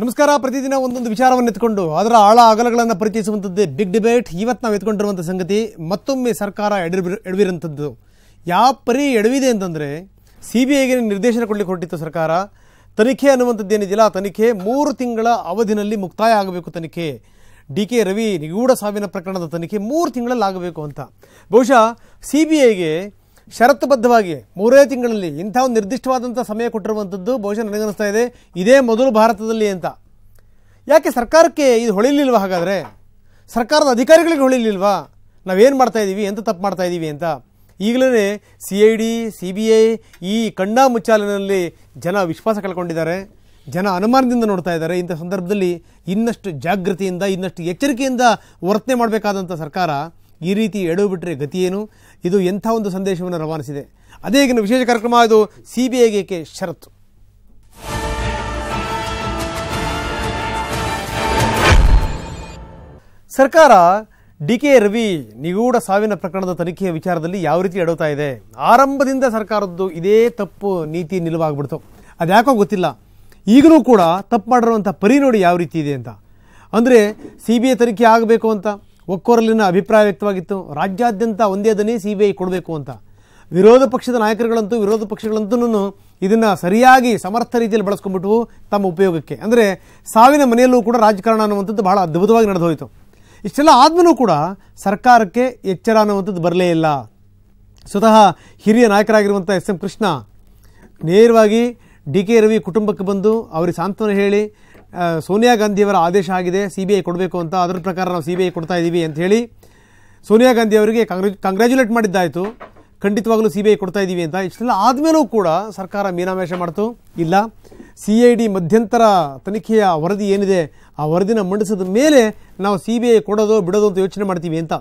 ನಮಸ್ಕಾರ ಪ್ರತಿದಿನ ಒಂದೊಂದು ವಿಚಾರವನ್ನು ಎತ್ಕೊಂಡು ಅದರ ಆಳ ಅಗಲಗಳನ್ನು ಪರಿಚಯಿಸುವಂಥದ್ದೇ ಬಿಗ್ ಡಿಬೇಟ್ ಇವತ್ತು ನಾವು ಎತ್ಕೊಂಡಿರುವಂಥ ಸಂಗತಿ ಮತ್ತೊಮ್ಮೆ ಸರ್ಕಾರ ಎಡವಿ ಎಡವಿರುವಂಥದ್ದು ಯಾವ ಪರಿ ಎಡವಿದೆ ಅಂತಂದರೆ ಸಿ ಬಿ ಐಗೆ ನಿರ್ದೇಶನ ಕೊಡಲಿಕ್ಕೆ ಹೊರಟಿತ್ತು ಸರ್ಕಾರ ತನಿಖೆ ಅನ್ನುವಂಥದ್ದು ಏನಿದೆಯಲ್ಲ ಆ ತನಿಖೆ ಮೂರು ತಿಂಗಳ ಅವಧಿನಲ್ಲಿ ಮುಕ್ತಾಯ ಆಗಬೇಕು ತನಿಖೆ ಡಿ ಕೆ ರವಿ ನಿಗೂಢ ಸಾವಿನ ಪ್ರಕರಣದ ತನಿಖೆ ಮೂರು ತಿಂಗಳಲ್ಲಿ ಆಗಬೇಕು ಅಂತ ಬಹುಶಃ ಸಿ ಬಿ ಐಗೆ ಷರತ್ತುಬದ್ಧವಾಗಿ ಮೂರೇ ತಿಂಗಳಲ್ಲಿ ಇಂಥ ಒಂದು ನಿರ್ದಿಷ್ಟವಾದಂಥ ಸಮಯ ಕೊಟ್ಟಿರುವಂಥದ್ದು ಬಹುಶಃ ನನಗನ್ನಿಸ್ತಾ ಇದೆ ಇದೇ ಮೊದಲು ಭಾರತದಲ್ಲಿ ಅಂತ ಯಾಕೆ ಸರ್ಕಾರಕ್ಕೆ ಇದು ಹೊಳಿಲಿಲ್ವಾ ಹಾಗಾದರೆ ಸರ್ಕಾರದ ಅಧಿಕಾರಿಗಳಿಗೆ ಹೊಳಿಲಿಲ್ವಾ ನಾವೇನು ಮಾಡ್ತಾ ಇದ್ದೀವಿ ಎಂತ ತಪ್ಪು ಮಾಡ್ತಾ ಇದ್ದೀವಿ ಅಂತ ಈಗಲೇ C I D C B I ಈ ಕಣ್ಣಾ ಮುಚ್ಚಾಲಿನಲ್ಲಿ ಜನ ವಿಶ್ವಾಸ ಕಳ್ಕೊಂಡಿದ್ದಾರೆ ಜನ ಅನುಮಾನದಿಂದ ನೋಡ್ತಾ ಇದ್ದಾರೆ ಇಂಥ ಸಂದರ್ಭದಲ್ಲಿ ಇನ್ನಷ್ಟು ಜಾಗೃತಿಯಿಂದ ಇನ್ನಷ್ಟು ಎಚ್ಚರಿಕೆಯಿಂದ ವರ್ತನೆ ಮಾಡಬೇಕಾದಂಥ ಸರ್ಕಾರ ಈ ರೀತಿ ಎಡವು ಬಿಟ್ಟರೆ ಗತಿ ಏನು ಇದು ಎಂಥ ಒಂದು ಸಂದೇಶವನ್ನು ರವಾನಿಸಿದೆ ಅದೇ ಈಗಿನ ವಿಶೇಷ ಕಾರ್ಯಕ್ರಮ ಇದು ಸಿ ಬಿ ಐಗೆ ಷರತ್ತು ಸರ್ಕಾರ ಡಿ ಕೆ ರವಿ ನಿಗೂಢ ಸಾವಿನ ಪ್ರಕರಣದ ತನಿಖೆಯ ವಿಚಾರದಲ್ಲಿ ಯಾವ ರೀತಿ ಎಡವ್ತಾ ಇದೆ ಆರಂಭದಿಂದ ಸರ್ಕಾರದ್ದು ಇದೇ ತಪ್ಪು ನೀತಿ ನಿಲುವಾಗ್ಬಿಡ್ತು ಅದ್ಯಾಕೋ ಗೊತ್ತಿಲ್ಲ ಈಗಲೂ ಕೂಡ ತಪ್ಪು ಮಾಡಿರುವಂಥ ಪರಿ ನೋಡಿ ಯಾವ ರೀತಿ ಇದೆ ಅಂತ ಅಂದರೆ ಸಿ ಬಿ ಐ ತನಿಖೆ ಆಗಬೇಕು ಅಂತ ಒಕ್ಕೊರಲಿನ ಅಭಿಪ್ರಾಯ ವ್ಯಕ್ತವಾಗಿತ್ತು ರಾಜ್ಯಾದ್ಯಂತ ಒಂದೇ ದನಿ ಸಿ ಬಿ ಐ ಕೊಡಬೇಕು ಅಂತ ವಿರೋಧ ಪಕ್ಷದ ನಾಯಕರುಗಳಂತೂ ವಿರೋಧ ಪಕ್ಷಗಳಂತೂ ಇದನ್ನು ಸರಿಯಾಗಿ ಸಮರ್ಥ ರೀತಿಯಲ್ಲಿ ಬಳಸ್ಕೊಂಡ್ಬಿಟ್ಟು ತಮ್ಮ ಉಪಯೋಗಕ್ಕೆ ಅಂದರೆ ಸಾವಿನ ಮನೆಯಲ್ಲೂ ಕೂಡ ರಾಜಕಾರಣ ಅನ್ನುವಂಥದ್ದು ಬಹಳ ಅದ್ಭುತವಾಗಿ ನಡೆದು ಹೋಯಿತು ಇಷ್ಟೆಲ್ಲ ಆದ್ಮೇಲೂ ಕೂಡ ಸರ್ಕಾರಕ್ಕೆ ಎಚ್ಚರ ಅನ್ನುವಂಥದ್ದು ಬರಲೇ ಇಲ್ಲ ಸ್ವತಃ ಹಿರಿಯ ನಾಯಕರಾಗಿರುವಂಥ ಎಸ್ ಎಂ ಕೃಷ್ಣ ನೇರವಾಗಿ ಡಿ ಕೆ ರವಿ ಕುಟುಂಬಕ್ಕೆ ಬಂದು ಅವರಿಗೆ ಸಾಂತ್ವನ ಹೇಳಿ ಆ, ಸೋನಿಯಾ ಗಾಂಧಿಯವರ ಆದೇಶ ಆಗಿದೆ ಸಿ ಬಿ ಐ ಕೊಡಬೇಕು ಅಂತ ಅದರ ಪ್ರಕಾರ ನಾವು ಸಿ ಬಿ ಐ ಕೊಡ್ತಾ ಇದ್ದೀವಿ ಅಂತ ಹೇಳಿ ಸೋನಿಯಾ ಗಾಂಧಿ ಅವರಿಗೆ ಕಾಂಗ್ರೆ ಕಂಗ್ರ್ಯಾಚುಲೇಟ್ ಮಾಡಿದ್ದಾಯಿತು ಖಂಡಿತವಾಗಲೂ ಸಿ ಬಿ ಐ ಕೊಡ್ತಾ ಇದ್ದೀವಿ ಅಂತ ಇಷ್ಟೆಲ್ಲ ಆದಮೇಲೂ ಕೂಡ ಸರ್ಕಾರ ಮೀನಾಮೇಷ ಮಾಡ್ತು ಇಲ್ಲ ಸಿ ಐ ಡಿ ಮಧ್ಯಂತರ ತನಿಖೆಯ ವರದಿ ಏನಿದೆ ಆ ವರದಿನ ಮಂಡಿಸಿದ ಮೇಲೆ ನಾವು ಸಿ ಬಿ ಐ ಕೊಡೋದು ಬಿಡೋದು ಅಂತ ಯೋಚನೆ ಮಾಡ್ತೀವಿ ಅಂತ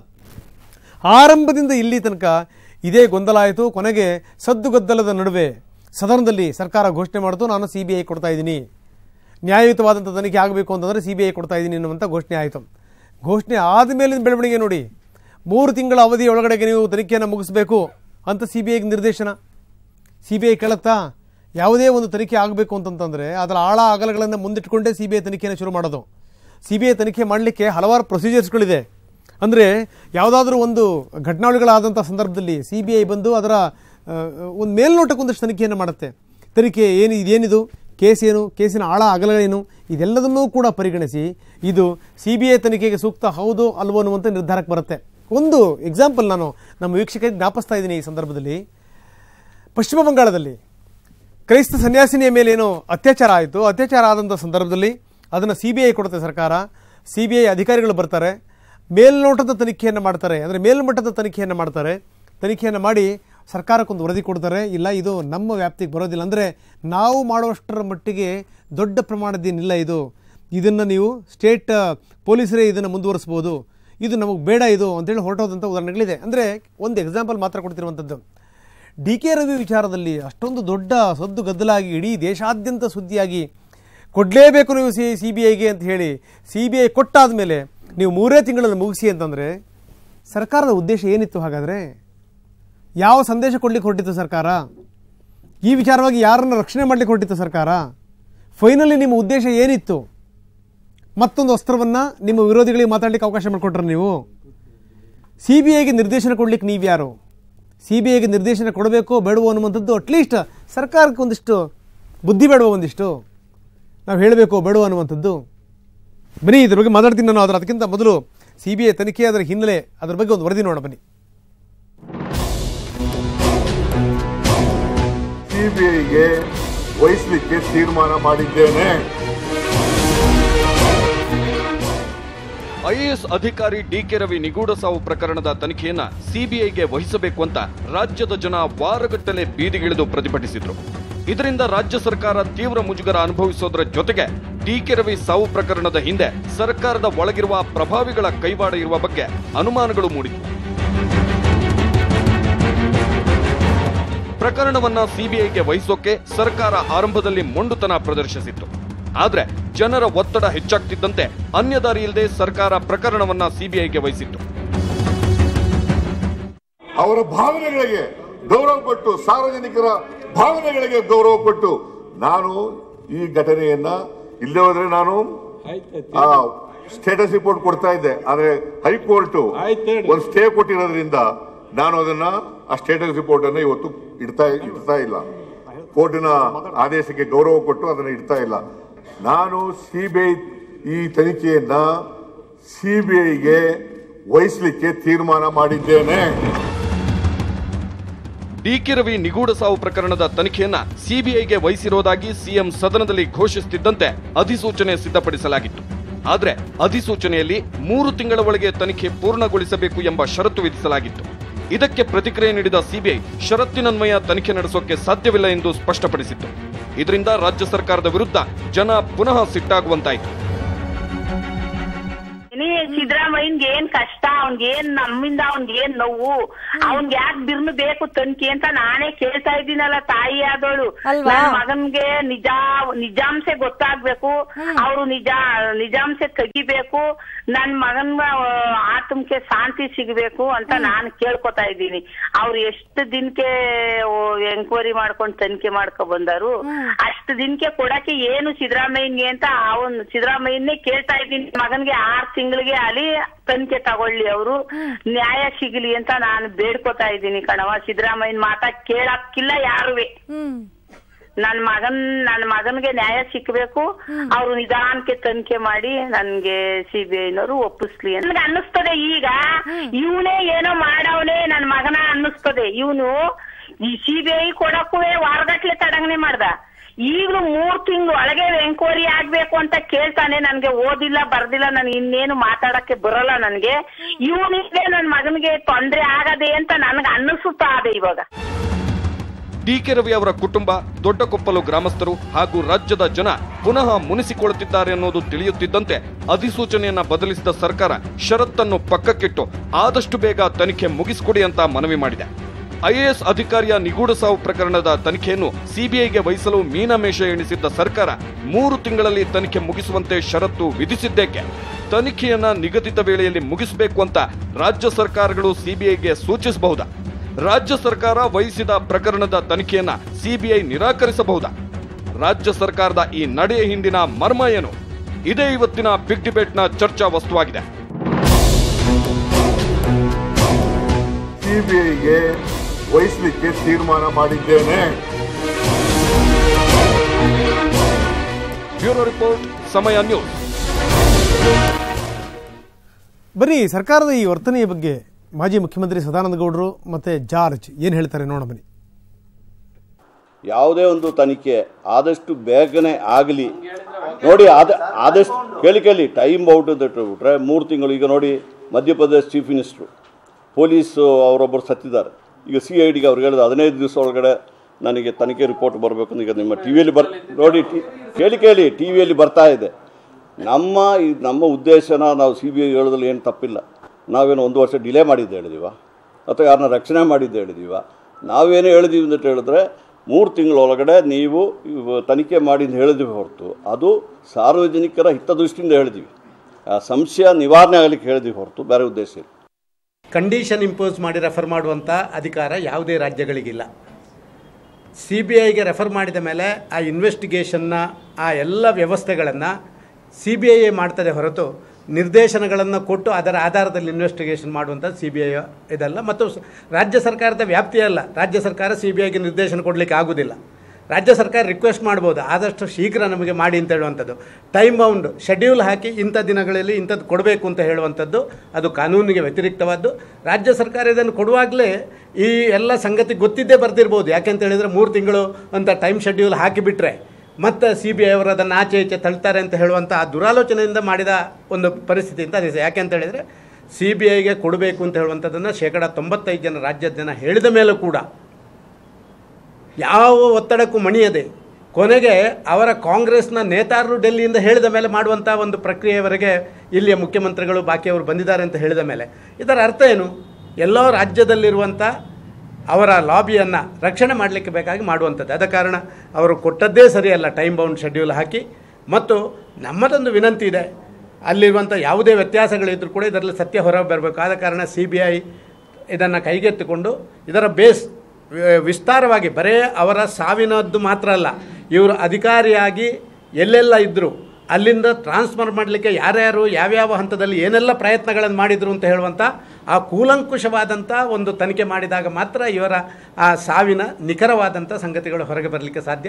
ಆರಂಭದಿಂದ ಇಲ್ಲಿ ತನಕ ಇದೇ ಗೊಂದಲ ಆಯಿತು ಕೊನೆಗೆ ಸದ್ದುಗದ್ದಲದ ನಡುವೆ ಸದನದಲ್ಲಿ ಸರ್ಕಾರ ಘೋಷಣೆ ಮಾಡಿತು ನಾನು ಸಿ ಬಿ ಐ ಕೊಡ್ತಾ ಇದ್ದೀನಿ ನ್ಯಾಯಯುತವಾದಂಥ ತನಿಖೆ ಆಗಬೇಕು ಅಂತಂದರೆ ಸಿ ಬಿ ಐ ಕೊಡ್ತಾ ಇದ್ದೀನಿ ಅನ್ನುವಂಥ ಘೋಷಣೆ ಆಯಿತು ಘೋಷಣೆ ಆದಮೇಲಿನ ಬೆಳವಣಿಗೆ ನೋಡಿ ಮೂರು ತಿಂಗಳ ಅವಧಿ ಒಳಗಡೆಗೆ ನೀವು ತನಿಖೆಯನ್ನು ಮುಗಿಸಬೇಕು ಅಂತ ಸಿ ಬಿ ಐಗೆ ನಿರ್ದೇಶನ ಸಿ ಬಿ ಐ ಕೇಳುತ್ತಾ ಯಾವುದೇ ಒಂದು ತನಿಖೆ ಆಗಬೇಕು ಅಂತಂತಂದರೆ ಅದರ ಆಳ ಅಗಲಗಳನ್ನು ಮುಂದಿಟ್ಟುಕೊಂಡೇ ಸಿ ಬಿ ಐ ತನಿಖೆಯನ್ನು ಶುರು ಮಾಡೋದು ಸಿ ಬಿ ಐ ತನಿಖೆ ಮಾಡಲಿಕ್ಕೆ ಹಲವಾರು ಪ್ರೊಸೀಜರ್ಸ್ಗಳಿದೆ ಅಂದರೆ ಯಾವುದಾದ್ರೂ ಒಂದು ಘಟನಾವಳಿಗಳಾದಂಥ ಸಂದರ್ಭದಲ್ಲಿ ಸಿ ಬಿ ಐ ಬಂದು ಅದರ ಆ, ಒಂದು ಮೇಲ್ನೋಟಕ್ಕೊಂದಷ್ಟು ತನಿಖೆಯನ್ನು ಮಾಡುತ್ತೆ ತನಿಖೆ ಏನು ಇದೇನಿದು ಕೇಸ್ ಏನು ಕೇಸಿನ ಆಳ ಅಗಲಗಳೇನು ಇದೆಲ್ಲದನ್ನೂ ಕೂಡ ಪರಿಗಣಿಸಿ ಇದು ಸಿ ಬಿ ಐ ತನಿಖೆಗೆ ಸೂಕ್ತ ಹೌದು ಅಲ್ವೋ ಅನ್ನುವಂಥ ನಿರ್ಧಾರಕ್ಕೆ ಬರುತ್ತೆ ಒಂದು ಎಕ್ಸಾಂಪಲ್ ನಾನು ನಮ್ಮ ವೀಕ್ಷಕರಿಗೆ ಜ್ಞಾಪಿಸ್ತಾ ಇದ್ದೀನಿ ಈ ಸಂದರ್ಭದಲ್ಲಿ ಪಶ್ಚಿಮ ಬಂಗಾಳದಲ್ಲಿ ಕ್ರೈಸ್ತ ಸನ್ಯಾಸಿನಿಯ ಮೇಲೆ ಏನೋ ಅತ್ಯಾಚಾರ ಆಯಿತು ಅತ್ಯಾಚಾರ ಆದಂಥ ಸಂದರ್ಭದಲ್ಲಿ ಅದನ್ನು ಸಿ ಬಿ ಐ ಕೊಡುತ್ತೆ ಸರ್ಕಾರ ಸಿ ಬಿ ಐ ಅಧಿಕಾರಿಗಳು ಬರ್ತಾರೆ ಮೇಲ್ನೋಟದ ತನಿಖೆಯನ್ನು ಮಾಡ್ತಾರೆ ಅಂದರೆ ಮೇಲ್ಮಟ್ಟದ ತನಿಖೆಯನ್ನು ಮಾಡ್ತಾರೆ ತನಿಖೆಯನ್ನು ಮಾಡಿ ಸರ್ಕಾರಕ್ಕೊಂದು ವರದಿ ಕೊಡ್ತಾರೆ ಇಲ್ಲ ಇದು ನಮ್ಮ ವ್ಯಾಪ್ತಿಗೆ ಬರೋದಿಲ್ಲ ಅಂದರೆ ನಾವು ಮಾಡುವಷ್ಟರ ಮಟ್ಟಿಗೆ ದೊಡ್ಡ ಪ್ರಮಾಣದ್ದೇನಿಲ್ಲ ಇದು ಇದನ್ನು ನೀವು ಸ್ಟೇಟ್ ಪೊಲೀಸರೇ ಇದನ್ನು ಮುಂದುವರಿಸ್ಬೋದು ಇದು ನಮಗೆ ಬೇಡ ಇದು ಅಂತೇಳಿ ಹೊರಟೋದಂಥ ಉದಾಹರಣೆಗಳಿದೆ ಅಂದರೆ ಒಂದು ಎಕ್ಸಾಂಪಲ್ ಮಾತ್ರ ಕೊಡ್ತಿರುವಂಥದ್ದು ಡಿ ಕೆ ರವಿ ವಿಚಾರದಲ್ಲಿ ಅಷ್ಟೊಂದು ದೊಡ್ಡ ಸದ್ದು ಗದ್ದಲಾಗಿ ಇಡೀ ದೇಶಾದ್ಯಂತ ಸುದ್ದಿಯಾಗಿ ಕೊಡಲೇಬೇಕು ನೀವು ಸಿ ಸಿ ಬಿ ಐಗೆ ಅಂತ ಹೇಳಿ ಸಿ ಬಿ ಐ ಕೊಟ್ಟಾದ ಮೇಲೆ ನೀವು ಮೂರೇ ತಿಂಗಳಲ್ಲಿ ಮುಗಿಸಿ ಅಂತಂದರೆ ಸರ್ಕಾರದ ಉದ್ದೇಶ ಏನಿತ್ತು ಹಾಗಾದರೆ ಯಾವ ಸಂದೇಶ ಕೊಡ್ಲಿಕ್ಕೆ ಹೊರಟಿತ್ತು ಸರ್ಕಾರ ಈ ವಿಚಾರವಾಗಿ ಯಾರನ್ನು ರಕ್ಷಣೆ ಮಾಡಲಿಕ್ಕೆ ಹೊರಟಿತ್ತು ಸರ್ಕಾರ ಫೈನಲಿ ನಿಮ್ಮ ಉದ್ದೇಶ ಏನಿತ್ತು ಮತ್ತೊಂದು ಅಸ್ತ್ರವನ್ನು ನಿಮ್ಮ ವಿರೋಧಿಗಳಿಗೆ ಮಾತಾಡಲಿಕ್ಕೆ ಅವಕಾಶ ಮಾಡಿಕೊಟ್ರೆ ನೀವು ಸಿ ಬಿ ಐಗೆ ನಿರ್ದೇಶನ ಕೊಡ್ಲಿಕ್ಕೆ ನೀವ್ಯಾರು ಸಿ ಬಿ ಐಗೆ ನಿರ್ದೇಶನ ಕೊಡಬೇಕು ಬೇಡವೋ ಅನ್ನುವಂಥದ್ದು ಅಟ್ಲೀಸ್ಟ್ ಸರ್ಕಾರಕ್ಕೆ ಒಂದಿಷ್ಟು ಬುದ್ಧಿ ಬೇಡವೋ ಒಂದಿಷ್ಟು ನಾವು ಹೇಳಬೇಕು ಬೇಡವೋ ಅನ್ನುವಂಥದ್ದು ಬನ್ನಿ ಇದ್ರ ಬಗ್ಗೆ ಮಾತಾಡ್ತೀನಿ ನಾನು ಅದರ ಅದಕ್ಕಿಂತ ಮೊದಲು ಸಿ ಬಿ ಐ ತನಿಖೆ ಅದರ ಹಿನ್ನೆಲೆ ಅದರ ಬಗ್ಗೆ ಒಂದು ವರದಿ ನೋಡೋಣ ಬನ್ನಿ ಸಿಬಿಐಗೆ ವಹಿಸಲಿಕ್ಕೆ ತೀರ್ಮಾನ ಮಾಡಿದ್ದೇನೆ ಐಎಎಸ್ ಅಧಿಕಾರಿ ಡಿಕೆ ರವಿ ನಿಗೂಢ ಸಾವು ಪ್ರಕರಣದ ತನಿಖೆಯನ್ನ ಸಿಬಿಐಗೆ ವಹಿಸಬೇಕು ಅಂತ ರಾಜ್ಯದ ಜನ ವಾರಗಟ್ಟಲೆ ಬೀದಿಗಿಳಿದು ಪ್ರತಿಭಟಿಸಿದ್ರು ಇದರಿಂದ ರಾಜ್ಯ ಸರ್ಕಾರ ತೀವ್ರ ಮುಜುಗರ ಅನುಭವಿಸೋದರ ಜೊತೆಗೆ ಡಿಕೆ ರವಿ ಸಾವು ಪ್ರಕರಣದ ಹಿಂದೆ ಸರ್ಕಾರದ ಒಳಗಿರುವ ಪ್ರಭಾವಿಗಳ ಕೈವಾಡ ಇರುವ ಬಗ್ಗೆ ಅನುಮಾನಗಳು ಮೂಡಿತ್ತು ಪ್ರಕರಣವನ್ನ ಸಿಬಿಐಗೆ ವಹಿಸೋಕೆ ಸರ್ಕಾರ ಆರಂಭದಲ್ಲಿ ಮೊಂಡುತನ ಪ್ರದರ್ಶಿಸಿತ್ತು ಆದ್ರೆ ಜನರ ಒತ್ತಡ ಹೆಚ್ಚಾಗ್ತಿದ್ದಂತೆ ಅನ್ಯ ದಾರಿ ಇಲ್ಲದೆ ಸರ್ಕಾರ ಪ್ರಕರಣವನ್ನ ಸಿಬಿಐಗೆ ವಹಿಸಿತ್ತು ಅವರ ಭಾವನೆಗಳಿಗೆ ಗೌರವ ಕೊಟ್ಟು ಸಾರ್ವಜನಿಕರ ಭಾವನೆಗಳಿಗೆ ಗೌರವ ಕೊಟ್ಟು ನಾನು ಈ ಘಟನೆಯನ್ನ ಇಲ್ಲೇ ಹೋದ್ರೆ ನಾನು ಆ ಸ್ಟೇಟಸ್ ರಿಪೋರ್ಟ್ ಕೊಡ್ತಾ ಇದ್ದೆ ಆದ್ರೆ ಹೈಕೋರ್ಟ್ ಆಯ್ತು ಹೇಳಿ. ಒಂದು ಸ್ಟೇ ಕೊಟ್ಟಿರೋದ್ರಿಂದ ನಾನು ಅದನ್ನ ಆ ಸ್ಟೇಟಸ್ ರಿಪೋರ್ಟ್ ಅನ್ನ ಇವತ್ತು ಇಡ್ತಾ ಇಡ್ತಾ ಇಲ್ಲ ಕೋರ್ಟಿನ ಆದೇಶಕ್ಕೆ ಗೌರವ ಕೊಟ್ಟು ಅದನ್ನ ಇಡ್ತಾ ಇಲ್ಲ ನಾನು ಸಿಬಿಐ ಈ ತನಿಖೆಯನ್ನ ಸಿಬಿಐಗೆ ವಹಿಸಲಿಕ್ಕೆ ತೀರ್ಮಾನ ಮಾಡಿದ್ದೇನೆ ಡಿಕೆ ರವಿ ನಿಗೂಢ ಸಾವು ಪ್ರಕರಣದ ತನಿಖೆಯನ್ನ ಸಿಬಿಐಗೆ ವಹಿಸಿರುವುದಾಗಿ ಸಿಎಂ ಸದನದಲ್ಲಿ ಘೋಷಿಸುತ್ತಿದ್ದಂತೆ ಅಧಿಸೂಚನೆ ಸಿದ್ಧಪಡಿಸಲಾಗಿತ್ತು ಆದ್ರೆ ಅಧಿಸೂಚನೆಯಲ್ಲಿ ಮೂರು ತಿಂಗಳ ಒಳಗೆ ತನಿಖೆ ಪೂರ್ಣಗೊಳಿಸಬೇಕು ಎಂಬ ಷರತ್ತು ವಿಧಿಸಲಾಗಿತ್ತು ಇದಕ್ಕೆ ಪ್ರತಿಕ್ರಿಯೆ ನೀಡಿದ ಸಿಬಿಐ ಷರತ್ತಿನನ್ವಯ ತನಿಖೆ ನಡೆಸೋಕೆ ಸಾಧ್ಯವಿಲ್ಲ ಎಂದು ಸ್ಪಷ್ಟಪಡಿಸಿತ್ತು ಇದರಿಂದ ರಾಜ್ಯ ಸರ್ಕಾರದ ವಿರುದ್ಧ ಜನ ಪುನಃ ಸಿಟ್ಟಾಗುವಂತಾಯಿತು ನೀ ಸಿದ್ದರಾಮಯ್ಯನ್ಗೆ ಏನ್ ಕಷ್ಟ ಅವ್ನ್ಗೆ ಏನ್ ನಮ್ಮಿಂದ ಅವ್ನ್ಗೆ ಏನ್ ನೋವು ಅವ್ನ್ಗೆ ಯಾಕೆ ಬಿರ್ನು ಬೇಕು ತನಿಖೆ ಅಂತ ನಾನೇ ಕೇಳ್ತಾ ಇದ್ದೀನಲ್ಲ ತಾಯಿ ಆದವಳು ಅಲ್ವಾ? ನನ್ ಮಗನ್ಗೆ ನಿಜ ನಿಜಾಂಶ ಗೊತ್ತಾಗ್ಬೇಕು ಅವ್ರು ನಿಜ ನಿಜಾಂಶ ತೆಗಿಬೇಕು ನನ್ ಮಗನ್ ಆತ್ಮಕ್ಕೆ ಶಾಂತಿ ಸಿಗ್ಬೇಕು ಅಂತ ನಾನು ಕೇಳ್ಕೊತಾ ಇದ್ದೀನಿ ಅವ್ರು ಎಷ್ಟು ದಿನಕ್ಕೆ ಎಂಕ್ವೈರಿ ಮಾಡ್ಕೊಂಡು ತನಿಖೆ ಮಾಡ್ಕೊ ಬಂದಾರು ಅಷ್ಟು ದಿನಕ್ಕೆ ಕೊಡಕ್ಕೆ ಏನು ಸಿದ್ದರಾಮಯ್ಯನ್ಗೆ ಅಂತ ಅವನ್ ಸಿದ್ದರಾಮಯ್ಯನ್ನೇ ಕೇಳ್ತಾ ಇದ್ದೀನಿ ಮಗನ್ಗೆ ಆರ್ ತಿಂಗಳಿಗೆ ಅಲ್ಲಿ ತನಿಖೆ ತಗೊಳ್ಳಿ ಅವರು ನ್ಯಾಯ ಸಿಗಲಿ ಅಂತ ನಾನು ಬೇಡ್ಕೊತಾ ಇದ್ದೀನಿ ಕಣವ ಸಿದ್ದರಾಮಯ್ಯನ ಮಾತಾ ಕೇಳಕ್ಕಿಲ್ಲ ಯಾರುವೆ ಹ್ಮ್ ನನ್ ಮಗನ್ ನನ್ ಮಗನ್ಗೆ ನ್ಯಾಯ ಸಿಕ್ಬೇಕು ಅವ್ರು ನಿಧಾನಕ್ಕೆ ತನಿಖೆ ಮಾಡಿ ನನ್ಗೆ ಸಿಬಿಐನವರು ಒಪ್ಪಿಸ್ಲಿ ಅಂತ ನನ್ಗೆ ಅನ್ನಿಸ್ತದೆ ಈಗ ಇವನೇ ಏನೋ ಮಾಡವನೇ ನನ್ ಮಗನ ಅನ್ನಿಸ್ತದೆ ಇವನು ಈ ಸಿಬಿಐ ಕೊಡಕ್ಕೂ ವಾರಗಟ್ಲೆ ತಡಂಗನೆ ಮಾಡ್ದ ಈಗಲೂ ಮೂರ್ ತಿಂಗಳು ಒಳಗೆ ಎಂಕ್ವೈರಿ ಆಗ್ಬೇಕು ಅಂತ ಕೇಳ್ತಾನೆ ನನ್ಗೆ ಓದಿಲ್ಲ ಬರ್ದಿಲ್ಲ ನನ್ ಇನ್ನೇನು ಮಾತಾಡಕ್ಕೆ ಬರಲ್ಲ ನನ್ಗೆ ಇವನಿಗೆ ನನ್ ಮಗನಿಗೆ ತೊಂದ್ರೆ ಆಗದೆ ಅಂತ ನನ್ಗೆ ಅನ್ನಿಸುತ್ತಾ ಇದೆ ಇವಾಗ ಡಿಕೆ ರವಿ ಅವರ ಕುಟುಂಬ ದೊಡ್ಡಕೊಪ್ಪಲು ಗ್ರಾಮಸ್ಥರು ಹಾಗೂ ರಾಜ್ಯದ ಜನ ಪುನಃ ಮುನಿಸಿಕೊಳ್ಳುತ್ತಿದ್ದಾರೆ ಅನ್ನೋದು ತಿಳಿಯುತ್ತಿದ್ದಂತೆ ಅಧಿಸೂಚನೆಯನ್ನ ಬದಲಿಸಿದ ಸರ್ಕಾರ ಷರತ್ತನ್ನು ಪಕ್ಕಕ್ಕಿಟ್ಟು ಆದಷ್ಟು ಬೇಗ ತನಿಖೆ ಮುಗಿಸಿಕೊಡಿ ಅಂತ ಮನವಿ ಮಾಡಿದೆ ಐಎಎಸ್ ಅಧಿಕಾರಿಯ ನಿಗೂಢ ಸಾವು ಪ್ರಕರಣದ ತನಿಖೆಯನ್ನು ಸಿಬಿಐಗೆ ವಹಿಸಲು ಮೀನಮೇಷ ಎಣಿಸಿದ್ದ ಸರ್ಕಾರ ಮೂರು ತಿಂಗಳಲ್ಲಿ ತನಿಖೆ ಮುಗಿಸುವಂತೆ ಷರತ್ತು ವಿಧಿಸಿದ್ದೇಕೆ ತನಿಖೆಯನ್ನ ನಿಗದಿತ ವೇಳೆಯಲ್ಲಿ ಮುಗಿಸಬೇಕು ಅಂತ ರಾಜ್ಯ ಸರ್ಕಾರಗಳು ಸಿಬಿಐಗೆ ಸೂಚಿಸಬಹುದಾ ರಾಜ್ಯ ಸರ್ಕಾರ ವಹಿಸಿದ ಪ್ರಕರಣದ ತನಿಖೆಯನ್ನ ಸಿಬಿಐ ನಿರಾಕರಿಸಬಹುದಾ ರಾಜ್ಯ ಸರ್ಕಾರದ ಈ ನಡೆಯ ಹಿಂದಿನ ಮರ್ಮ ಏನು ಇದೇ ಇವತ್ತಿನ ಬಿಗ್ ಡಿಬೇಟ್ನ ಚರ್ಚಾ ವಸ್ತುವಾಗಿದೆ ಸಿಬಿಐಗೆ ವಹಿಸಲಿಕ್ಕೆ ತೀರ್ಮಾನ ಮಾಡಿದ್ದೇನೆ ಬ್ಯೂರೋ ರಿಪೋರ್ಟ್ ಸಮಯ ನ್ಯೂಸ್ ಬನ್ನಿ ಸರ್ಕಾರದ ಈ ವರ್ತನೆಯ ಬಗ್ಗೆ ಮಾಜಿ ಮುಖ್ಯಮಂತ್ರಿ ಸದಾನಂದ ಗೌಡರು ಮತ್ತೆ ಜಾರ್ಜ್ ಏನು ಹೇಳ್ತಾರೆ ನೋಡೋಣ ಬನ್ನಿ ಯಾವುದೇ ಒಂದು ತನಿಖೆ ಆದಷ್ಟು ಬೇಗನೆ ಆಗಲಿ ನೋಡಿ ಆದ ಆದಷ್ಟು ಕೇಳಿ ಕೇಳಿ ಟೈಮ್ ಔಟ್ ಅಂತ ಬಿಟ್ರೆ ಮೂರು ತಿಂಗಳು ಈಗ ನೋಡಿ ಮಧ್ಯಪ್ರದೇಶ ಚೀಫ್ ಮಿನಿಸ್ಟ್ರು ಪೊಲೀಸು ಅವರೊಬ್ಬರು ಸತ್ತಿದ್ದಾರೆ ಈಗ ಸಿ ಐ ಡಿಗೆ ಅವ್ರಿಗೆ ಹೇಳಿದ ಹದಿನೈದು ದಿವಸ ಒಳಗಡೆ ನನಗೆ ತನಿಖೆ ರಿಪೋರ್ಟ್ ಬರಬೇಕು ಅಂತ ಈಗ ನಿಮ್ಮ ಟಿ ವಿಯಲ್ಲಿ ಬರ್ ನೋಡಿ ಟಿ ಕೇಳಿ ಕೇಳಿ ಟಿ ವಿಯಲ್ಲಿ ಬರ್ತಾ ಇದೆ ನಮ್ಮ ಈ ನಮ್ಮ ಉದ್ದೇಶನ ನಾವು ಸಿ ಬಿ ಐ ಹೇಳೋದ್ರಲ್ಲಿ ಏನು ತಪ್ಪಿಲ್ಲ ನಾವೇನು ಒಂದು ವರ್ಷ ಡಿಲೇ ಮಾಡಿದ್ದು ಹೇಳಿದೀವ ಅಥವಾ ಯಾರನ್ನ ರಕ್ಷಣೆ ಮಾಡಿದ್ದು ಹೇಳಿದೀವ ನಾವೇನು ಹೇಳಿದೀವಿ ಅಂತ ಹೇಳಿದ್ರೆ ಮೂರು ತಿಂಗಳೊಳಗಡೆ ನೀವು ಇವ್ ತನಿಖೆ ಮಾಡಿ ಅಂತ ಹೇಳಿದ್ವಿ ಹೊರತು ಅದು ಸಾರ್ವಜನಿಕರ ಹಿತದೃಷ್ಟಿಯಿಂದ ಹೇಳಿದೀವಿ ಆ ಸಂಶಯ ನಿವಾರಣೆ ಆಗಲಿಕ್ಕೆ ಹೇಳಿದ್ವಿ ಹೊರತು ಬೇರೆ ಉದ್ದೇಶ ಇಲ್ಲ ಕಂಡೀಷನ್ ಇಂಪೋಸ್ ಮಾಡಿ ರೆಫರ್ ಮಾಡುವಂಥ ಅಧಿಕಾರ ಯಾವುದೇ ರಾಜ್ಯಗಳಿಗಿಲ್ಲ ಸಿ ಬಿ ಐಗೆ ರೆಫರ್ ಮಾಡಿದ ಮೇಲೆ ಆ ಇನ್ವೆಸ್ಟಿಗೇಷನ್ನ ಆ ಎಲ್ಲ ವ್ಯವಸ್ಥೆಗಳನ್ನು ಸಿ ಬಿ ಐ ಮಾಡ್ತದೆ ಹೊರತು ನಿರ್ದೇಶನಗಳನ್ನು ಕೊಟ್ಟು ಅದರ ಆಧಾರದಲ್ಲಿ ಇನ್ವೆಸ್ಟಿಗೇಷನ್ ಮಾಡುವಂಥದ್ದು ಸಿ ಬಿ ಐ ಇದಲ್ಲ ಮತ್ತು ಸ- ರಾಜ್ಯ ಸರ್ಕಾರದ ವ್ಯಾಪ್ತಿಯಲ್ಲ ರಾಜ್ಯ ಸರ್ಕಾರ ಸಿ ಬಿ ಐಗೆ ನಿರ್ದೇಶನ ಕೊಡಲಿಕ್ಕೆ ಆಗೋದಿಲ್ಲ ರಾಜ್ಯ ಸರ್ಕಾರ ರಿಕ್ವೆಸ್ಟ್ ಮಾಡ್ಬೋದು ಆದಷ್ಟು ಶೀಘ್ರ ನಮಗೆ ಮಾಡಿ ಅಂತ ಹೇಳುವಂಥದ್ದು ಟೈಮ್ ಬೌಂಡ್ ಶೆಡ್ಯೂಲ್ ಹಾಕಿ ಇಂಥ ದಿನಗಳಲ್ಲಿ ಇಂಥದ್ದು ಕೊಡಬೇಕು ಅಂತ ಹೇಳುವಂಥದ್ದು ಅದು ಕಾನೂನಿಗೆ ವ್ಯತಿರಿಕ್ತವಾದ್ದು ರಾಜ್ಯ ಸರ್ಕಾರ ಇದನ್ನು ಕೊಡುವಾಗಲೇ ಈ ಎಲ್ಲ ಸಂಗತಿ ಗೊತ್ತಿದ್ದೇ ಬರ್ದಿರ್ಬೋದು ಯಾಕೆಂತ ಹೇಳಿದರೆ ಮೂರು ತಿಂಗಳು ಅಂತ ಟೈಮ್ ಶೆಡ್ಯೂಲ್ ಹಾಕಿಬಿಟ್ರೆ ಮತ್ತು ಸಿ ಬಿ ಐ ಅವರು ಅದನ್ನು ಆಚೆ ಈಚೆ ತಳ್ತಾರೆ ಅಂತ ಹೇಳುವಂಥ ಆ ದುರಾಲೋಚನೆಯಿಂದ ಮಾಡಿದ ಒಂದು ಪರಿಸ್ಥಿತಿ ಅಂತ ಅದೇ ಯಾಕೆ ಅಂತ ಹೇಳಿದರೆ ಸಿ ಬಿ ಐಗೆ ಕೊಡಬೇಕು ಅಂತ ಹೇಳುವಂಥದ್ದನ್ನು ಶೇಕಡ ತೊಂಬತ್ತೈದು ಜನ ರಾಜ್ಯದ ಜನ ಹೇಳಿದ ಮೇಲೂ ಕೂಡ ಯಾವ ಒತ್ತಡಕ್ಕೂ ಮಣಿಯದೆ ಕೊನೆಗೆ ಅವರ ಕಾಂಗ್ರೆಸ್ನ ನೇತಾರರು ಡೆಲ್ಲಿಯಿಂದ ಹೇಳಿದ ಮೇಲೆ ಮಾಡುವಂಥ ಒಂದು ಪ್ರಕ್ರಿಯೆಯವರೆಗೆ ಇಲ್ಲಿಯ ಮುಖ್ಯಮಂತ್ರಿಗಳು ಬಾಕಿಯವರು ಬಂದಿದ್ದಾರೆ ಅಂತ ಹೇಳಿದ ಮೇಲೆ ಇದರ ಅರ್ಥ ಏನು ಎಲ್ಲೋ ರಾಜ್ಯದಲ್ಲಿರುವಂಥ ಅವರ ಲಾಬಿಯನ್ನು ರಕ್ಷಣೆ ಮಾಡಲಿಕ್ಕೆ ಬೇಕಾಗಿ ಮಾಡುವಂಥದ್ದು ಆದ ಕಾರಣ ಅವರು ಕೊಟ್ಟದ್ದೇ ಸರಿಯಲ್ಲ ಟೈಮ್ ಬೌಂಡ್ ಶೆಡ್ಯೂಲ್ ಹಾಕಿ ಮತ್ತು ನಮ್ಮದೊಂದು ವಿನಂತಿ ಇದೆ ಅಲ್ಲಿರುವಂಥ ಯಾವುದೇ ವ್ಯತ್ಯಾಸಗಳಿದ್ದರೂ ಕೂಡ ಇದರಲ್ಲಿ ಸತ್ಯ ಹೊರ ಬರಬೇಕು ಆದ ಕಾರಣ ಸಿ ಬಿ ಐ ಇದನ್ನು ಕೈಗೆತ್ತಿಕೊಂಡು ಇದರ ಬೇಸ್ ವಿ- ವಿಸ್ತಾರವಾಗಿ ಬರೇ ಅವರ ಸಾವಿನದ್ದು ಮಾತ್ರ ಅಲ್ಲ ಇವರು ಅಧಿಕಾರಿಯಾಗಿ ಎಲ್ಲೆಲ್ಲ ಇದ್ದರು ಅಲ್ಲಿಂದ ಟ್ರಾನ್ಸ್ಫರ್ ಮಾಡಲಿಕ್ಕೆ ಯಾರ್ಯಾರು ಯಾವ್ಯಾವ ಹಂತದಲ್ಲಿ ಏನೆಲ್ಲ ಪ್ರಯತ್ನಗಳನ್ನು ಮಾಡಿದರು ಅಂತ ಹೇಳುವಂಥ ಆ ಕೂಲಂಕುಷವಾದಂಥ ಒಂದು ತನಿಖೆ ಮಾಡಿದಾಗ ಮಾತ್ರ ಇವರ ಆ ಸಾವಿನ ನಿಖರವಾದಂಥ ಸಂಗತಿಗಳು ಹೊರಗೆ ಬರಲಿಕ್ಕೆ ಸಾಧ್ಯ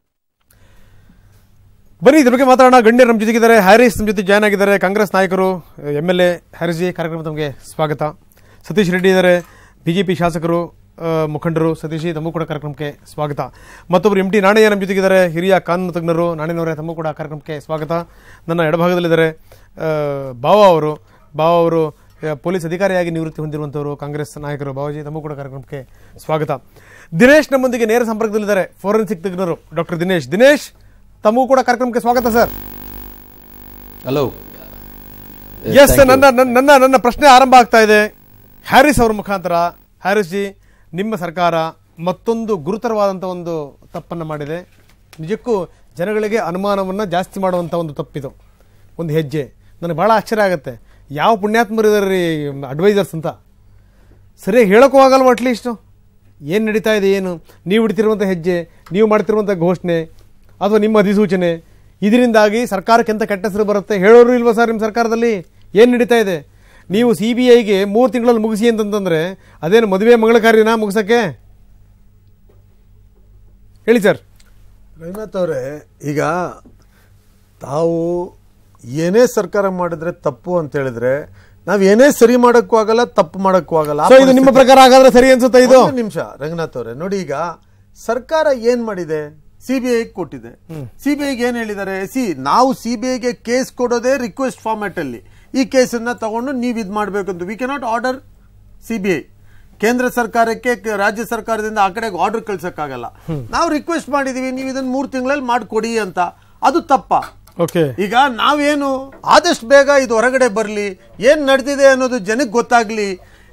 ಬನ್ನಿ ಇದ್ರ ಬಗ್ಗೆ ಮಾತಾಡೋಣ ಗಣ್ಯರು ನಮ್ಮ ಜೊತೆಗಿದ್ದಾರೆ ಹ್ಯಾರಿಸ್ ನಮ್ಮ ಜೊತೆ ಜಾಯ್ನ್ ಆಗಿದ್ದಾರೆ ಕಾಂಗ್ರೆಸ್ ನಾಯಕರು M L A Haris ji ಕಾರ್ಯಕ್ರಮ ತಮಗೆ ಸ್ವಾಗತ ಸತೀಶ್ ರೆಡ್ಡಿ ಇದ್ದಾರೆ ಬಿಜೆಪಿ ಶಾಸಕರು ಆ, ಮುಖಂಡರು ಸತೀಶ್ ಜಿ ತಮಗೂ ಕೂಡ ಕಾರ್ಯಕ್ರಮಕ್ಕೆ ಸ್ವಾಗತ ಮತ್ತೊಬ್ಬರು ಎಂ ಟಿ ನಾಣಯ್ಯ ನಮ್ಮ ಜೊತೆಗಿದ್ದಾರೆ ಹಿರಿಯ ಕಾನೂನು ತಜ್ಞರು ನಾಣಿನವರೇ ತಮಗೂ ಕೂಡ ಕಾರ್ಯಕ್ರಮಕ್ಕೆ ಸ್ವಾಗತ ನನ್ನ ಎಡಭಾಗದಲ್ಲಿದ್ದಾರೆ ಆ, ಬಾವ ಅವರು ಬಾವ ಅವರು ಆ, ಪೊಲೀಸ್ ಅಧಿಕಾರಿಯಾಗಿ ನಿವೃತ್ತಿ ಹೊಂದಿರುವಂಥವರು ಕಾಂಗ್ರೆಸ್ ನಾಯಕರು ಬಾವಾಜಿ ತಮಗೂ ಕೂಡ ಕಾರ್ಯಕ್ರಮಕ್ಕೆ ಸ್ವಾಗತ ದಿನೇಶ್ ನಮ್ಮೊಂದಿಗೆ ನೇರ ಸಂಪರ್ಕದಲ್ಲಿದ್ದಾರೆ ಫೋರೆನ್ಸಿಕ್ ತಜ್ಞರು ಡಾಕ್ಟರ್ ದಿನೇಶ್ ದಿನೇಶ್ ತಮಗೂ ಕೂಡ ಕಾರ್ಯಕ್ರಮಕ್ಕೆ ಸ್ವಾಗತ ಸರ್ ಹಲೋ ಎಸ್ ನನ್ನ ನನ್ನ- ನನ್ನ ನನ್ನ ಪ್ರಶ್ನೆ ಆರಂಭ ಆಗ್ತಾ ಇದೆ ಹ್ಯಾರಿಸ್ ಅವರ ಮುಖಾಂತರ ಹ್ಯಾರಿಸ್ ಜಿ ನಿಮ್ಮ ಸರ್ಕಾರ ಮತ್ತೊಂದು ಗುರುತರವಾದಂಥ ಒಂದು ತಪ್ಪನ್ನು ಮಾಡಿದೆ ನಿಜಕ್ಕೂ ಜನಗಳಿಗೆ ಅನುಮಾನವನ್ನು ಜಾಸ್ತಿ ಮಾಡುವಂಥ ಒಂದು ತಪ್ಪಿದು ಒಂದು ಹೆಜ್ಜೆ ನನಗೆ ಭಾಳ ಆಶ್ಚರ್ಯ ಆಗುತ್ತೆ ಯಾವ ಪುಣ್ಯಾತ್ಮರು ಇದ್ದಾರೆ ರೀ ಅಡ್ವೈಸರ್ಸ್ ಅಂತ ಸರಿಯಾಗಿ ಹೇಳೋಕ್ಕೂ ಆಗಲ್ವ ಅಟ್ಲೀಸ್ಟು ಏನು ನಡೀತಾ ಇದೆ ಏನು ನೀವು ಇಡ್ತಿರುವಂಥ ಹೆಜ್ಜೆ ನೀವು ಮಾಡ್ತಿರುವಂಥ ಘೋಷಣೆ ಅಥವಾ ನಿಮ್ಮ ಅಧಿಸೂಚನೆ ಇದರಿಂದಾಗಿ ಸರ್ಕಾರಕ್ಕೆ ಎಂತ ಕೆಟ್ಟ ಹೆಸರು ಬರುತ್ತೆ ಹೇಳೋರು ಇಲ್ವಾ ಸರ್ ನಿಮ್ಮ ಸರ್ಕಾರದಲ್ಲಿ ಏನು ನಡೀತಾ ಇದೆ ನೀವು ಸಿ ಬಿ ಐಗೆ ಮೂರು ತಿಂಗಳಲ್ಲಿ ಮುಗಿಸಿ ಅಂತಂತಂದ್ರೆ ಅದೇನು ಮದುವೆ ಮಂಗಳ ಕಾರ್ಯನ ಮುಗಿಸೋಕ್ಕೆ ಹೇಳಿ ಸರ್ ರಘುನಾಥ್ ಅವರೇ ಈಗ ತಾವು ಏನೇ ಸರ್ಕಾರ ಮಾಡಿದ್ರೆ ತಪ್ಪು ಅಂತ ಹೇಳಿದ್ರೆ ನಾವ್ ಏನೇ ಸರಿ ಮಾಡಕ್ಕೂ ಆಗಲ್ಲ ತಪ್ಪು ಮಾಡಕ್ಕೂ ಆಗಲ್ಲ ಆ ಸೊ ಇದು ನಿಮ್ಮ ಪರಿಸ್ಥಿತಿ- ಪ್ರಕಾರ ಹಾಗಾದ್ರೆ ಸರಿ ಅನ್ಸುತ್ತಾ ಇದು ಒಂದು ನಿಮಿಷ ರಂಗನಾಥ್ ಅವರೇ ನೋಡಿ ಈಗ ಸರ್ಕಾರ ಏನ್ ಮಾಡಿದೆ ಸಿಬಿಐ ಕೊಟ್ಟಿದೆ ಸಿಬಿಐಗೆ ಏನ್ ಹೇಳಿದ್ದಾರೆ ಸಿ ನಾವು ಸಿಬಿಐಗೆ ಕೇಸ್ ಕೊಡೋದೇ ರಿಕ್ವೆಸ್ಟ್ ಫಾರ್ಮ್ಯಾಟ್ ಅಲ್ಲಿ ಈ ಕೇಸನ್ನ ತಗೊಂಡು ನೀವು ಇದು ಮಾಡಬೇಕಂತ ವಿ ಕೆನಾಟ್ ಆರ್ಡರ್ ಸಿಬಿಐ ಕೇಂದ್ರ ಸರ್ಕಾರಕ್ಕೆ ಕ- ರಾಜ್ಯ ಸರ್ಕಾರದಿಂದ ಆ ಕಡೆಗೆ ಆರ್ಡರ್ ಕಳ್ಸಕ್ಕಾಗಲ್ಲ ನಾವು ರಿಕ್ವೆಸ್ಟ್ ಮಾಡಿದೀವಿ ನೀವು ಇದನ್ನ ಮೂರು ತಿಂಗಳಲ್ಲಿ ಮಾಡಿಕೊಡಿ ಅಂತ ಅದು ತಪ್ಪ ಓಕೆ ಈಗ ನಾವೇನು ಆದಷ್ಟು ಬೇಗ ಇದು ಹೊರಗಡೆ ಬರಲಿ ಏನು ನಡೆದಿದೆ ಅನ್ನೋದು ಜನಕ್ಕೆ ಗೊತ್ತಾಗ್ಲಿ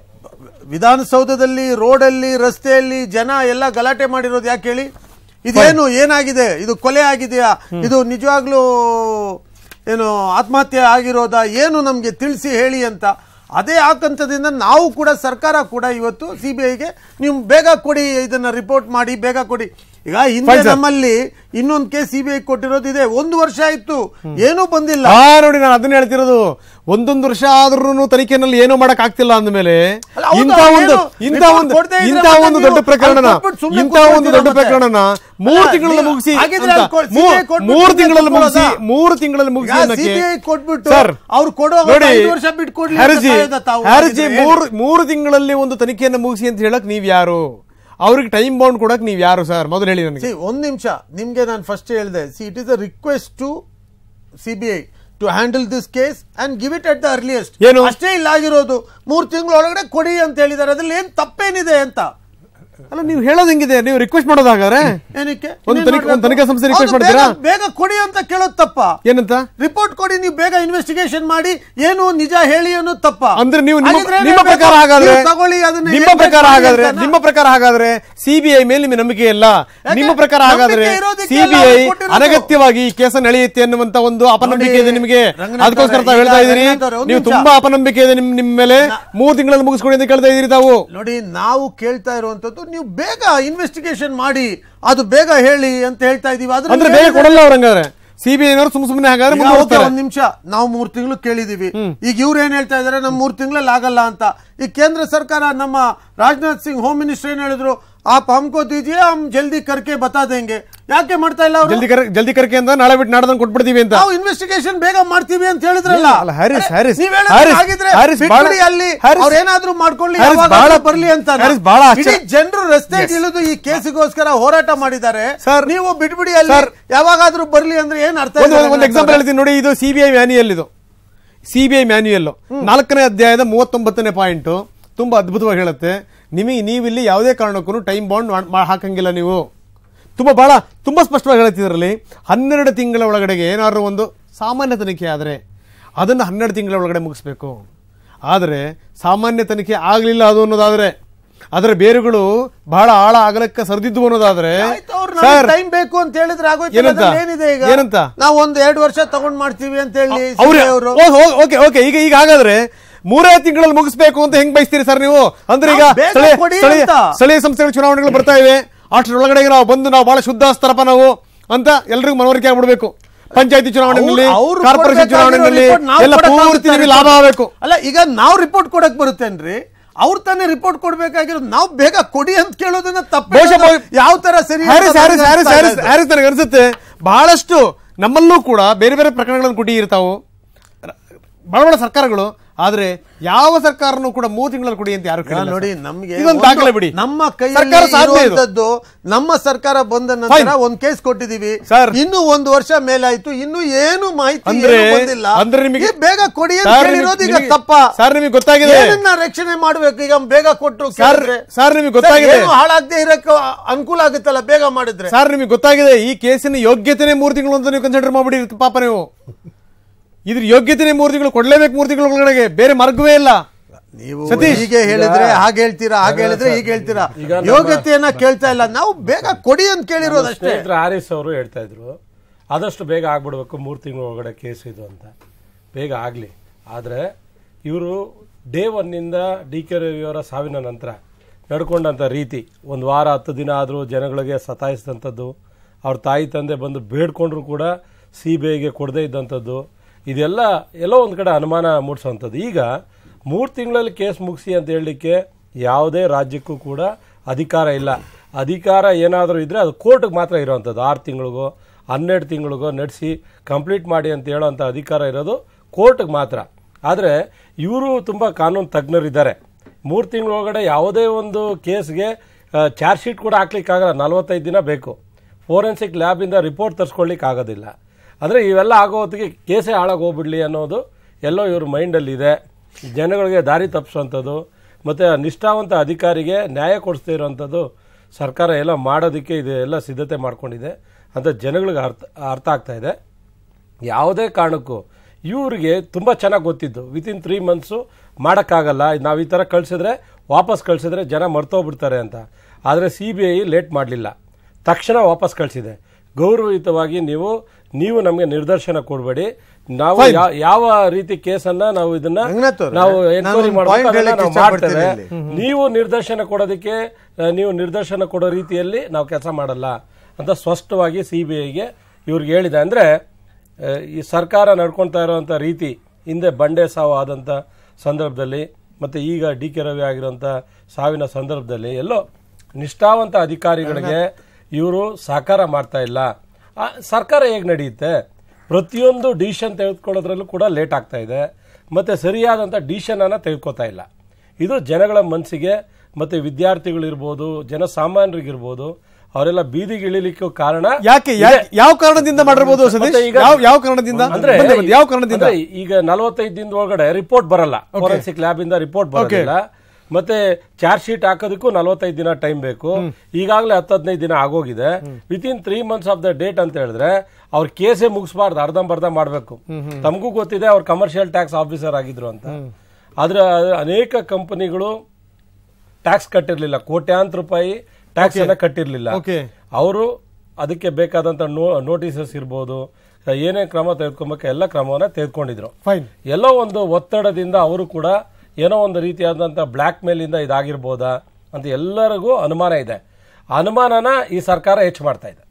ವಿಧಾನಸೌಧದಲ್ಲಿ ರೋಡಲ್ಲಿ ರಸ್ತೆಯಲ್ಲಿ ಜನ ಎಲ್ಲ ಗಲಾಟೆ ಮಾಡಿರೋದು ಯಾಕೆ ಹೇಳಿ ಇದೇನು ಏನಾಗಿದೆ ಇದು ಕೊಲೆ ಆಗಿದೆಯಾ ಇದು ನಿಜವಾಗ್ಲೂ ಏನು ಆತ್ಮಹತ್ಯೆ ಆಗಿರೋದಾ ಏನು ನಮಗೆ ತಿಳಿಸಿ ಹೇಳಿ ಅಂತ ಅದೇ ಆಕಂತದಿಂದ ನಾವು ಕೂಡ ಸರ್ಕಾರ ಕೂಡ ಇವತ್ತು ಸಿ ಬಿ ಐಗೆ ನೀವು ಬೇಗ ಕೊಡಿ ಇದನ್ನ ರಿಪೋರ್ಟ್ ಮಾಡಿ ಬೇಗ ಕೊಡಿ ಈಗ ಹಿಂದೆ Fine, sir. ನಮ್ಮಲ್ಲಿ ಇನ್ನೊಂದು ಕೇಸ್ ಸಿ ಬಿ ಐ ಕೊಟ್ಟಿರೋದು ಇದೆ ಒಂದು ವರ್ಷ ಆಯ್ತು ಏನೂ ಬಂದಿಲ್ಲ ಹಾ ನೋಡಿ ನಾನು ಅದನ್ನ ಹೇಳ್ತಿರೋದು ಒಂದೊಂದು ವರ್ಷ ಆದ್ರೂ ತನಿಖೆನಲ್ಲಿ ಏನೋ ಮಾಡಕ್ ಆಗ್ತಿಲ್ಲ ಅಂದ್ಮೇಲೆ ಅಲ್ಲ, ಹೌದು, ಇಂಥ ಒಂದು ಏನು? ಇಂಥ report ಒಂದು ಕೊಡ್ದೇ ಇದ್ರೆ ಇಂಥ ಮತ್ತೆ ಒಂದು ನೀವು ದೊಡ್ಡ ಪ್ರಕರಣನ ಅಲ್ಲಿ ಕೊಟ್ಬಿಟ್ಟು ಸುಮ್ನೆ ಇಂಥ ಒಂದು ದೊಡ್ಡ ಕೂತ್ಕೊಳ್ತೀರಾ ಪ್ರಕರಣನ ಮತ್ತೆ? ಮೂರು ಅಲ್ಲ, ತಿಂಗಳಲ್ಲಿ ನೀವು- ಮುಗಿಸಿ ಹಾಗಿದ್ರೆ ಅಂತ. ಅಲ್ಲಿ ಕೊಡ್- ಮೂರ್- CBI ಕೊಟ್ಬಿಟ್ಟು ಮೂರು ಸುಮ್ನೆ ತಿಂಗಳಲ್ಲಿ ಮುಗಿಸಿ ಕೂತ್ಕೊಳ್ಳೋದಾ? ಮೂರು ತಿಂಗಳಲ್ಲಿ ಮುಗಿಸಿ ಈಗ ಅನ್ನಕ್ಕೆ CBI ಕೊಟ್ಬಿಟ್ಟು ಸರ್ ಅವ್ರು ಕೊಡೋ ನೋಡಿ ಐದು ವರ್ಷ ಬಿಟ್ಟು ಕೊಡ್ಲಿ ಅಂತ ಹ್ಯಾರಿಸ್ ಜಿ, ಕಾಯೋದಾ ತಾವು? ಹ್ಯಾರಿಸ್ ಜಿ, ಹಾಗಿದ್ರೆ ಮೂರು ಮೂರು ತಿಂಗಳಲ್ಲಿ ಒಂದು ತನಿಖೆಯನ್ನು ಮುಗಿಸಿ ಅಂತ ಹೇಳಕ್ ನೀವ್ ಯಾರು ಅವ್ರಿಗೆ ಟೈಮ್ ಬೌಂಡ್ ಕೊಡಕ್ ನೀವ್ ಯಾರು ಸರ್ ಮೊದಲು ಹೇಳಿ ನನಗೆ ಸಿ ಒಂದ್ ನಿಮಿಷ ನಿಮ್ಗೆ ನಾನು ಫಸ್ಟ್ ಹೇಳಿದೆ see it is a request to CBI to handle this case and give it at the earliest ಏನು? ಅಷ್ಟೇ ಇಲ್ಲ ಆಗಿರೋದು ಮೂರ್ ತಿಂಗಳ ಒಳಗಡೆ ಕೊಡಿ ಅಂತ ಹೇಳಿದ್ದಾರೆ ಅದ್ರಲ್ಲಿ ಏನ್ ತಪ್ಪೇನಿದೆ ಅಂತ ಅಲ್ಲ ನೀವು ಹೇಳೋದು ಹೆಂಗಿದೆ ನೀವು ರಿಕ್ವೆಸ್ಟ್ ಮಾಡೋದಾಗಾದ್ರೆ ಏನಕ್ಕೆ ಒಂದು ಇನ್ನೇನ್ ತನಿಖೆ- ಒಂದು ಮಾಡ್ಬೇಕು? ತನಿಖಾ ಸಂಸ್ಥೆ request ಹೌದು, ಬೇಗ- ಮಾಡ್ತೀರಾ? ಬೇಗ ಕೊಡಿ ಅಂತ ಕೇಳೋದು ತಪ್ಪ ಏನಂತ ರಿಪೋರ್ಟ್ ಕೊಡಿ ನೀವು ಬೇಗ ಇನ್ವೆಸ್ಟಿಗೇಷನ್ ಮಾಡಿ ಏನು ನಿಜ ಹೇಳಿ ಅನ್ನೋದು ತಪ್ಪ ಅಂದ್ರೆ ನೀವು ನಿಮ್ಮ ಹಾಗಿದ್ರೆ ಏನ್ ನಿಮ್ಮ ಹೇಳ್ಬೇಕು? ಪ್ರಕಾರ ಹಾಗಾದ್ರೆ ನೀವು ತಗೊಳ್ಳಿ ಅದನ್ನ ನಿಮ್ಮ ಏನ್ ಪ್ರಕಾರ ಬೇಕು ಹಾಗಾದ್ರೆ ಅಂತಾನ? ನಿಮ್ಮ ಪ್ರಕಾರ ಹಾಗಾದ್ರೆ ಸಿಬಿಐ ಮೇಲೆ ನಿಮಗೆ ನಂಬಿಕೆ ಇಲ್ಲ ಯಾಕೆ? ನಿಮ್ಮ ಪ್ರಕಾರ ಹಾಗಾದ್ರೆ ನಂಬಿಕೆ ಇರೋದಕ್ಕೆ ಸಿಬಿಐ ಎಲ್ಲ ಅವ್ರು ಕೊಟ್ಟಿರೋದು. ಅನಗತ್ಯವಾಗಿ ಈ ಕೇಸನ್ನು ಎಳೆಯುತ್ತೆ ಅನ್ನುವಂತ ಒಂದು ಅಪನಂಬಿಕೆ ಇದೆ ನಿಮಗೆ ರಂಗನಾಥ್ ಅದಕ್ಕೋಸ್ಕರ ತಾವು ಅವರೇ, ಹೇಳ್ತಾ ಈಗ ಇದ್ದೀರಿ ರಂಗನಾಥ್ ಅವರೇ, ಒಂದು ನೀವು ನಿಮಿಷ. ತುಂಬಾ ಅಪನಂಬಿಕೆ ಇದೆ ನಿಮ್ ನಿಮ್ ಮೇಲೆ ಮೂರು ತಿಂಗಳಲ್ಲಿ ಮುಗಿಸ್ಕೊಂಡು ಅಂತ ಕೇಳ್ತಾ ಇದ್ದೀರಿ ತಾವು ನೋಡಿ ನಾವು ಕೇಳ್ತಾ ಇರುವಂತದ್ದು ನೀವು ಬೇಗ ಇನ್ವೆಸ್ಟಿಗೇಷನ್ ಮಾಡಿ ಅದು ಬೇಗ ಹೇಳಿ ಅಂತ ಹೇಳ್ತಾ ಇದೀವಿ ಅದ್ರ ಅಂದ್ರೆ ಬೇಗ ಕೊಡಲ್ಲ ಅವ್ರ ಹಂಗಾದ್ರೆ ಸಿಬಿಐನವರು ಸುಮ್ ಸುಮ್ಮನೆ ಹಾಗಾದ್ರೆ ಈಗ ಓಕೆ, ಮುಂದುವರಿಸ್ತಾರೆ ಒಂದ್ ನಿಮಿಷ ನಾವು ಮೂರ್ ತಿಂಗಳು ಕೇಳಿದೀವಿ ಈಗ ಇವ್ರು ಏನ್ ಹೇಳ್ತಾ ಇದಾರೆ ನಮ್ ಮೂರ್ ತಿಂಗಳಲ್ಲಿ ಆಗಲ್ಲ ಅಂತ ಈ ಕೇಂದ್ರ ಸರ್ಕಾರ ನಮ್ಮ ರಾಜನಾಥ್ ಸಿಂಗ್ ಹೋಮ್ ಮಿನಿಸ್ಟರ್ ಏನ್ ಹೇಳಿದ್ರು आप हमको दीजिए हम जल्दी करके बता देंगे ಯಾಕೆ ಮಾಡ್ತಾ ಇಲ್ಲ ಅವರು ಜಲ್ದಿ ಕರ್ ಜಲ್ದಿ ಕರ್ಕೆ ಅಂತ ನಾಳೆ ಬಿಟ್ಟು ನಾಡ್ದಂಗ್ ಕೊಟ್ಬಿಡ್ತೀವಿ ಅಂತ ನಾವು ಇನ್ವೆಸ್ಟಿಗೇಷನ್ ಬೇಗ ಮಾಡ್ತೀವಿ ಅಂತ ಹೇಳಿದ್ರಲ್ಲ ಅಲ್ಲ, ಹ್ಯಾರಿಸ್, ಹ್ಯಾರಿಸ್, ನೀವ್ ಹೇಳಿದ್ರೆ ಹ್ಯಾರಿಸ್, ಹಾಗಿದ್ರೆ ಹ್ಯಾರಿಸ್ ಬಿಟ್ಬಿಡಿ ಬಹಳ- ಅಲ್ಲಿ ಹ್ಯಾರಿಸ್, ಅವ್ರು ಏನಾದ್ರೂ ಮಾಡ್ಕೊಳ್ಳಿ ಹ್ಯಾರಿಸ್ ಯಾವಾಗಾದ್ರೂ ಬಹಳ- ಬರ್ಲಿ ಅಂತ ಹ್ಯಾರಿಸ್ ಬಹಳ ಆಶ್ಚರ್ಯ- ಜನರು ರಸ್ತೆಗೆ ಇಳಿದು ಈ ಕೇಸಿಗೋಸ್ಕರ ಹೋರಾಟ ಮಾಡಿದ್ದಾರೆ ಸರ್, ನೀವು ಬಿಟ್ಬಿಡಿ ಅಲ್ಲಿ ಸರ್, ಯಾವಾಗಾದ್ರೂ ಬರ್ಲಿ ಅಂದ್ರೆ ಏನ್ ಅರ್ಥ ಒಂದು ಇದೆ ಒಂದು ಎಕ್ಸಾಂಪಲ್ ಹೇಳ್ತೀನಿ ನೋಡಿ ಇದು ಸಿಬಿಐ ಮ್ಯಾನ್ಯುಯಲ್ ಇದು ಸಿಬಿಐ ಮ್ಯಾನ್ಯುಯಲ್ ನಾಲ್ಕನೇ ಅಧ್ಯಾಯದ ಮೂವತ್ತೊಂಬತ್ತನೇ ಪಾಯಿಂಟ್ ತುಂಬಾ ಅದ್ಭುತವಾಗಿ ಹೇಳುತ್ತೆ ನಿಮಗೆ ನೀವಿಲ್ಲಿ ಯಾವುದೇ ಕಾರಣಕ್ಕೂ ಟೈಮ್ ಬಾಂಡ್ ಹಾಕಂಗಿಲ್ಲ ನೀವು ತುಂಬಾ ಬಹಳ ತುಂಬಾ ಸ್ಪಷ್ಟವಾಗಿ ಹೇಳ್ತಿದ್ರಲ್ಲಿ ಹನ್ನೆರಡು ತಿಂಗಳ ಒಳಗಡೆಗೆ ಏನಾದ್ರು ಒಂದು ಸಾಮಾನ್ಯ ತನಿಖೆ ಆದರೆ ಅದನ್ನು ಹನ್ನೆರಡು ತಿಂಗಳ ಒಳಗಡೆ ಮುಗಿಸ್ಬೇಕು ಆದರೆ ಸಾಮಾನ್ಯ ತನಿಖೆ ಆಗಲಿಲ್ಲ ಅದು ಅನ್ನೋದಾದ್ರೆ ಅದರ ಬೇರುಗಳು ಬಹಳ ಆಳ ಅಗಲಕ್ಕೆ ಸರಿದಿದ್ದು ಅನ್ನೋದಾದ್ರೆ ಸರ್ ಟೈಮ್ ಬೇಕು ಅಂತ ಹೇಳಿದ್ರೆ ಆಗೋಯ್ತು ಏನಂತ? ಅದ್ರಲ್ಲಿ ಏನಿದೆ ಈಗ ಏನಂತ? ನಾವು ಒಂದ್ ಎರಡು ವರ್ಷ ತಗೊಂಡ್ ಮಾಡ್ತೀವಿ ಅಂತ ಹೇಳಿ ಅವ್ರು ಅವರು ಓಕೆ ಓಕೆ ಈಗ ಈಗ ಹಾಗಾದ್ರೆ ಮೂರೇ ತಿಂಗಳಲ್ಲಿ ಮುಗಿಸ್ಬೇಕು ಅಂತ ಹೆಂಗ್ ಬಯಸ್ತೀರಿ ಸರ್ ನೀವು ಅಂದ್ರೆ ಈಗ ನಾವು ಬೇಗ ಸ್ಥಳೀಯ ಕೊಡಿ ಸ್ಥಳೀಯ ಅಂತ. ಸ್ಥಳೀಯ ಸಂಸ್ಥೆಗಳ ಚುನಾವಣೆಗಳು ಬರ್ತಾ ಇವೆ ಅಷ್ಟರೊಳಗಡೆ ನಾವು ಬಂದು ನಾವು ಬಹಳ ಶುದ್ಧ ಸ್ತರಪ ನಾವು ಅಂತ ಎಲ್ರಿಗೂ ಮನವರಿಕೆ ಆಗ್ಬಿಡ್ಬೇಕು ಪಂಚಾಯತಿ ಚುನಾವಣೆಯಲ್ಲಿ ಅವ್ರು- ಅವ್ರು ಕಾರ್ಪೊರೇಷನ್ ಕೊಡ್ಬೇಕಾಗಿರೋ ಚುನಾವಣೆಯಲ್ಲಿ report ನಾವು ಎಲ್ಲ ಕೊಡಕ್ಕಾಗುತ್ತಾ ಪೂರ್ತಿ ನಿಮಗೆ report? ಲಾಭ ಆಗಬೇಕು ಅಲ್ಲ ಈಗ ನಾವು ರಿಪೋರ್ಟ್ ಕೊಡಕ್ ಬರುತ್ತೇನ್ರಿ ಅವ್ರು ತಾನೇ ರಿಪೋರ್ಟ್ ಕೊಡ್ಬೇಕಾಗಿರೋದು ನಾವು ಬೇಗ ಕೊಡಿ ಅಂತ ಕೇಳೋದನ್ನ ತಪ್ಪು ಬಹುಶಃ ಬಹು- ಯಾವ ತರ ಸರಿ ಅಂತ ಹ್ಯಾರಿಸ್ ಹ್ಯಾರಿಸ್ ನನಗೆ ಹ್ಯಾರಿಸ್ ಅನ್ಸ್ತಾ ಹ್ಯಾರಿಸ್ ಇದೆ. ಹ್ಯಾರಿಸ್ ನನಗೆ ಅನ್ಸುತ್ತೆ ಬಹಳಷ್ಟು ನಮ್ಮಲ್ಲೂ ಕೂಡ ಬೇರೆ ಬೇರೆ ಪ್ರಕರಣಗಳನ್ನು ಕೊಟ್ಟಿ ಇರ್ತಾವು ಬಹಳ ಬಹಳ ಸರ್ಕಾರಗಳು ಆದ್ರೆ ಯಾವ ಸರ್ಕಾರನೂ ಕೂಡ ಮೂರು ತಿಂಗಳಲ್ಲಿ ಕೊಡಿ ಅಂತ ಯಾರು ಈಗ ಕೇಳಿಲ್ಲ ನೋಡಿ ಸರ್. ನಮ್ಗೆ ಇದೊಂದು ಒಂದು ದಾಖಲೆ ಬಿಡಿ ನಮ್ಮ ಸರ್ಕಾರ ಕೈಯಲ್ಲಿ ಸಾಧನೆ ಇದು. ಇರುವಂತದ್ದು ನಮ್ಮ ಸರ್ಕಾರ ಬಂದ ನಂತರ Fine. ಒಂದ್ ಕೇಸ್ ಕೊಟ್ಟಿದೀವಿ ಸರ್. ಇನ್ನು ಒಂದು ವರ್ಷ ಮೇಲಾಯ್ತು ಇನ್ನು ಏನು ಮಾಹಿತಿ ಅಂದ್ರೆ- ಏನೂ ಬಂದಿಲ್ಲ ಅಂದ್ರೆ ನಿಮಗೆ- ಈ ಬೇಗ ಕೊಡಿ ಅಂತ ಸರ್, ಹೇಳಿರೋದು ಈಗ ನಿಮಗೆ- ತಪ್ಪ ಸರ್, ನಿಮಗೆ ಗೊತ್ತಾಗಿದೆ. ಏನನ್ನ ರಕ್ಷಣೆ ಮಾಡ್ಬೇಕು ಈಗ ಬೇಗ ಕೊಟ್ಟು ಸರ್, ಕೇಳಿದ್ರೆ? ಸರ್, ನಿಮಗೆ ಗೊತ್ತಾಗಿದೆ. ಏನು ಹಾಳಾಗದೆ ಇರಕ್ಕೆ ಅನುಕೂಲ ಆಗುತ್ತಲ್ಲ ಬೇಗ ಮಾಡಿದ್ರೆ ಸರ್ ನಿಮಗೆ ಗೊತ್ತಾಗಿದೆ ಈ ಕೇಸಿನ ಯೋಗ್ಯತೆನೇ ಮೂರು ತಿಂಗಳು ಅಂತ ನೀವು ಕನ್ಸಿಡರ್ ಮಾಡ್ಬಿಡಿ ಪಾಪ ನೀವು ಇದ್ರ ಯೋಗ್ಯತೆನೇ ಮೂರು ತಿಂಗಳು ಕೊಡ್ಲೇಬೇಕು ಮೂರು ತಿಂಗಳ ಒಳಗಡೆಗೆ ಬೇರೆ ಮಾರ್ಗವೇ ಇಲ್ಲ ನೀವು ಸತೀಶ್. ಹೀಗೆ ಹೇಳಿದ್ರೆ ಹಾಗೆ ಹೇಳ್ತೀರಾ ಹಾಗೆ ಹೇಳಿದ್ರೆ ಹೀಗೆ ಹೇಳ್ತೀರಾ ಈಗ ನಮ್ಮ- ಯೋಗ್ಯತೆಯನ್ನ ಕೇಳ್ತಾ ಇಲ್ಲ ನಾವು ಬೇಗ ಕೊಡಿ ಅಂತ ಕೇಳಿರೋದು ಅಷ್ಟೇ ಸ್ನೇಹಿತರು ಆರಿಸ್ ಅವರು ಹೇಳ್ತಾ ಇದ್ರು ಆದಷ್ಟು ಬೇಗ ಆಗ್ಬಿಡ್ಬೇಕು ಮೂರು ತಿಂಗಳ ಒಳಗಡೆ ಕೇಸ್ ಇದು ಅಂತ ಬೇಗ ಆಗಲಿ ಆದರೆ ಇವರು ಡೇ ಒನ್ನಿಂದ ಡಿ ಕೆ ರವಿಯವರ ಸಾವಿನ ನಂತರ ನಡ್ಕೊಂಡಂಥ ರೀತಿ ಒಂದು ವಾರ ಹತ್ತು ದಿನ ಆದರೂ ಜನಗಳಿಗೆ ಸತಾಯಿಸಿದಂಥದ್ದು ಅವ್ರ ತಾಯಿ ತಂದೆ ಬಂದು ಬೇಡ್ಕೊಂಡ್ರು ಕೂಡ ಸಿ ಬಿ ಐಗೆ ಕೊಡದೇ ಇದ್ದಂಥದ್ದು ಇದೆಲ್ಲ ಎಲ್ಲೋ ಒಂದು ಕಡೆ ಅನುಮಾನ ಮೂಡಿಸೋವಂಥದ್ದು ಈಗ ಮೂರು ತಿಂಗಳಲ್ಲಿ ಕೇಸ್ ಮುಗಿಸಿ ಅಂತ ಹೇಳಲಿಕ್ಕೆ ಯಾವುದೇ ರಾಜ್ಯಕ್ಕೂ ಕೂಡ ಅಧಿಕಾರ ಇಲ್ಲ ಅಧಿಕಾರ ಏನಾದರೂ ಇದ್ದರೆ ಅದು ಕೋರ್ಟ್ಗೆ ಮಾತ್ರ ಇರೋವಂಥದ್ದು ಆರು ತಿಂಗಳಿಗೋ ಹನ್ನೆರಡು ತಿಂಗಳಿಗೋ ನಡೆಸಿ ಕಂಪ್ಲೀಟ್ ಮಾಡಿ ಅಂತ ಹೇಳೋವಂಥ ಅಧಿಕಾರ ಇರೋದು ಕೋರ್ಟ್ಗೆ ಮಾತ್ರ ಆದರೆ ಇವರು ತುಂಬ ಕಾನೂನು ತಜ್ಞರಿದ್ದಾರೆ ಮೂರು ತಿಂಗಳೊಳಗಡೆ ಯಾವುದೇ ಒಂದು ಕೇಸ್ಗೆ ಚಾರ್ಜ್ ಶೀಟ್ ಕೂಡ ಹಾಕ್ಲಿಕ್ಕಾಗಲ್ಲ ನಲವತ್ತೈದು ದಿನ ಬೇಕು ಫೋರೆನ್ಸಿಕ್ ಲ್ಯಾಬಿಂದ ರಿಪೋರ್ಟ್ ತರಿಸ್ಕೊಳ್ಳಿಕ್ಕೆ ಆಗೋದಿಲ್ಲ ಅಂದರೆ ಇವೆಲ್ಲ ಆಗೋ ಹೊತ್ತಿಗೆ ಕೇಸೇ ಹಾಳಾಗಿ ಹೋಗ್ಬಿಡ್ಲಿ ಅನ್ನೋದು ಎಲ್ಲೋ ಇವ್ರ ಮೈಂಡಲ್ಲಿದೆ ಜನಗಳಿಗೆ ದಾರಿ ತಪ್ಪಿಸುವಂಥದ್ದು ಮತ್ತು ನಿಷ್ಠಾವಂತ ಅಧಿಕಾರಿಗೆ ನ್ಯಾಯ ಕೊಡಿಸ್ದೇ ಇರೋವಂಥದ್ದು ಸರ್ಕಾರ ಎಲ್ಲ ಮಾಡೋದಕ್ಕೆ ಇದು ಎಲ್ಲ ಸಿದ್ಧತೆ ಮಾಡ್ಕೊಂಡಿದೆ ಅಂತ ಜನಗಳಿಗೆ ಅರ್ಥ ಅರ್ಥ ಆಗ್ತಾ ಇದೆ ಯಾವುದೇ ಕಾರಣಕ್ಕೂ ಇವ್ರಿಗೆ ತುಂಬ ಚೆನ್ನಾಗಿ ಗೊತ್ತಿದ್ದು ವಿತಿನ್ ತ್ರೀ ಮಂತ್ಸು ಮಾಡೋಕ್ಕಾಗಲ್ಲ ನಾವು ಈ ಥರ ಕಳಿಸಿದ್ರೆ ವಾಪಸ್ ಕಳಿಸಿದ್ರೆ ಜನ ಮರ್ತೋಗ್ಬಿಡ್ತಾರೆ ಅಂತ ಆದರೆ ಸಿ ಬಿ ಐ ಲೇಟ್ ಮಾಡಲಿಲ್ಲ ತಕ್ಷಣ ವಾಪಸ್ ಕಳಿಸಿದೆ ಗೌರವಯುತವಾಗಿ ನೀವು ನೀವು ನಮಗೆ ನಿರ್ದರ್ಶನ ಕೊಡಬೇಡಿ ನಾವು ಯಾ- ಯಾವ ರೀತಿ ಕೇಸನ್ನ ನಾವು ಇದನ್ನ ರಂಗನಾಥ್ ಅವ್ರೆ, ನಾವು ನಾನು ಎನ್ಕ್ವೈರಿ ಒಂದು ಮಾಡಬೇಕು point ಅದನ್ನ ಹೇಳಕ್ಕೆ ನಾವು ಮಾಡ್ತೇವೆ ಇಷ್ಟಪಡ್ತೀನಿ ನೀವು ನಿರ್ದೇಶನ ಕೊಡೋದಕ್ಕೆ ಆ, ನೀವು ನಿರ್ದೇಶನ ಕೊಡೋ ರೀತಿಯಲ್ಲಿ ನಾವು ಕೆಲಸ ಮಾಡಲ್ಲ ಅಂತ ಸ್ಪಷ್ಟವಾಗಿ ಸಿ ಬಿ ಐಗೆ ಇವ್ರಿಗೆ ಹೇಳಿದೆ ಅಂದರೆ ಈ ಸರ್ಕಾರ ನಡ್ಕೊಳ್ತಾ ಇರುವಂಥ ರೀತಿ ಹಿಂದೆ ಬಂಡೆ ಸಾವು ಆದಂಥ ಸಂದರ್ಭದಲ್ಲಿ ಮತ್ತು ಈಗ ಡಿ ಕೆ ರವಿ ಆಗಿರೋಂಥ ಸಾವಿನ ಸಂದರ್ಭದಲ್ಲಿ ಎಲ್ಲೋ ನಿಷ್ಠಾವಂತ ಅಧಿಕಾರಿಗಳಿಗೆ ಇವರು ಸಹಕಾರ ಮಾಡ್ತಾ ಇಲ್ಲ ಆ, ಸರ್ಕಾರ ಹೇಗೆ ನಡೆಯುತ್ತೆ ಪ್ರತಿಯೊಂದು ಡಿಸಿಷನ್ ತೆಗೆದುಕೊಳ್ಳೋದ್ರಲ್ಲೂ ಕೂಡ ಲೇಟ್ ಆಗ್ತಾ ಇದೆ ಮತ್ತು ಸರಿಯಾದಂಥ ಡಿಸಿಷನನ್ನು ತೆಗೆದುಕೋತಾ ಇಲ್ಲ ಇದು ಜನಗಳ ಮನಸ್ಸಿಗೆ ಮತ್ತು ವಿದ್ಯಾರ್ಥಿಗಳಿರ್ಬೋದು ಜನಸಾಮಾನ್ಯರಿಗಿರ್ಬೋದು ಅವರೆಲ್ಲ ಬೀದಿಗೆ ಇಳಿಲಿಕ್ಕೂ ಕಾರಣ ಯಾಕೆ ಇದೆ. ಯಾಕೆ- ಯಾವ ಕಾರಣದಿಂದ ಮಾಡಿರ್ಬೋದು ಸತೀಶ್ ಮತ್ತೆ ಈಗ- ಯಾವ ಯಾವ ಕಾರಣದಿಂದ ಅಂದ್ರೆ ಬಂದೆ ಬಂದೆ. ಯಾವ ಕಾರಣದಿಂದ ಅಂದ್ರೆ ಈಗ ನಲವತ್ತೈದು ದಿನದ ಒಳಗಡೆ ರಿಪೋರ್ಟ್ ಬರಲ್ಲ ಫೋರೆನ್ಸಿಕ್ ಲ್ಯಾಬ್ ಇಂದ ರಿಪೋರ್ಟ್ ಬರೋದಿಲ್ಲ ಮತ್ತೆ ಚಾರ್ಜ್ ಶೀಟ್ ಹಾಕೋದಕ್ಕೂ ನಲವತ್ತೈದು ದಿನ ಟೈಮ್ ಬೇಕು ಈಗಾಗಲೇ ಹತ್ತು ಹದಿನೈದು ದಿನ ಆಗೋಗಿದೆ within three months of the date ಅಂತ ಹೇಳಿದ್ರೆ ಅವ್ರ ಕೇಸೇ ಮುಗಿಸ್ಬಾರ್ದು ಅರ್ಧಂಬರ್ಧ ಮಾಡಬೇಕು ತಮಗೂ ಗೊತ್ತಿದೆ ಅವ್ರು ಕಮರ್ಷಿಯಲ್ ಟ್ಯಾಕ್ಸ್ ಆಫೀಸರ್ ಆಗಿದ್ರು ಅಂತ ಆದ್ರೆ ಅನೇಕ ಕಂಪನಿಗಳು ಟ್ಯಾಕ್ಸ್ ಕಟ್ಟಿರ್ಲಿಲ್ಲ ಕೋಟ್ಯಾಂತರ ರೂಪಾಯಿ ಟ್ಯಾಕ್ಸ್ ಅನ್ನ ಕಟ್ಟಿರ್ಲಿಲ್ಲ Okay. ಅವರು ಅದಕ್ಕೆ ಬೇಕಾದಂತ ನೋಟಿಸಸ್ ಇರ್ಬೋದು ಏನೇ ಕ್ರಮ ತೆಗೆದುಕೊಬೇಕು ಎಲ್ಲ ಕ್ರಮವನ್ನ ತೆಗೆದುಕೊಂಡಿದ್ರು ಫೈನ್ ಎಲ್ಲೋ ಒಂದು ಒತ್ತಡದಿಂದ ಅವರು ಕೂಡ ಏನೋ ಒಂದು ರೀತಿಯಾದಂಥ ಬ್ಲ್ಯಾಕ್ ಮೇಲಿಂದ ಇದಾಗಿರ್ಬೋದಾ ಅಂತ ಎಲ್ಲರಿಗೂ ಅನುಮಾನ ಇದೆ ಆ ಅನುಮಾನನ ಈ ಸರ್ಕಾರ ಹೆಚ್ಚು ಮಾಡ್ತಾ ಇದೆ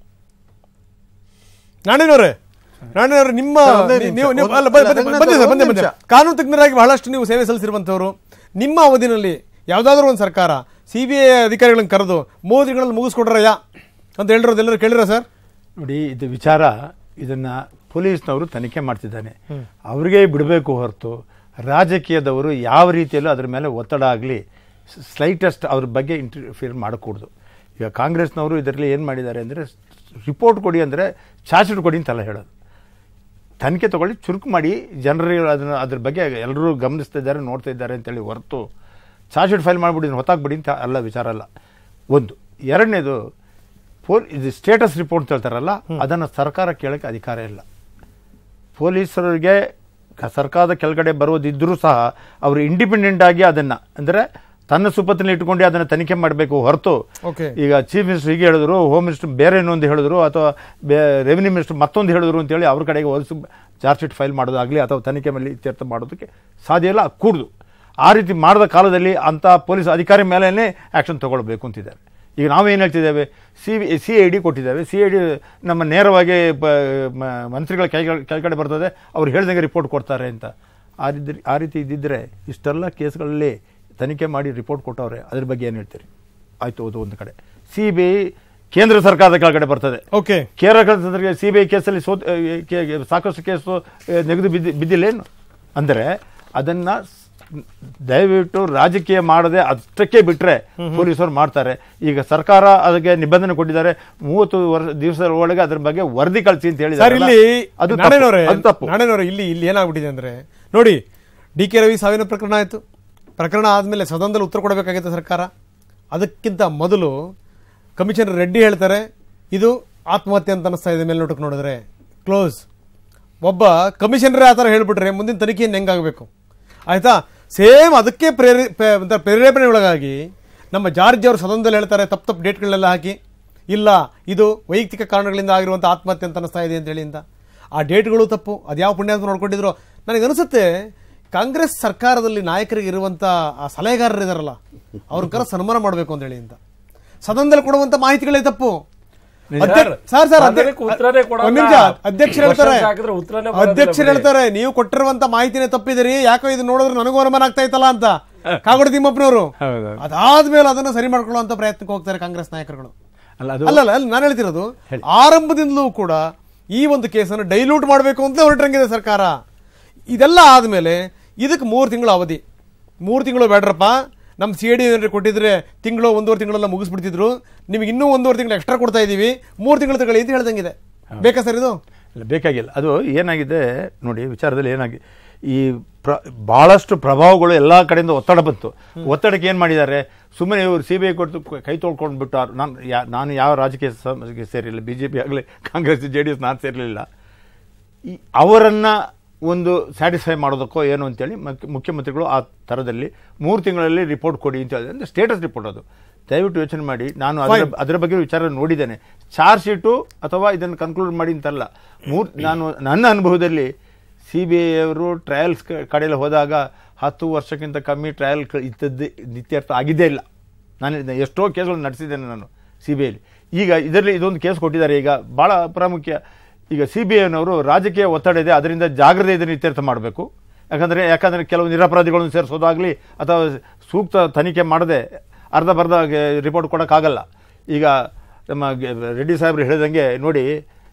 ನಾಣಿನವ್ರೆ ನಾಣಿನವ್ರೆ ನಿಮ್ಮ ಒಂದೇ ನೀವು- ನಿಮಿಷ. ನೀವು ನೀವು- ಒಂದು- ಅಲ್ಲ, ಬನ್ನಿ, ಅಲ್ಲ, ಬನ್ನಿ, ರಂಗನಾಥ್ ಬನ್ನಿ ಸರ್, ಅವ್ರೆ, ಬನ್ನಿ, ಒಂದು ಬನ್ನಿ. ನಿಮಿಷ. ಕಾನೂನು ತಜ್ಞರಾಗಿ ಬಹಳಷ್ಟು ನೀವು ಸೇವೆ ಸಲ್ಲಿಸಿರುವಂತವರು ನಿಮ್ಮ ಅವಧಿನಲ್ಲಿ ಯಾವ್ದಾದ್ರು ಒಂದು ಸರ್ಕಾರ ಸಿಬಿಐ ಅಧಿಕಾರಿಗಳನ್ನು ಕರೆದು ಮೂರು ತಿಂಗಳಲ್ಲಿ ಮುಗಿಸ್ಕೊಡ್ರಯ್ಯ ಅಂತ ಹೇಳಿರೋದು ಎಲ್ಲರೂ ಕೇಳಿರ ಸರ್ ನೋಡಿ ಇದು ವಿಚಾರ ಇದನ್ನ ಪೊಲೀಸ್ನವರು ತನಿಖೆ ಮಾಡ್ತಿದ್ದಾನೆ ಅವ್ರಿಗೆ ಬಿಡಬೇಕು ಹೊರತು ರಾಜಕೀಯದವರು ಯಾವ ರೀತಿಯಲ್ಲೂ ಅದ್ರ ಮೇಲೆ ಒತ್ತಡ ಆಗಲಿ ಸ್ಲೈಟೆಸ್ಟ್ ಅವ್ರ ಬಗ್ಗೆ ಇಂಟರ್ಫಿಯರ್ ಮಾಡಕೂಡ್ದು ಈಗ ಕಾಂಗ್ರೆಸ್ನವರು ಇದರಲ್ಲಿ ಏನು ಮಾಡಿದ್ದಾರೆ ಅಂದರೆ ರಿಪೋರ್ಟ್ ಕೊಡಿ ಅಂದರೆ ಚಾರ್ಜ್ ಶೀಟ್ ಕೊಡಿ ಅಂತೆಲ್ಲ ಹೇಳೋದು ತನಿಖೆ ತಗೊಳ್ಳಿ ಚುರುಕು ಮಾಡಿ ಜನರಿಗೆ ಅದನ್ನ ಅದ್ರ ಬಗ್ಗೆ ಎಲ್ಲರೂ ಗಮನಿಸ್ತಾ ಇದ್ದಾರೆ ನೋಡ್ತಾ ಇದ್ದಾರೆ ಅಂತೇಳಿ ಹೊರತು ಚಾರ್ಜ್ ಶೀಟ್ ಫೈಲ್ ಮಾಡಿಬಿಡಿ ಹೊತ್ತಾಕ್ಬಿಡಿ ಅಂತ ಅಲ್ಲ ವಿಚಾರ ಅಲ್ಲ ಒಂದು ಎರಡನೇದು ಪೋಲ್ ಇದು ಸ್ಟೇಟಸ್ ರಿಪೋರ್ಟ್ ಅಂತ ಹೇಳ್ತಾರಲ್ಲ ಅದನ್ನು ಸರ್ಕಾರ ಕೇಳೋಕ್ಕೆ ಅಧಿಕಾರ ಇಲ್ಲ ಪೊಲೀಸರಿಗೆ ಕ- ಸರ್ಕಾರದ ಕೆಳಗಡೆ ಬರೋದಿದ್ದರೂ ಸಹ ಅವರು ಇಂಡಿಪೆಂಡೆಂಟ್ ಆಗಿ ಅದನ್ನು ಅಂದರೆ ತನ್ನ ಸುಪತ್ತಿನಲ್ಲಿ ಇಟ್ಕೊಂಡು ಅದನ್ನು ತನಿಖೆ ಮಾಡಬೇಕು ಹೊರತು Okay. ಈಗ ಚೀಫ್ ಮಿನಿಸ್ಟರ್ ಹೀಗೆ ಹೇಳಿದ್ರು ಹೋಮ್ ಮಿನಿಸ್ಟರ್ ಬೇರೆ ಇನ್ನೊಂದು ಹೇಳಿದ್ರು ಅಥವಾ ರೆವಿನ್ಯೂ ಮಿನಿಸ್ಟರ್ ಮತ್ತೊಂದು ಹೇಳಿದ್ರು ಅಂತೇಳಿ ಅವ್ರ ಕಡೆಗೆ ಒಲಿಸಿ ಚಾರ್ಜ್ ಶೀಟ್ ಫೈಲ್ ಮಾಡೋದಾಗಲಿ ಅಥವಾ ತನಿಖೆ ಮೇಲೆ ಇತ್ಯರ್ಥ ಮಾಡೋದಕ್ಕೆ ಸಾಧ್ಯ ಇಲ್ಲ ಕೂಡುದು ಆ ರೀತಿ ಮಾಡಿದ ಕಾಲದಲ್ಲಿ ಅಂಥ ಪೊಲೀಸ್ ಅಧಿಕಾರಿ ಮೇಲೇ ಆ್ಯಕ್ಷನ್ ತಗೊಳ್ಬೇಕು ಅಂತಿದ್ದಾರೆ ಈಗ ನಾವೇನು ಹೇಳ್ತಿದ್ದೇವೆ ಸಿ ಸಿ ಐ ಡಿ ಕೊಟ್ಟಿದ್ದೇವೆ ಸಿ ಐ ಡಿ ನಮ್ಮ ನೇರವಾಗಿ ಪ- ಮ- ಮಂತ್ರಿಗಳ ಕೈ ಕೆಳಗಡೆ ಬರ್ತದೆ ಅವ್ರು ಹೇಳ್ದಂಗೆ ರಿಪೋರ್ಟ್ ಕೊಡ್ತಾರೆ ಅಂತ ಆ ರೀತಿ ಆ ರೀತಿ ಇದ್ದಿದ್ದರೆ ಇಷ್ಟೆಲ್ಲ ಕೇಸ್ಗಳಲ್ಲಿ ತನಿಖೆ ಮಾಡಿ ರಿಪೋರ್ಟ್ ಕೊಟ್ಟವ್ರೆ ಅದ್ರ ಬಗ್ಗೆ ಏನು ಹೇಳ್ತೀರಿ ಆಯಿತು ಅದು ಒಂದು ಕಡೆ ಸಿ ಬಿ ಐ ಕೇಂದ್ರ ಸರ್ಕಾರದ ಕೆಳಗಡೆ ಬರ್ತದೆ okay Kerala C B I ಕೇಸಲ್ಲಿ ಸೋತ್ ಆ, ಕೇ- ಕೇ- ಸಾಕಷ್ಟು ಕೇಸು ಆ, ನೆಗೆದು ಬಿದ್ದಿ ಬಿದ್ದಿಲ್ಲೇನು ಅಂದರೆ ಅದನ್ನ ಸ್- ದಯವಿಟ್ಟು ರಾಜಕೀಯ ಮಾಡದೆ ಅಷ್ಟಕ್ಕೆ ಬಿಟ್ರೆ ಪೊಲೀಸರು ಮಾಡ್ತಾರೆ ಈಗ ಸರ್ಕಾರ ಅದಕ್ಕೆ ನಿಬಂಧನೆ ಕೊಟ್ಟಿದ್ದಾರೆ ಮೂವತ್ತು ವರ್ಷ ದಿವಸದ ಒಳಗೆ ಅದ್ರ ಬಗ್ಗೆ ವರದಿ ಕಳಿಸಿ ಅಂತ ಸರ್ ಹೇಳಿದ್ದಾರೆ ಇಲ್ಲಿ ಅದು ನಾಣೇನವ್ರೆ ತಪ್ಪು. ಅದು ತಪ್ಪು ನಾಣೇನವ್ರೆ ಇಲ್ಲಿ ಇಲ್ಲಿ ಏನಾಗ್ಬಿಟ್ಟಿದೆ ಅಂದ್ರೆ ನೋಡಿ ಡಿ ಕೆ ರವಿ ಸಾವಿನ ಪ್ರಕರಣ ಆಯ್ತು ಪ್ರಕರಣ ಆದ್ಮೇಲೆ ಸದನದಲ್ಲಿ ಉತ್ತರ ಕೊಡಬೇಕಾಗಿತ್ತು ಸರ್ಕಾರ ಅದಕ್ಕಿಂತ ಮೊದಲು ಕಮಿಷನರ್ ರೆಡ್ಡಿ ಹೇಳ್ತಾರೆ ಇದು ಆತ್ಮಹತ್ಯೆ ಅಂತ ಅನಿಸ್ತಾ ಇದೆ ಮೇಲ್ನೋಟಕ್ಕೆ ನೋಡಿದ್ರೆ ಕ್ಲೋಸ್ ಒಬ್ಬ ಕಮಿಷನರೇ ಆ ಥರ ಹೇಳ್ಬಿಟ್ರೆ ಮುಂದಿನ ತನಿಖೆಯನ್ನು ಹೆಂಗಾಗಬೇಕು ಆಯ್ತಾ ಸೇಮ್ ಅದಕ್ಕೆ ಪ್ರೇರಿ ಪೇ- ಒಂಥರ ಪ್ರೇರೇಪಣೆ ಒಳಗಾಗಿ ನಮ್ಮ ಜಾರ್ಜ್ ಅವರು ಸದನದಲ್ಲಿ ಹೇಳ್ತಾರೆ ತಪ್ಪು ತಪ್ಪು ಡೇಟ್ಗಳನ್ನೆಲ್ಲ ಹಾಕಿ ಇಲ್ಲ ಇದು ವೈಯಕ್ತಿಕ ಕಾರಣಗಳಿಂದ ಆಗಿರುವಂಥ ಆತ್ಮಹತ್ಯೆ ಅಂತ ಅನಿಸ್ತಾ ಇದೆ ಅಂತ ಹೇಳಿ ಅಂತ ಆ ಡೇಟ್ಗಳು ತಪ್ಪು ಅದ್ಯಾವ ಪುಣ್ಯಾತ್ಮ ನೋಡ್ಕೊಂಡಿದ್ರು ನನಗೆ ಅನಿಸುತ್ತೆ ಕಾಂಗ್ರೆಸ್ ಸರ್ಕಾರದಲ್ಲಿ ನಾಯಕರಿಗೆ ಇರುವಂಥ ಆ ಸಲಹೆಗಾರರು ಇದಾರಲ್ಲ ಅವ್ರ ಕರ ಸನ್ಮಾನ ಮಾಡಬೇಕು ಅಂತ ಹೇಳಿ ಅಂತ ಸದನದಲ್ಲಿ ಕೊಡುವಂಥ ಮಾಹಿತಿಗಳೇ ತಪ್ಪು ಅಧ್ಯ- ಸರ್ ಸರ್ ಅಧ್ಯ- ಅದಕ್ಕೆ ಉತ್ತರನೇ ಕೊಡಲ್ಲ. ಒಂದ್ ನಿಮಿಷ ಅಧ್ಯಕ್ಷರು ಹೇಳ್ತಾರೆ Questions ಹಾಕಿದ್ರೆ ಉತ್ತರನೇ ಬರೋದಿಲ್ಲ ಅಧ್ಯಕ್ಷರು ಬಿಡಿ. ಹೇಳ್ತಾರೆ ನೀವು ಕೊಟ್ಟಿರುವಂತ ಮಾಹಿತಿನೇ ತಪ್ಪಿದಿರಿ ಯಾಕೋ ಇದು ನೋಡಿದ್ರೆ ನನಗೂ ಅನುಮಾನ ಆಗ್ತಾ ಇತ್ತಲ್ಲ ಅಂತ ಕಾಗೋಡು ತಿಮ್ಮಪ್ಪನವರು ಹೌದೌದು. ಅದಾದ್ಮೇಲೆ ಅದನ್ನ ಸರಿ ಮಾಡ್ಕೊಳ್ಳುವಂತ ಪ್ರಯತ್ನಕ್ಕೆ ಹೋಗ್ತಾರೆ ಕಾಂಗ್ರೆಸ್ ನಾಯಕರುಗಳು ಅಲ್ಲ ಅದು ಅಲ್ಲ ಅಲ್ಲ ನಾನು ಹೇಳ್ತಿರೋದು ಆರಂಭದಿಂದಲೂ ಕೂಡ ಈ ಒಂದು ಕೇಸನ್ನು ಡೈಲ್ಯೂಟ್ ಮಾಡಬೇಕು ಅಂತ ಹೊರಟಂಗಿದೆ ಸರ್ಕಾರ ಇದೆಲ್ಲ ಆದ್ಮೇಲೆ ಇದಕ್ಕೆ ಮೂರು ತಿಂಗಳು ಅವಧಿ ಮೂರು ತಿಂಗಳು ಬೇಡ್ರಪ್ಪ ನಮ್ಮ ಸಿ ಐ ಡಿ ಏನಾದ್ರು ಕೊಟ್ಟಿದ್ರೆ ತಿಂಗಳು ಒಂದೂವರೆ ತಿಂಗಳೆಲ್ಲ ಮುಗಿಸ್ಬಿಡ್ತಿದ್ರು ನಿಮಗೆ ಇನ್ನೂ ಒಂದೂವರೆ ತಿಂಗಳು ಎಕ್ಸ್ಟ್ರಾ ಕೊಡ್ತಾ ಇದೀವಿ ಮೂರು ತಿಂಗಳು ತಗೊಳ್ಳಿ ಅಂತ ಹೇಳ್ದಂಗಿದೆ ಬೇಕಾ ಸರ್ ಇದು ಇಲ್ಲ ಬೇಕಾಗಿಲ್ಲ ಅದು ಏನಾಗಿದೆ ನೋಡಿ ವಿಚಾರದಲ್ಲಿ ಏನಾಗಿ ಈ ಪ್ರ ಭಾಳಷ್ಟು ಪ್ರಭಾವಗಳು ಎಲ್ಲ ಕಡೆಯಿಂದ ಒತ್ತಡ ಬಂತು ಒತ್ತಡಕ್ಕೆ ಏನು ಮಾಡಿದ್ದಾರೆ ಸುಮ್ಮನೆ ಇವರು ಸಿ ಬಿ ಐ ಕೊಟ್ಟು ಕೈ ತೊಳ್ಕೊಂಡ್ಬಿಟ್ಟು ಆ- ನಾನು ಯಾ ನಾನು ಯಾವ ರಾಜಕೀಯ ಸಮಿತಿಗೆ ಸೇರಿಲ್ಲ ಬಿ ಜೆ ಪಿ ಆಗಲಿ ಕಾಂಗ್ರೆಸ್ ಜೆ ಡಿ ಎಸ್ ನಾನು ಸೇರಲಿಲ್ಲ ಈ ಅವರನ್ನು ಒಂದು ಸ್ಯಾಟಿಸ್ಫೈ ಮಾಡೋದಕ್ಕೋ ಏನು ಅಂತೇಳಿ ಮಕ್- ಮುಖ್ಯಮಂತ್ರಿಗಳು ಆ ಥರದಲ್ಲಿ ಮೂರು ತಿಂಗಳಲ್ಲಿ ರಿಪೋರ್ಟ್ ಕೊಡಿ ಅಂತ ಹೇಳಿದ್ರೆ ಅಂದರೆ ಸ್ಟೇಟಸ್ ರಿಪೋರ್ಟ್ ಅದು ದಯವಿಟ್ಟು ಯೋಚನೆ ಮಾಡಿ ನಾನು ಅದರ Fine. ಅದರ ಬಗ್ಗೆ ವಿಚಾರ ನೋಡಿದ್ದೇನೆ ಚಾರ್ಜ್ ಶೀಟು ಅಥವಾ ಇದನ್ನು ಕನ್ಕ್ಲೂಡ್ ಮಾಡಿ ಅಂತಲ್ಲ ಮೂರ್ ನಾನು ನನ್ನ ಅನುಭವದಲ್ಲಿ ಸಿ ಬಿ ಐ ಅವರು ಟ್ರಯಲ್ಸ್ ಕಡೆಯಲ್ಲಿ ಹೋದಾಗ ಹತ್ತು ವರ್ಷಕ್ಕಿಂತ ಕಮ್ಮಿ ಟ್ರಯಲ್ ಇದ್ದದ್ದು ನಿತ್ಯರ್ಥ ಆಗಿದ್ದೇ ಇಲ್ಲ ನಾನು ಇದನ್ನ ಎಷ್ಟೋ ಕೇಸ್ಗಳು ನಡೆಸಿದ್ದೇನೆ ನಾನು ಸಿ ಬಿ ಐಲಿ ಈಗ ಇದರಲ್ಲಿ ಇದೊಂದು ಕೇಸ್ ಕೊಟ್ಟಿದ್ದಾರೆ ಈಗ ಭಾಳ ಪ್ರಾಮುಖ್ಯ ಈಗ ಸಿ ಬಿ ಐನವರು ರಾಜಕೀಯ ಒತ್ತಡ ಇದೆ ಅದರಿಂದ ಜಾಗ್ರತೆ ಇದನ್ನು ಇತ್ಯರ್ಥ ಮಾಡಬೇಕು ಯಾಕಂದರೆ ಯಾಕಂದರೆ ಕೆಲವು ನಿರಪರಾಧಿಗಳನ್ನು ಸೇರಿಸೋದಾಗಲಿ ಅಥವಾ ಸೂಕ್ತ ತನಿಖೆ ಮಾಡದೆ ಅರ್ಧ ಬರ್ಧ ರಿಪೋರ್ಟ್ ಕೊಡೋಕ್ಕಾಗಲ್ಲ ಈಗ ನಮ್ಮ ಗೆ- ರೆಡ್ಡಿ ಸಾಹೇಬ್ರು ಹೇಳಿದಂಗೆ ನೋಡಿ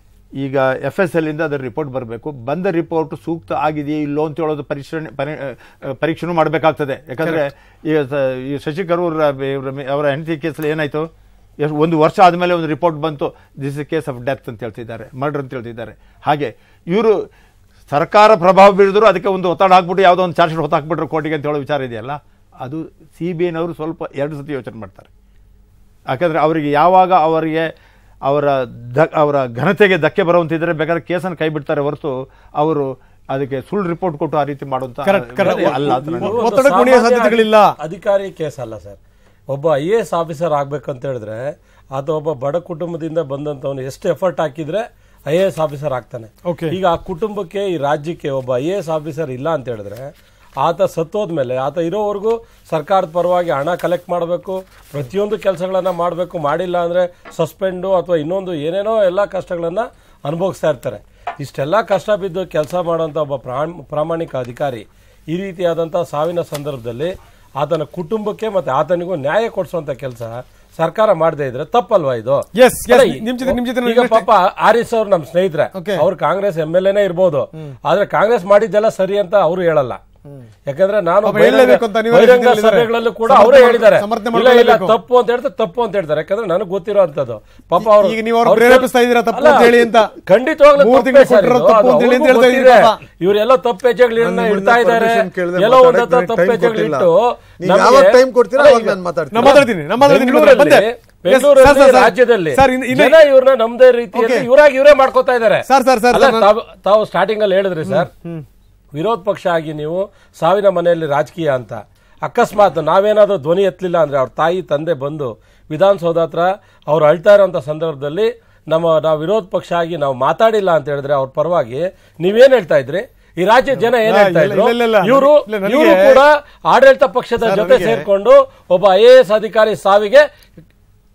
ಈಗ ಎಫ್ ಎಸ್ ಎಲ್ಲಿಂದ ಅದರ ರಿಪೋರ್ಟ್ ಬರಬೇಕು ಬಂದ ರಿಪೋರ್ಟ್ ಸೂಕ್ತ ಆಗಿದೆಯೇ ಇಲ್ಲೋ ಅಂತ ಹೇಳೋದು ಪರಿಶೀಲನೆ ಪರಿ ಪರೀಕ್ಷೆನೂ ಮಾಡಬೇಕಾಗ್ತದೆ ಯಾಕಂದರೆ ಈಗ ಸ- ಈ ಶಶಿ ಕರೂರ್ ಇವ್ರ ಮೇ- ಅವರ ಹೆಂಡತಿ ಕೇಸಲ್ಲಿ ಏನಾಯಿತು ಎಷ್ಟು ಒಂದು ವರ್ಷ ಆದಮೇಲೆ ಒಂದು ರಿಪೋರ್ಟ್ ಬಂತು this is case of death ಅಂತ ಹೇಳ್ತಿದ್ದಾರೆ ಮರ್ಡರ್ ಅಂತ ಹೇಳ್ತಿದ್ದಾರೆ ಹಾಗೆ ಇವರು ಸರ್ಕಾರ ಪ್ರಭಾವ ಬೀರಿದ್ರು ಅದಕ್ಕೆ ಒಂದು ಒತ್ತಡ ಹಾಕ್ಬಿಟ್ಟು ಯಾವುದೋ ಒಂದು ಚಾರ್ಜ್ ಶೀಟ್ ಹೊತ್ತಾಕ್ಬಿಟ್ರು ಕೋರ್ಟಿಗೆ ಅಂತ ಹೇಳೋ ವಿಚಾರ ಇದೆಯಲ್ಲ ಅದು ಸಿ ಬಿ ಐನವರು ಸ್ವಲ್ಪ ಎರಡು ಸತಿ ಯೋಚನೆ ಮಾಡ್ತಾರೆ ಯಾಕಂದರೆ ಅವರಿಗೆ ಯಾವಾಗ ಅವರಿಗೆ ಅವರ ದ ಅವರ ಘನತೆಗೆ ಧಕ್ಕೆ ಬರುವಂತಿದ್ರೆ ಬೇಕಾದ್ರೆ ಕೇಸನ್ನು ಕೈ ಬಿಡ್ತಾರೆ ಹೊರತು ಅವರು ಅದಕ್ಕೆ ಸುಳ್ಳು ರಿಪೋರ್ಟ್ ಕೊಟ್ಟು ಆ ರೀತಿ ಮಾಡುವಂತ Correct, correct. ಅಲ್ಲ ಅಂತ ನನಗೆ ಒಂದು ಒತ್ತಡಕ್ಕೆ ಕುಣಿಯೋ ಸಾಮಾನ್ಯ ಸಾಧ್ಯತೆಗಳಿಲ್ಲ. ಅಧಿಕಾರಿ ಕೇಸ್ ಅಲ್ಲ ಸರ್ ಒಬ್ಬ ಐ ಎ ಎಸ್ ಆಫೀಸರ್ ಆಗ್ಬೇಕಂತ ಹೇಳಿದ್ರೆ ಆತ ಒಬ್ಬ ಬಡ ಕುಟುಂಬದಿಂದ ಬಂದಂತವನು ಎಷ್ಟು ಎಫರ್ಟ್ ಹಾಕಿದ್ರೆ ಐ ಎ ಎಸ್ ಆಫೀಸರ್ ಆಗ್ತಾನೆ Okay. ಈಗ ಆ ಕುಟುಂಬಕ್ಕೆ ಈ ರಾಜ್ಯಕ್ಕೆ ಒಬ್ಬ ಐ ಎ ಎಸ್ ಆಫೀಸರ್ ಇಲ್ಲ ಅಂತ ಹೇಳಿದ್ರೆ ಆತ ಸತ್ತೋದ್ಮೇಲೆ ಆತ ಇರೋವರೆಗೂ ಸರ್ಕಾರದ ಪರವಾಗಿ ಹಣ ಕಲೆಕ್ಟ್ ಮಾಡಬೇಕು ಪ್ರತಿಯೊಂದು ಕೆಲಸಗಳನ್ನ ಮಾಡಬೇಕು ಮಾಡಿಲ್ಲ ಅಂದ್ರೆ ಸಸ್ಪೆಂಡು ಅಥವಾ ಇನ್ನೊಂದು ಏನೇನೋ ಎಲ್ಲ ಕಷ್ಟಗಳನ್ನ ಅನುಭವಿಸ್ತಾ ಇರ್ತಾರೆ ಇಷ್ಟೆಲ್ಲ ಕಷ್ಟ ಬಿದ್ದು ಕೆಲಸ ಮಾಡುವಂತ ಒಬ್ಬ ಪ್ರಾಮ್- ಪ್ರಾಮಾಣಿಕ ಅಧಿಕಾರಿ ಈ ರೀತಿಯಾದಂಥ ಸಾವಿನ ಸಂದರ್ಭದಲ್ಲಿ ಆತನ ಕುಟುಂಬಕ್ಕೆ ಮತ್ತೆ ಆತನಿಗೂ ನ್ಯಾಯ ಕೊಡಿಸುವಂತ ಕೆಲಸ ಸರ್ಕಾರ ಮಾಡದೇ ಇದ್ರೆ ತಪ್ಪಲ್ವಾ ಇದು Yes, yes, ಅಲ್ಲ, ನಿಮ್ ಜೊತೆ- ನಿಮ್ ಜೊತೆ ನಾನು ಈಗ ಇನ್ನಷ್ಟು- ಪಾಪ ಆರಿಸ್ ಅವ್ರು ನಮ್ ಸ್ನೇಹಿತರೆ Okay. ಅವ್ರು ಕಾಂಗ್ರೆಸ್ ಎಂ ಎಲ್ ಎನೇ ಇರ್ಬೋದು ಆದ್ರೆ ಕಾಂಗ್ರೆಸ್ ಮಾಡಿದ್ದೆಲ್ಲ ಸರಿ ಅಂತ ಅವರು ಹೇಳಲ್ಲ ಯಾಕಂದ್ರೆ ನಾನು ಪಾಪ ಬಹಿರಂಗ- ಹೇಳಲೇಬೇಕು ಅಂತ ಅನಿವಾರ್ಯ ಬಹಿರಂಗ ಸ್ಥಿತಿಯಲ್ಲಿದ್ದಾರೆ. ಸಭೆಗಳಲ್ಲೂ ಕೂಡ ಸಮರ್ಥನೆ ಅವರೇ ಮಾಡ್- ಹೇಳಿದ್ದಾರೆ ಸಮರ್ಥನೆ ಇಲ್ಲ ಇಲ್ಲ ಮಾಡ್ಕೊಳ್ಳೇಬೇಕು. ತಪ್ಪು ಅಂತ ಹೇಳ್ತಾರೆ ತಪ್ಪು ಅಂತ ಹೇಳ್ತಾರೆ ಯಾಕಂದ್ರೆ ನನಗೆ ಗೊತ್ತಿರೋ ಅಂತದ್ದು ಪಾಪ ಅವರು ಈಗ ನೀವು ಅವ್ರನ್ನ ಪ್ರೇರೇಪಿಸ್ತಾ ಇದ್ದೀರಾ ತಪ್ಪು ಅಂತ ಹೇಳಿ ಅಂತ. ಖಂಡಿತವಾಗ್ಲೂ ಮೂರು ತಪ್ಪೇ ತಿಂಗಳು ಸರ್ ಕೊಟ್ಟಿರೋ ಇದು. ತಪ್ಪು ಅದು ಅಂತ ಹೇಳಿ ಅಂತ ಅವ್ರಿಗೂ ಹೇಳ್ತಾ ಇದ್ದೀರಿ ಗೊತ್ತಿದೆ. ಪಾಪ. ಇವರೆಲ್ಲ ತಪ್ಪು ಹೆಜ್ಜೆಗಳನ್ನ ನಾನು ಇಡ್ತಾ ನಿಮ್ಮನ್ನ ಇದ್ದಾರೆ permission ಕೇಳ್ದೆ ಎಲ್ಲೋ ಒಂದ್ ಹತ್ರ ಮಾತಾಡಕ್ಕೆ ತಪ್ಪು time ಹೆಜ್ಜೆಗಳಿಟ್ಟು ಕೊಟ್ಟಿಲ್ಲ. ನೀವು ಯಾವಾಗ time ಕೊಡ್ತೀರಾ ಅಲ್ಲ ಅವಾಗ ಈಗ ನಾನು ಮಾತಾಡ್ತೀನಿ. ನಾನು ಮಾತಾಡ್ತೀನಿ ನಾನು ಮಾತಾಡ್ತೀನಿ ಬೆಂಗಳೂರಲ್ಲಿ ಬಂದೆ. Yes, ಬೆಂಗಳೂರಲ್ಲಿ ಸರ್, ಸರ್, ಸರ್. ರಾಜ್ಯದಲ್ಲಿ ಸರ್ ಇನ್ನು- ಇನ್ನು- ಜನ ಇವ್ರನ್ನ ನಮ್ದೇ ರೀತಿಯಲ್ಲಿ Okay. ಇವರಾಗಿ ಇವರೇ ಮಾಡ್ಕೋತಾ ಇದ್ದಾರೆ ಸರ್, ಸರ್, ಸರ್, ಅಲ್ಲ, ನಾನು- ತಾವು- ತಾವು ಸ್ಟಾರ್ಟಿಂಗ್ ಅಲ್ಲಿ ಹೇಳಿದ್ರಿ ಸರ್ ವಿರೋಧ ಪಕ್ಷ ಆಗಿ ನೀವು ಸಾವಿನ ಮನೆಯಲ್ಲಿ ರಾಜಕೀಯ ಅಂತ ಅಕಸ್ಮಾತ್ ನಾವೇನಾದ್ರೂ ಧ್ವನಿ ಎತ್ತಲಿಲ್ಲ ಅಂದ್ರೆ ಅವ್ರ ತಾಯಿ ತಂದೆ ಬಂದು ವಿಧಾನಸೌಧ ಹತ್ರ ಅವ್ರು ಅಳ್ತಾ ಇರೋಂಥ ಸಂದರ್ಭದಲ್ಲಿ ನಮ್ಮ ನಾವು ವಿರೋಧ ಪಕ್ಷ ಆಗಿ ನಾವು ಮಾತಾಡಿಲ್ಲ ಅಂತ ಹೇಳಿದ್ರೆ ಅವ್ರ ಪರವಾಗಿ ನೀವೇನ್ ಹೇಳ್ತಾ ಇದ್ರಿ ಈ ರಾಜ್ಯ ಜನ ಏನ್ ಇಲ್ಲ, ಹೇಳ್ತಾ ಇಲ್ಲ, ಇದ್ರು ಇಲ್ಲ, ಇಲ್ಲ, ಇವರು ಇಲ್ಲ, ನನಗೆ- ಇವರು ಕೂಡ ಆಡಳಿತ ಪಕ್ಷದ ಸರ್, ಜೊತೆ ನನಗೆ- ಸೇರ್ಕೊಂಡು ಒಬ್ಬ ಐ ಎ ಎಸ್ ಅಧಿಕಾರಿ ಸಾವಿಗೆ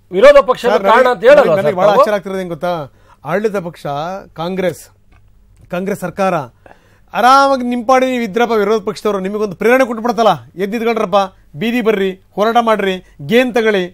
ವಿರೋಧ ಪಕ್ಷದ ಸರ್, ಕಾರಣ ಅಂತ ಹೇಳಲ್ಲ ನನಗೆ- ನನಗೆ ಬಹಳ ಸರ್ ಆಶ್ಚರ್ಯ ಆಗ್ತಿರೋದು ಏನ್ ಗೊತ್ತಾ ಆಡಳಿತ ಪಕ್ಷ ಕಾಂಗ್ರೆಸ್ ಕಾಂಗ್ರೆಸ್ ಸರ್ಕಾರ ಆರಾಮಾಗಿ ನಿಂಪಾಡಿ ನೀವು ಇದ್ರಪ್ಪ ವಿರೋಧ ಪಕ್ಷದವರು ನಿಮಗೊಂದು ಪ್ರೇರಣೆ ಕೊಟ್ಬಿಡ್ತಲ್ಲ ಎದ್ದಿದ್ಕೊಂಡ್ರಪ್ಪ ಬೀದಿ ಬರ್ರಿ ಹೋರಾಟ ಮಾಡ್ರಿ ಗೇಮ್ ತಗೊಳ್ಳಿ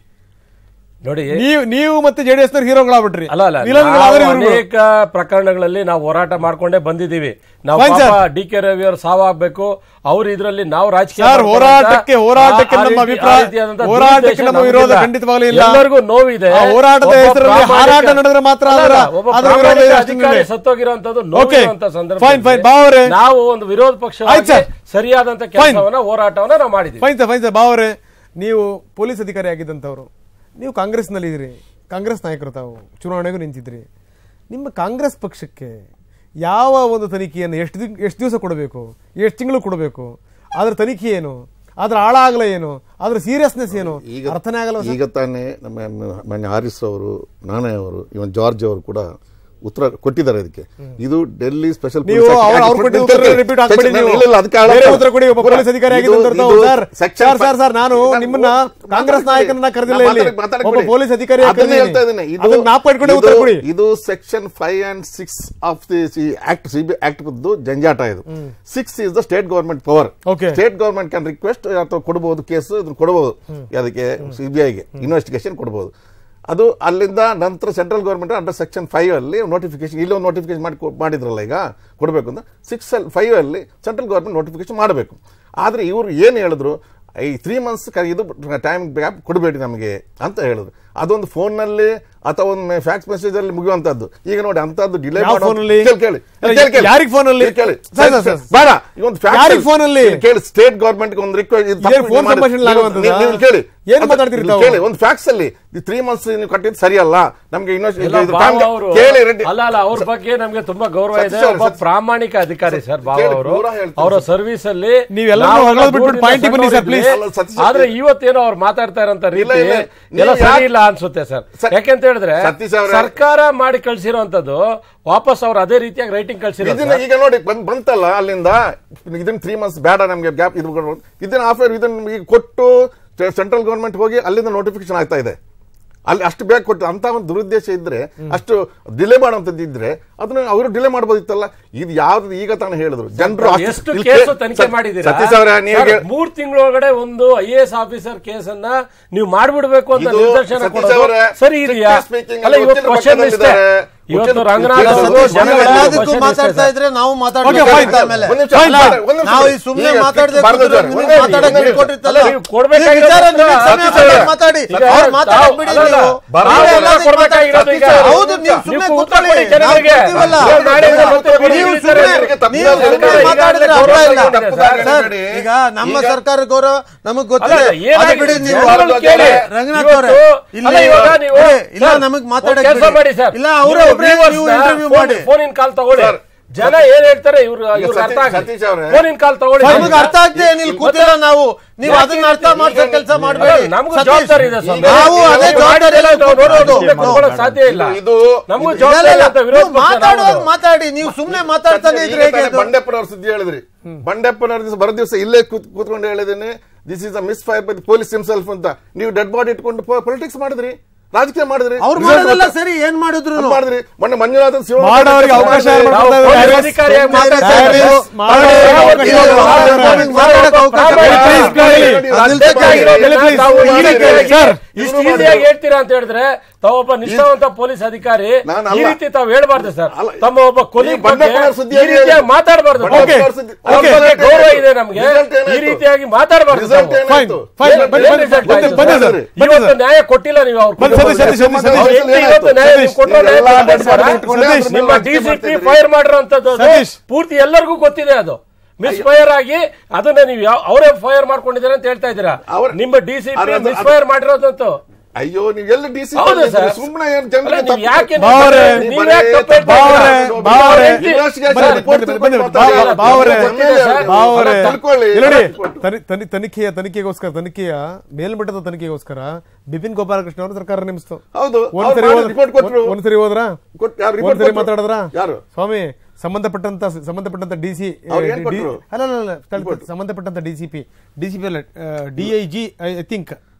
ನೋಡಿ ನೀವು ನೀವು ಮತ್ತೆ ಜೆಡಿಎಸ್ ನವ್ರು ಹೀರೋಗಳಾಗ್ಬಿಟ್ರಿ ಅಲ್ಲ ಅಲ್ಲ ವಿಲನ್ಗಳಾದ್ರೆ ನಾವು ಇವ್ರುಗಳು. ಅನೇಕ ಪ್ರಕರಣಗಳಲ್ಲಿ ನಾವು ಹೋರಾಟ ಮಾಡ್ಕೊಂಡೇ ಬಂದಿದ್ದೀವಿ ನಾವು Fine, ಪಾಪ sir. ಡಿ ಕೆ ರವಿ ಅವರು ಸಾವಾಗಬೇಕು ಅವ್ರ ಇದ್ರಲ್ಲಿ ನಾವು ರಾಜಕೀಯ ಸರ್, ಮಾಡ್ಕೊಳ್ಳೋ ಹೋರಾಟಕ್ಕೆ- ಅಂತ ಹೋರಾಟಕ್ಕೆ ಆ- ಆ ನಮ್ಮ ರೀತಿ- ಅಭಿಪ್ರಾಯ- ಆ ರೀತಿಯಾದಂಥ ಹೋರಾಟಕ್ಕೆ ದುರುದ್ದೇಶ ನಮ್ಮ ವಿರೋಧ ನಮಗಿಲ್ಲ. ಖಂಡಿತವಾಗ್ಲೂ ಇಲ್ಲ. ಎಲ್ಲರಿಗೂ ನೋವಿದೆ ಆ ಹೋರಾಟದ ಒಬ್ಬ ಹೆಸರಲ್ಲಿ ಪ್ರಾಮಾಣಿಕ- ಹಾರಾಟ ನಡೆದ್ರೆ ಮಾತ್ರ ಅಲ್ಲ, ಅದರ- ಒಬ್ಬ ಅದರ ವಿರೋಧ ಪ್ರಾಮಾಣಿಕ ಅಷ್ಟೇ ಅಧಿಕಾರಿ ಇದೆ. ಸತ್ತೋಗಿರುವಂತದ್ದು Okay. ನೋವಿರುವಂತ ಸಂದರ್ಭ Fine, fine. ಬಾ ಅವ್ರೆ. ನಾವು ಒಂದು ವಿರೋಧ ಪಕ್ಷ ಆಯ್ತು ಸರ್. ಸರಿಯಾದಂತ ಕೆಲಸವನ್ನ ಹೋರಾಟವನ್ನ ನಾವು ಮಾಡಿದ್ವಿ ಫೈನ್ ಸರ್ ಫೈನ್ ಸರ್ ಬಾವರೆ ನೀವು ಪೊಲೀಸ್ ಅಧಿಕಾರಿ ಆಗಿದ್ದಂಥವ್ರು ನೀವು ಕಾಂಗ್ರೆಸ್ನಲ್ಲಿ ಇದ್ರಿ ಕಾಂಗ್ರೆಸ್ ನಾಯಕರು ತಾವು ಚುನಾವಣೆಗೂ ನಿಂತಿದ್ರಿ ನಿಮ್ಮ ಕಾಂಗ್ರೆಸ್ ಪಕ್ಷಕ್ಕೆ ಯಾವ ಒಂದು ತನಿಖೆಯನ್ನು ಎಷ್ಟು ದಿನ ಎಷ್ಟು ದಿವಸ ಕೊಡಬೇಕು ಎಷ್ಟು ತಿಂಗಳು ಕೊಡಬೇಕು ಅದ್ರ ತನಿಖೆ ಏನು ಅದ್ರ ಆಳ ಆಗಲ ಏನು ಅದ್ರ ಸೀರಿಯಸ್ನೆಸ್ ಏನು ಈಗ ಅರ್ಥನೇ ಆಗಲ್ಲ ಸರ್ ಈಗ ತಾನೇ ನಮ್ಮ ಮಾನ್ಯ ಹಾರಿಸ್ ಅವರು ನಾನೇ ಅವರು ಇವನ್ ಜಾರ್ಜ್ ಅವರು ಕೂಡ ಉತ್ತರ ಕೊಟ್ಟಿದ್ದಾರೆ ಇದಕ್ಕೆ ಇದು ಡೆಲ್ಲಿ ಸ್ಪೆಷಲ್ ನೀವು ಅವ್ರು- ಅವ್ರು ಕೊಟ್ಟಿದ್ದ ಉತ್ತರ repeat ಹಾಕ್ಬೇಡಿ ನೀವು. ಬೇರೆ ಉತ್ತರ ಕೊಡಿ ಒಬ್ಬ ಪೊಲೀಸ್ ಅಧಿಕಾರಿ ಆಗಿದ್ದಂಥವ್ರು ತಾವು. ಸರ್, ಸರ್, ಸರ್, ಸರ್, ನಾನು ನಿಮ್ಮನ್ನ ಕಾಂಗ್ರೆಸ್ ನಾಯಕನನ್ನ ಕರೆದಿಲ್ಲ ಇಲ್ಲಿ. ಒಬ್ಬ ಪೊಲೀಸ್ ಅಧಿಕಾರಿ ಕರೆದಿದ್ದೀನಿ. ಅದನ್ನ ಜ್ಞಾಪಕ ಇಟ್ಕೊಂಡೆ ಉತ್ತರ ಕೊಡಿ. ಇದು section five and six of the act CB act ಜಂಜಾಟ ಇದು six is the state government power Okay. State government can request ಅಥವಾ ಕೊಡಬಹುದು ಕೇಸ್ ಇದನ್ನ ಕೊಡಬಹುದು ಅದಕ್ಕೆ ಸಿಬಿಐಗೆ ಇನ್ವೆಸ್ಟಿಗೇಷನ್ ಕೊಡಬಹುದು ಅದು ಅಲ್ಲಿಂದ ನಂತರ central government under section five ಅಲ್ಲಿ ನೋಟಿಫಿಕೇಶನ್ ಇಲ್ಲೊಂದು ನೋಟಿಫಿಕೇಶನ್ ಮಾಡಿ ಕೊ- ಮಾಡಿದ್ರಲ್ಲ ಈಗ ಕೊಡಬೇಕು ಅಂತ ಸಿಕ್ಸ್ ಅಲ್ಲಿ ಫೈವ್ ಅಲ್ಲಿ ಸೆಂಟ್ರಲ್ ಗವರ್ಮೆಂಟ್ ನೋಟಿಫಿಕೇಶನ್ ಮಾಡಬೇಕು ಆದ್ರೆ ಇವರು ಏನು ಹೇಳಿದ್ರು ಈ ತ್ರೀ ಮಂತ್ಸ್ ಇದು ಟೈಮ್ ಗ್ಯಾಪ್ ಕೊಡಬೇಡಿ ನಮಗೆ ಅಂತ ಹೇಳಿದ್ರು ಅದೊಂದು ಫೋನ್ ನಲ್ಲಿ ಅಥವಾ ಒಂದು ಫ್ಯಾಕ್ಸ್ ಮೆಸೇಜ್ ಅಲ್ಲಿ ಮುಗಿಯುವಂತದ್ದು ಈಗ ನೋಡಿ ಅಂತದ್ದು ಡಿಲೇ ಯಾವ phone ಅಲ್ಲಿ? ಕೇಳಿ ಕೇಳಿ ಅಲ್ಲ, ಕೇಳಿ, ಕೇಳಿ. ಯಾರಿಗ್ phone ಅಲ್ಲಿ? ಕೇಳಿ ಸರ್, ಸರ್, ಸರ್. ಬೇಡ ಈಗ ಒಂದು fax ಯಾರಿಗ್ ಅಲ್ಲಿ- phone ಅಲ್ಲಿ? ಇಲ್ಲಿ ಕೇಳಿ ಸ್ಟೇಟ್ ಗವರ್ಮೆಂಟ್ ಒಂದು ರಿಕ್ವೆಸ್ಟ್ ಏನ್ phone ಸಂಭಾಷಣೆ ಆಗುವಂತದ್ದಾ? ನೀವು ನೀವು ಕೇಳಿ ಏನ್ ಅದು- ಮಾತಾಡ್ತೀರಿ ಇಲ್ಲಿ ತಾವು? ಕೇಳಿ ಒಂದು ಫ್ಯಾಕ್ಸ್ ಅಲ್ಲಿ ತ್ರೀ ಮಂತ್ಸ್ ನೀವು ಕಟ್ಟಿದ್ದು ಸರಿಯಲ್ಲ ನಮ್ಗೆ ಇಲ್ಲ, ಇನ್ನೊಂದು ಬಾವ ಅವರು ಕೇಳಿ ರೆಡ್ಡಿ ಅಲ್ಲ ಅಲ್ಲ ಅವ್ರ ಬಗ್ಗೆ ನಮ್ಗೆ ತುಂಬಾ ಗೌರವ ಇದೆ ಸತೀಶ್ ಅವ್ರೆ, ಒಬ್ಬ ಸತೀಶ್ ಪ್ರಾಮಾಣಿಕ ಅಧಿಕಾರಿ ಸರ್ ಬಾವ ಕೇಳಿ, ಅವರು ಪೂರಾ ಹೇಳ್ತೀನಿ ಅವರ ಸರ್. ಸರ್ವಿಸ್ ಅಲ್ಲಿ ನೀವೆಲ್ಲರೂ ನಾವು ಹೊಗಳೋದ್ ಬಿಟ್ಬಿಟ್ಟು ದೂರದಿಂದ point ಗೆ ಬನ್ನಿ ಸರ್, ಸಣ್ಣವರಿದ್ವಿ. please. ಅಲ್ಲ, ಸತೀಶ್ ಆದ್ರೆ ಅವ್ರೆ. ಇವತ್ತೇನೋ ಅವ್ರು ಮಾತಾಡ್ತಾ ಇರೋಂತ ಇಲ್ಲ, ರೀತಿ ಇಲ್ಲ. ಎಲ್ಲ ನೀವು ಸರಿ ಯಾಕ್- ಇಲ್ಲ ಅನ್ಸುತ್ತೆ ಸರ್ ಸ- ಯಾಕೆಂತ ಹೇಳಿದ್ರೆ ಸತೀಶ್ ಅವ್ರೆ. ಸರ್ಕಾರ ಮಾಡಿ ಕಳ್ಸಿರೋಂಥದ್ದು ವಾಪಸ್ ಅವ್ರು ಅದೇ ರೀತಿಯಾಗಿ ರೈಟಿಂಗ್ ಕಳ್ಸಿರೋ ಇದನ್ನ ಈಗ ನೋಡಿ ಬಂದ್ ಬಂತಲ್ಲ ಅಲ್ಲಿಂದ ಇದನ್ನ ತ್ರೀ ಮಂತ್ಸ್ ಬೇಡ ನಮ್ಗೆ ಗ್ಯಾಪ್ ಇದು ಕೊಡ್ಬೋದು. ಇದನ್ನ ಆಫರ್ ಇದನ್ನ ಈಗ ಕೊಟ್ಟು ಸೆಂಟ್ರಲ್ ಗವರ್ಮೆಂಟ್ ಹೋಗಿ ಅಲ್ಲಿಂದ ನೋಟಿಫಿಕೇಶನ್ ಆಗ್ತಾ ಇದೆ ಅಲ್ಲಿ ಅಷ್ಟು ಬೇಗ ಕೊಟ್ಟು ಅಂತ ಒಂದು ದುರುದ್ದೇಶ ಇದ್ರೆ ಅಷ್ಟು ಡಿಲೇ ಮಾಡುವಂತದ್ದು ಇದ್ರೆ ಅದನ್ನ ಅವರು ಡಿಲೇ ಮಾಡಬಹುದಿತ್ತಲ್ಲ ಇದು ಯಾವ್ದು ಈಗ ತಾನು ಹೇಳಿದ್ರು ಜನರು ಎಷ್ಟು ಕೇಸು ತನಿಖೆ ಮಾಡಿದೀರಾ ಸತೀಶ್ ಅವರ ನೀವು ಸರ್, ಮೂರ್ ತಿಂಗಳೊಳಗಡೆ ಒಂದು ಐ ಎ ಎಸ್ ಆಫೀಸರ್ ಕೇಸನ್ನ ನೀವು ಮಾಡ್ಬಿಡ್ಬೇಕು ಅಂತ ಇದು ನಿರ್ದೇಶನ ಸತೀಶ್ ಕೊಡೋದು ಅವರೇ, ಸರಿ ಇದೆಯಾ strictly speaking, ಅಲ್ಲ ಇವತ್ತು ವಕೀಲರ ಕ್ವಶನ್ ಇಷ್ಟೇ ಪಕ್ಕದಲ್ಲಿದ್ದಾರೆ. ಇವತ್ತು ವಕೀಲರು- ರಂಗನಾಥ್ ಇಲ್ಲ, ಅವರು ಸತೀಶ್ ಜನಗಳ ಅವರೇ, ಎಲ್ಲದಕ್ಕೂ question ಇಷ್ಟೇ ಮಾತಾಡ್ತಾ ಸರ್. ಇದ್ರೆ ನಾವು Okay, ಮಾತಾಡ್ಬೇಕು fine. ಆಮೇಲೆ ಒಂದ್ ನಿಮಿಷ, ಅಲ್ಲ, ಒಂದ್ ನಿಮಿಷ. ನಾವು ಈ ಸುಮ್ನೆ ಈಗ ಮಾತಾಡದೆ ಬಾರ್ದು ಕೂತ್ರೆ ಸರ್, ನಿಮ್ಗೆ ಒಂದೇ ಮಾತಾಡಕ್ಕೆ ನಿಮಿಷ. ಬಿಟ್ಕೊಟ್ಟಿರ್ತಲ್ಲ. ಅಲ್ಲ, ನೀವು ಕೊಡ್ಬೇಕಾಗಿರೋದು ಈ ವಿಚಾರ ನಿಮ್ಗೆ ಸತೀಶ್ ಸಮಯ ಅವರೇ. ಕೊಟ್ಟು ಮಾತಾಡಿ ಈಗ ಅವ್ರು ಮಾತಾಡಕ್ ಬಿಡಿ ಅಲ್ಲ, ನೀವು. ಬಾರ್ದು ನಾವೇ ಸರ್ ಎಲ್ಲದಕ್ಕೂ ಕೊಡ್ಬೇಕಾಗಿರೋದು ಈಗ. ಮಾತಾಡ್ತೀವಿ. ಹೌದು ನೀವು ಸುಮ್ನೆ ನೀವು ಉತ್ತರ ಕೂತ್ಕೊಳ್ಳಿ ಕೊಡಿ ನಾವು ಜನರಿಗೆ. ಕೊಡ್ತೀವಲ್ಲ. ನೀವು ಮಾಡಿದ್ರೆ ಮತ್ತೆ ಕೊಡಿ. ನೀವು ಈ ಥರ ಸುಮ್ನೆ- ಜನರಿಗೆ ತಪ್ಪು ನೀವು ದಾರಿ ಸುಮ್ನೆ ಈಗಾಗಲೇ ಮಾತಾಡಿದ್ರೆ ಗೌರವ ಅರ್ಥ ಇಲ್ಲ. ತಗೊಂಡಿದೆ ಸರ್. ಸರ್, ನೋಡಿ. ಈಗ ನಮ್ಮ ಈಗ- ಸರ್ಕಾರ ಗೌರವ ನಮಗ್ ಅಲ್ಲ, ಗೊತ್ತಿದೆ ಏನಾಗಿದೆ? ಅದು ಬಿಡಿ ನೀವು ಜನಗಳು ಕೇಳಿ. ರಂಗನಾಥ್ ಅವರೇ ಇವತ್ತು- ಇಲ್ಲಿ ಅಲ್ಲ, ಇವಾಗ ನೀವು ಏ, ಇಲ್ಲ ಸರ್, ನಮಗ್ ಒಂದ್ ಮಾತಾಡಕ್ ಕೆಲ್ಸ ಬಿಡಿ. ಮಾಡಿ ಸರ್ ಇಲ್ಲ ಅವರೇ ನೀವು ಒಬ್ರೇ viewers ನೀವು ನ ಇಂಟರ್ವ್ಯೂ ಫೋನ್- ಮಾಡಿ ಫೋನಿನ ಕಾಲ್ ತಗೊಳ್ಳಿ ಸರ್, ಜನ ಏನ್ ಹೇಳ್ತಾರೆ ಇವ್ರು ಇವ್ರಿಗೆ ಅರ್ಥ ಸತೀಶ್- ಆಗಲಿ ಸತೀಶ್ ಅವ್ರೆ. ಫೋನಿನ ಕಾಲ್ ತಗೊಳ್ಳಿ ನಮಗ್ ಅರ್ಥ ಆಗ್ತದೆ ನೀವು ಕೂತಿಲ್ಲ ನಾವು ನೀವು ಅದನ್ನ ಅರ್ಥ ಮಾಡ್ಸೋ ಕೆಲಸ ಮಾಡಬೇಡಿ ಅಲ್ಲ, ನಮಗೂ ಜವಾಬ್ದಾರಿ ಇದೆ ಸ್ವಾಮಿ. ನಾವು ಅದೇ ನೀವು ಜವಾಬ್ದಾರಿ ಮಾಡಿದ್ರೆ ನಾವು ನೋಡೋದು ಕೂತ್ಕೊಳ್ಳೋದು. ಕೂತ್ಕೊಳ್ಳೋಕೆ ಸಾಧ್ಯ ಇಲ್ಲ ಇದು ನಮಗೂ ಇದು- ಜವಾಬ್ದಾರಿ ಇಲ್ಲ, ಅಂತ ವಿರೋಧ ನೀವು ಪಕ್ಷ ಮಾತಾಡುವಾಗ ನಾವು. ಮಾತಾಡಿ ನೀವು ಸುಮ್ನೆ ಮಾತಾಡ್ತಾನೆ ಇದ್ರೆ ಹೇಗೆ ಅದು? ಬಂಡೆಪ್ಪನವ್ರ ಸುದ್ದಿ ಹೇಳಿದ್ರಿ ಬಂಡೆಪ್ಪನವ್ರ ದಿವಸ ಬರೋ ದಿವಸ ಇಲ್ಲೇ ಕೂತ್ ಕೂತ್ಕೊಂಡು ಹೇಳಿದ್ದೇನೆ this is a misfire by police himself ಅಂತ ನೀವು ಡೆಡ್ ಬಾಡಿ ಇಟ್ಕೊಂಡು ಪೊಲಿಟಿಕ್ಸ್ ಮಾಡಿದ್ರಿ ರಾಜಕೀಯ ಮಾಡಿದ್ರಿ ಅವ್ರು Result ಮಾಡೋದೆಲ್ಲ ಗೊತ್ತಾ? ಸರಿ ಏನ್ ಮಾಡಿದ್ರು ಅದ್ ಮಾಡಿದ್ರಿ ಮೊನ್ನೆ ಮಂಜುನಾಥ ಶಿವ ಮಾಡೋರಿಗೆ ಅವಕಾಶ ಯಾರು ನಾವು ಮಾಡ್ಕೊಡ್ತಾ ಪೊಲೀಸ್ ಇದ್ದಾರೆ? ಅಧಿಕಾರಿಯಾಗಿ ಮಾತಾಡ್ತಾ ಸರ್, ಇದ್ದೀವಿ. ನೀವು ಮಾಡೋರಿಗೆ ಅವಕಾಶ ಯಾರು ಮಾಡ್ಕೊಡ್ತಾ ಇದ್ದಾರೆ? ಮಾತಾಡಕ್ಕೆ ಅವಕಾಶ ಪ್ರಾಮಾಣಿಕ Please, please. ಅದಿಲ್ದೆ ಬೇಕಾಗಿರೋದನ್ನ please, ತಾವು ಈ please, ರೀತಿಯಾಗಿ- ಸರ್, ಇಷ್ಟು ಈಸಿಯಾಗಿ ಹೇಳ್ತೀರಾ ಅಂತ ಹೇಳಿದ್ರೆ ತಾವೊಬ್ಬ ನಿಷ್ಠಾವಂತ ಪೊಲೀಸ್ ಅಧಿಕಾರಿ ನಾನು ಈ ಅಲ್ಲ. ರೀತಿ ತಾವು ಹೇಳ್ಬಾರ್ದು ಸರ್ ಅಲ್ಲ. ತಮ್ಮ ಒಬ್ಬ ಕೊಲಿ ನೀವು ಬಂಡೆಪ್ಪನವ್ರ ಸುದ್ದಿ ಈ ಹೇಳಿ. ರೀತಿಯಾಗಿ ಮಾತಾಡಬಾರ್ದು ಬಂಡೆಪ್ಪನವ್ರ ಸುದ್ದಿ- ಅವ್ರ Okay. ಬಗ್ಗೆ ಗೌರವ ಇದೆ ನಮ್ಗೆ Result ಏನಾಯ್ತು? ಈ ರೀತಿಯಾಗಿ ಮಾತಾಡಬಾರ್ದು Result ತಾವು. ಏನಾಯ್ತು? Fine, fine, ಏನ್- ಬನ್ನಿ, ಏನ್ ಬನ್ನಿ, result ಬನ್ನಿ, ಆಯ್ತು ಬನ್ನಿ ಸರ್? ಸರ್, ಬನ್ನಿ ಇವತ್ತು ಸರ್. ನ್ಯಾಯ ಕೊಟ್ಟಿಲ್ಲ ನೀವು ಅವ್ರು ಬನ್ನಿ ಸತೀಶ್, ಸತೀಶ್, ಸತೀಶ್, ಸತೀಶ್. ಅವ್ರು ಹೆಂಡ್ತಿ ಇವತ್ತು ನ್ಯಾಯ ನೀವು ಕೊಟ್ಟಿರೋ ನ್ಯಾಯ ಎಲ್ಲ ಕೊಟ್ಟಿದ್ದೀರಾ? ಡೆಡ್ ಬಾಡಿ ಇಟ್ಕೊಂಡೆ ಸತೀಶ್, ಅದ್ರ ಮೇಲೆ ನಿಮ್ಮ ರಾಜಕೀಯ ಡಿಸಿಪಿ ಮಾಡ್ತಿದ್ರಿ. ಫೈರ್ ಮಾಡಿರೋಂಥದ್ದು ಸತೀಶ್. ಪೂರ್ತಿ ಎಲ್ಲರಿಗೂ ಗೊತ್ತಿದೆ ಅದು ಮಿಸ್ ಫೈರ್ ಆಗಿ ಅದನ್ನ ನೀವು ಯಾವ ಅವರೇ ಫೈರ್ ಮಾಡ್ಕೊಂಡಿದ್ದಾರೆ ಅಂತ ಹೇಳ್ತಾ ಇದ್ದೀರಾ ಅವ್ರ- ನಿಮ್ಮ ಡಿಸಿಪಿ ಅದು- ಅದು- ಮಿಸ್ ಫೈರ್ ಮಾಡಿರೋದಂತೂ ಅಯ್ಯೋ ನೀವು ಎಲ್ಲಿ ಡಿ ಸಿ ಹೌದು ಸರ್. ಸುಮ್ಮನೆ ಏನ್ ಅಲ್ಲ, ಜನರಿಗೆ ನೀವು ತಪ್ಪು- ಯಾಕೆ ನೀವು ಬಾವ್ರೆ, ನೀವು ಬರೀ ಯಾಕೆ ತಪ್ಪು ಹೇಳ್ತಾ ಬಾವ್ರೆ, ಇದ್ದೀರಾ? ಬಾವ್ರೆ. ಅವ್ರ ಹೆಂಡ್ತಿ- Investigation ಸರ್, report ಬನ್ನಿ, ಬನ್ನಿ, ತಿಳ್ಕೊಂಡು ಬಾವ್ರೆ, ಮಾತಾಡಿ. ಬಾವ್ರೆ, ಗೊತ್ತಿದೆ ಸರ್. ಬಾವ್ರೆ. ಅದನ್ನ ತಿಳ್ಕೊಳ್ಳಿ ಇಲ್ಲಿ ತನಿ- ತನಿ- ತನಿಖೆಯ ತನಿಖೆಗೋಸ್ಕರ ತನಿಖೆಯ ಮೇಲ್ಮಟ್ಟದ ತನಿಖೆಗೋಸ್ಕರ ಬಿಪಿನ್ ಗೋಪಾಲಕೃಷ್ಣ ಅವರು ಸರ್ಕಾರ ನೇಮಿಸ್ತು ಹೌದು. ಒಂದ್ಸರಿ ಅವ್ರು ಮಾಡಿ ಹೋದ್ರ- report ಕೊಟ್ರು. ಒಂದ್ಸರಿ ಹೋದ್ರ ಕೊಟ್ಟು ಯಾರು report ಒಂದ್ಸರಿ ಕೊಟ್ರು? ಮಾತಾಡಿದ್ರ ಯಾರು? ಸ್ವಾಮಿ ಸಂಬಂಧಪಟ್ಟಂತ ಸಂಬಂಧಪಟ್ಟಂತ ಡಿ ಸಿ ಅವ್ರು ಏನ್ ಕೊಟ್ರು? ಅಲ್ಲ ಅಲ್ಲ, ಅಲ್ಲ ಸ್ಥಳಕ್ಕೆ ಸಂಬಂಧಪಟ್ಟಂತ ಡಿಸಿಪಿ ಡಿಸಿಪಿ ಅಲ್ಲ ಡಿಐಜಿ ಐ ಥಿಂಕ್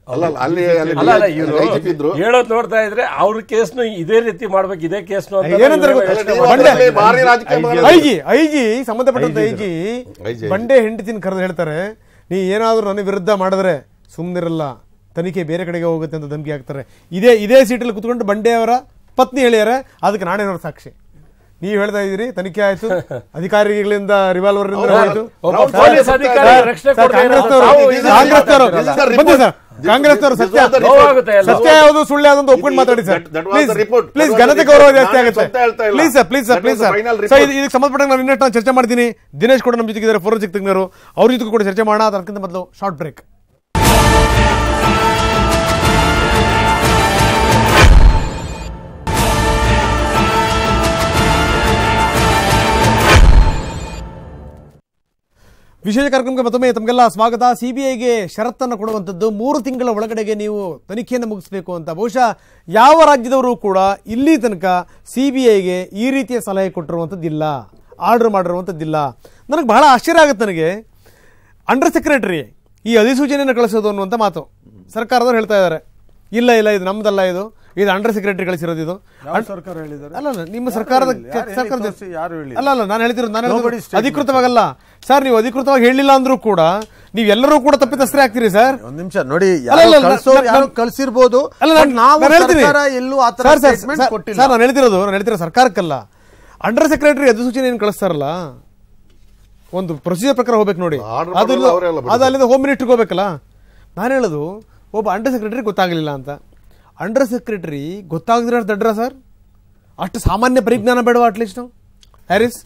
ಅಲ್ಲ ಅಲ್ಲ, ಅಲ್ಲಿ ಅಲ್ಲಿ ಅಲ್ಲ ಅಲ್ಲ ಇವ್ರು IGP ಇದ್ರು ಹೇಳೋದ್ ನೋಡ್ತಾ ಇದ್ರೆ ಅವ್ರ ಕೇಸ್ನು ಇದೇ ರೀತಿ ಮಾಡ್ಬೇಕು ಇದೇ ಕೇಸ್ನು ಅಂತ ಏನಂತಾರೆ ಇವ್ರು ಗೊತ್ತಾ? ಯೋಚ್ನೆ ನೀವು ಮಾಡ್ತಾರೆ. ಅದರಲ್ಲಿ ಭಾರಿ ರಾಜಕೀಯ ಮಾಡೋದು. ಐಜಿ ಐಜಿ ಸಂಬಂಧಪಟ್ಟಂತ ಐಜಿ ಐಜಿ. ಬಂಡೆ ಹೆಂಡತಿನ ಕರೆದು ಹೇಳ್ತಾರೆ ನೀ ಏನಾದ್ರೂ ನನ್ನ ವಿರುದ್ಧ ಮಾಡಿದ್ರೆ ಸುಮ್ಮನಿರಲ್ಲ ತನಿಖೆ ಬೇರೆ ಕಡೆಗೆ ಹೋಗುತ್ತೆ ಅಂತ ಧಮಕಿ ಹಾಕ್ತಾರೆ ಇದೇ ಇದೇ ಸೀಟಲ್ಲಿ ಕುತ್ಕೊಂಡು ಬಂಡೆ ಅವರ ಪತ್ನಿ ಹೇಳ್ಯಾರೆ ಅದಕ್ಕೆ ನಾನೇನವ್ರ ಸಾಕ್ಷಿ ನೀವು ಹೇಳ್ತಾ ಇದೀರಿ ತನಿಖೆ ಆಯ್ತು ಅಧಿಕಾರಿಗಳಿಂದ ರಿವಾಲ್ವರ್ ಆಯ್ತು ಒಬ್ಬ ನಾವು ಪೊಲೀಸ್ ಸರ್, ಅಧಿಕಾರಿ ಸರ್, ರಕ್ಷಣೆ ಸರ್, ಕೊಡ್ತಾ ಇದ್ದಾರೆ. ಕಾಂಗ್ರೆಸ್ನವರು ತಾವು ಇದನ್ನ ಕಾಂಗ್ರೆಸ್ನವರು This is the ಬನ್ನಿ report. ಸರ್ ಕಾಂಗ್ರೆಸ್ನವರು This is ಸತ್ಯ the report. ನೋವಾಗುತ್ತೆ ಎಲ್ಲ. ಸತ್ಯ ಯಾವುದು ಸುಳ್ಳು ಯಾವುದು ಅಂತ ಒಪ್ಕೊಂಡು It- ಮಾತಾಡಿ sir that- that was please the report. Please That was ಘನತೆ the ಗೌರವ report. ಜಾಸ್ತಿ ನಾನು ಆಗುತ್ತೆ ಸ್ವಂತ ಹೇಳ್ತಾ ಇಲ್ಲ. Please sir please sir That please was the sir final so report. ಇದು ಇದಕ್ಕೆ ಸಂಬಂಧಪಟ್ಟ ನಾನು ಇನ್ನಷ್ಟು ನಾನು ಚರ್ಚೆ ಮಾಡ್ತೀನಿ ದಿನೇಶ್ ಕೂಡ ನಮ್ಮ ಜೊತೆಗಿದ್ದಾರೆ ಫೋರನ್ ಸಿಗ್ತಿದ್ರು ಅವ್ರ ಜೊತೆ ಕೂಡ ಚರ್ಚೆ ಮಾಡೋಣ ಅದಕ್ಕಿಂತ ಮೊದಲು ಶಾರ್ಟ್ ಬ್ರೇಕ್ ವಿಶೇಷ ಕಾರ್ಯಕ್ರಮಕ್ಕೆ ಮತ್ತೊಮ್ಮೆ ತಮಗೆಲ್ಲ ಸ್ವಾಗತ ಸಿಬಿಐಗೆ ಷರತ್ತನ್ನು ಕೊಡುವಂಥದ್ದು ಮೂರು ತಿಂಗಳ ಒಳಗಡೆಗೆ ನೀವು ತನಿಖೆಯನ್ನು ಮುಗಿಸಬೇಕು ಅಂತ ಬಹುಶಃ ಯಾವ ರಾಜ್ಯದವರು ಕೂಡ ಇಲ್ಲಿ ತನಕ ಸಿಬಿಐಗೆ ಈ ರೀತಿಯ ಸಲಹೆ ಕೊಟ್ಟಿರುವಂಥದ್ದಿಲ್ಲ ಆರ್ಡರ್ ಮಾಡಿರುವಂಥದ್ದಿಲ್ಲ ನನಗೆ ಬಹಳ ಆಶ್ಚರ್ಯ ಆಗುತ್ತೆ ನನಗೆ ಅಂಡರ್ ಸೆಕ್ರೆಟರಿ ಈ ಅಧಿಸೂಚನೆಯನ್ನು ಕಳಿಸೋದು ಅನ್ನುವಂಥ ಮಾತು ಸರ್ಕಾರದವ್ರು ಹೇಳ್ತಾ ಇದ್ದಾರೆ ಇಲ್ಲ ಇಲ್ಲ ಇದು ನಮ್ದಲ್ಲ ಇದು ಇದು ಅಂಡರ್ ಸೆಕ್ರೆಟರಿ ಕಳಿಸಿರೋದು ಇದು ಯಾವ ಸರ್ಕಾರ ಹೇಳಿದ್ದಾರೆ ಅಲ್ಲ ಅಲ್ಲ ನಿಮ್ಮ ಸರ್ಕಾರದ ಹೇಳಿಲ್ಲ? ಯಾರು ಹೇಳಿ ಸರ್ಕಾರದ ತೋರ್ಸಿ, ಯಾರು ಹೇಳಿಲ್ಲ? ಅಲ್ಲ ಅಲ್ಲ ನಾನು ಹೇಳ್ತಿರೋದು ನಾನು Nobody ಹೇಳ್ತಿರೋದು statement. ಅಧಿಕೃತವಾಗಲ್ಲ ಸರ್ ನೀವು ಅಧಿಕೃತವಾಗಿ ಹೇಳಿಲ್ಲ ಅಂದ್ರೂ ಕೂಡ ನೀವೆಲ್ಲರೂ ಕೂಡ ತಪ್ಪಿತಸ್ಥರೇ ಆಗ್ತೀರಿ ಸರ್ ಒಂದ್ ನಿಮಿಷ ನೋಡಿ ಅಲ್ಲ, ಅಲ್ಲ, ಯಾರೋ ಕಳ್ಸೋರು ನಾನು- ಯಾರೋ ನಾನು- ಕಳ್ಸಿರ್ಬೋದು ಅಲ್ಲ but ನಾನು ನಾವು ನಾನು ಹೇಳ್ತೀನಿ ಸರ್ಕಾರ ಎಲ್ಲೂ ಆ ತರ ಸರ್, ಸರ್, statement ಸರ್, ಕೊಟ್ಟಿಲ್ಲ ಸರ್ ನಾನು ಹೇಳ್ತಿರೋದು ನಾನು ಹೇಳ್ತಿರೋ ಸರ್ಕಾರಕ್ಕಲ್ಲ ಅಂಡರ್ ಸೆಕ್ರೆಟರಿ ಅಧಿಸೂಚನೆ ಏನು ಕಳಿಸ್ತಾರಲ್ಲ ಒಂದು ಪ್ರೊಸೀಜರ್ ಪ್ರಕಾರ ಹೋಗ್ಬೇಕು ನೋಡಿ Order ಅದು ಮಾಡಲ್ಲ, ಅವರೇ ಅಲ್ಲ ಅದು ಅಲ್ಲಿಂದ ಹೋಮ್ ಮಿನಿಸ್ಟ್ರಿಗೆ ಹೋಗ್ಬೇಕಲ್ಲ ನಾನು ಹೇಳೋದು ಒಬ್ಬ ಅಂಡರ್ ಸೆಕ್ರೆಟರಿ ಗೊತ್ತಾಗಲಿಲ್ಲ ಅಂತ ಅಂಡರ್ ಸೆಕ್ರೆಟರಿ ಗೊತ್ತಾಗದಿರೋ ದಡ್ರ ಸರ್ ಅಷ್ಟು ಸಾಮಾನ್ಯ ಪರಿಜ್ಞಾನ ಬೇಡವಾ ಅಟ್ಲೀಸ್ಟ್ ಹ್ಯಾರಿಸ್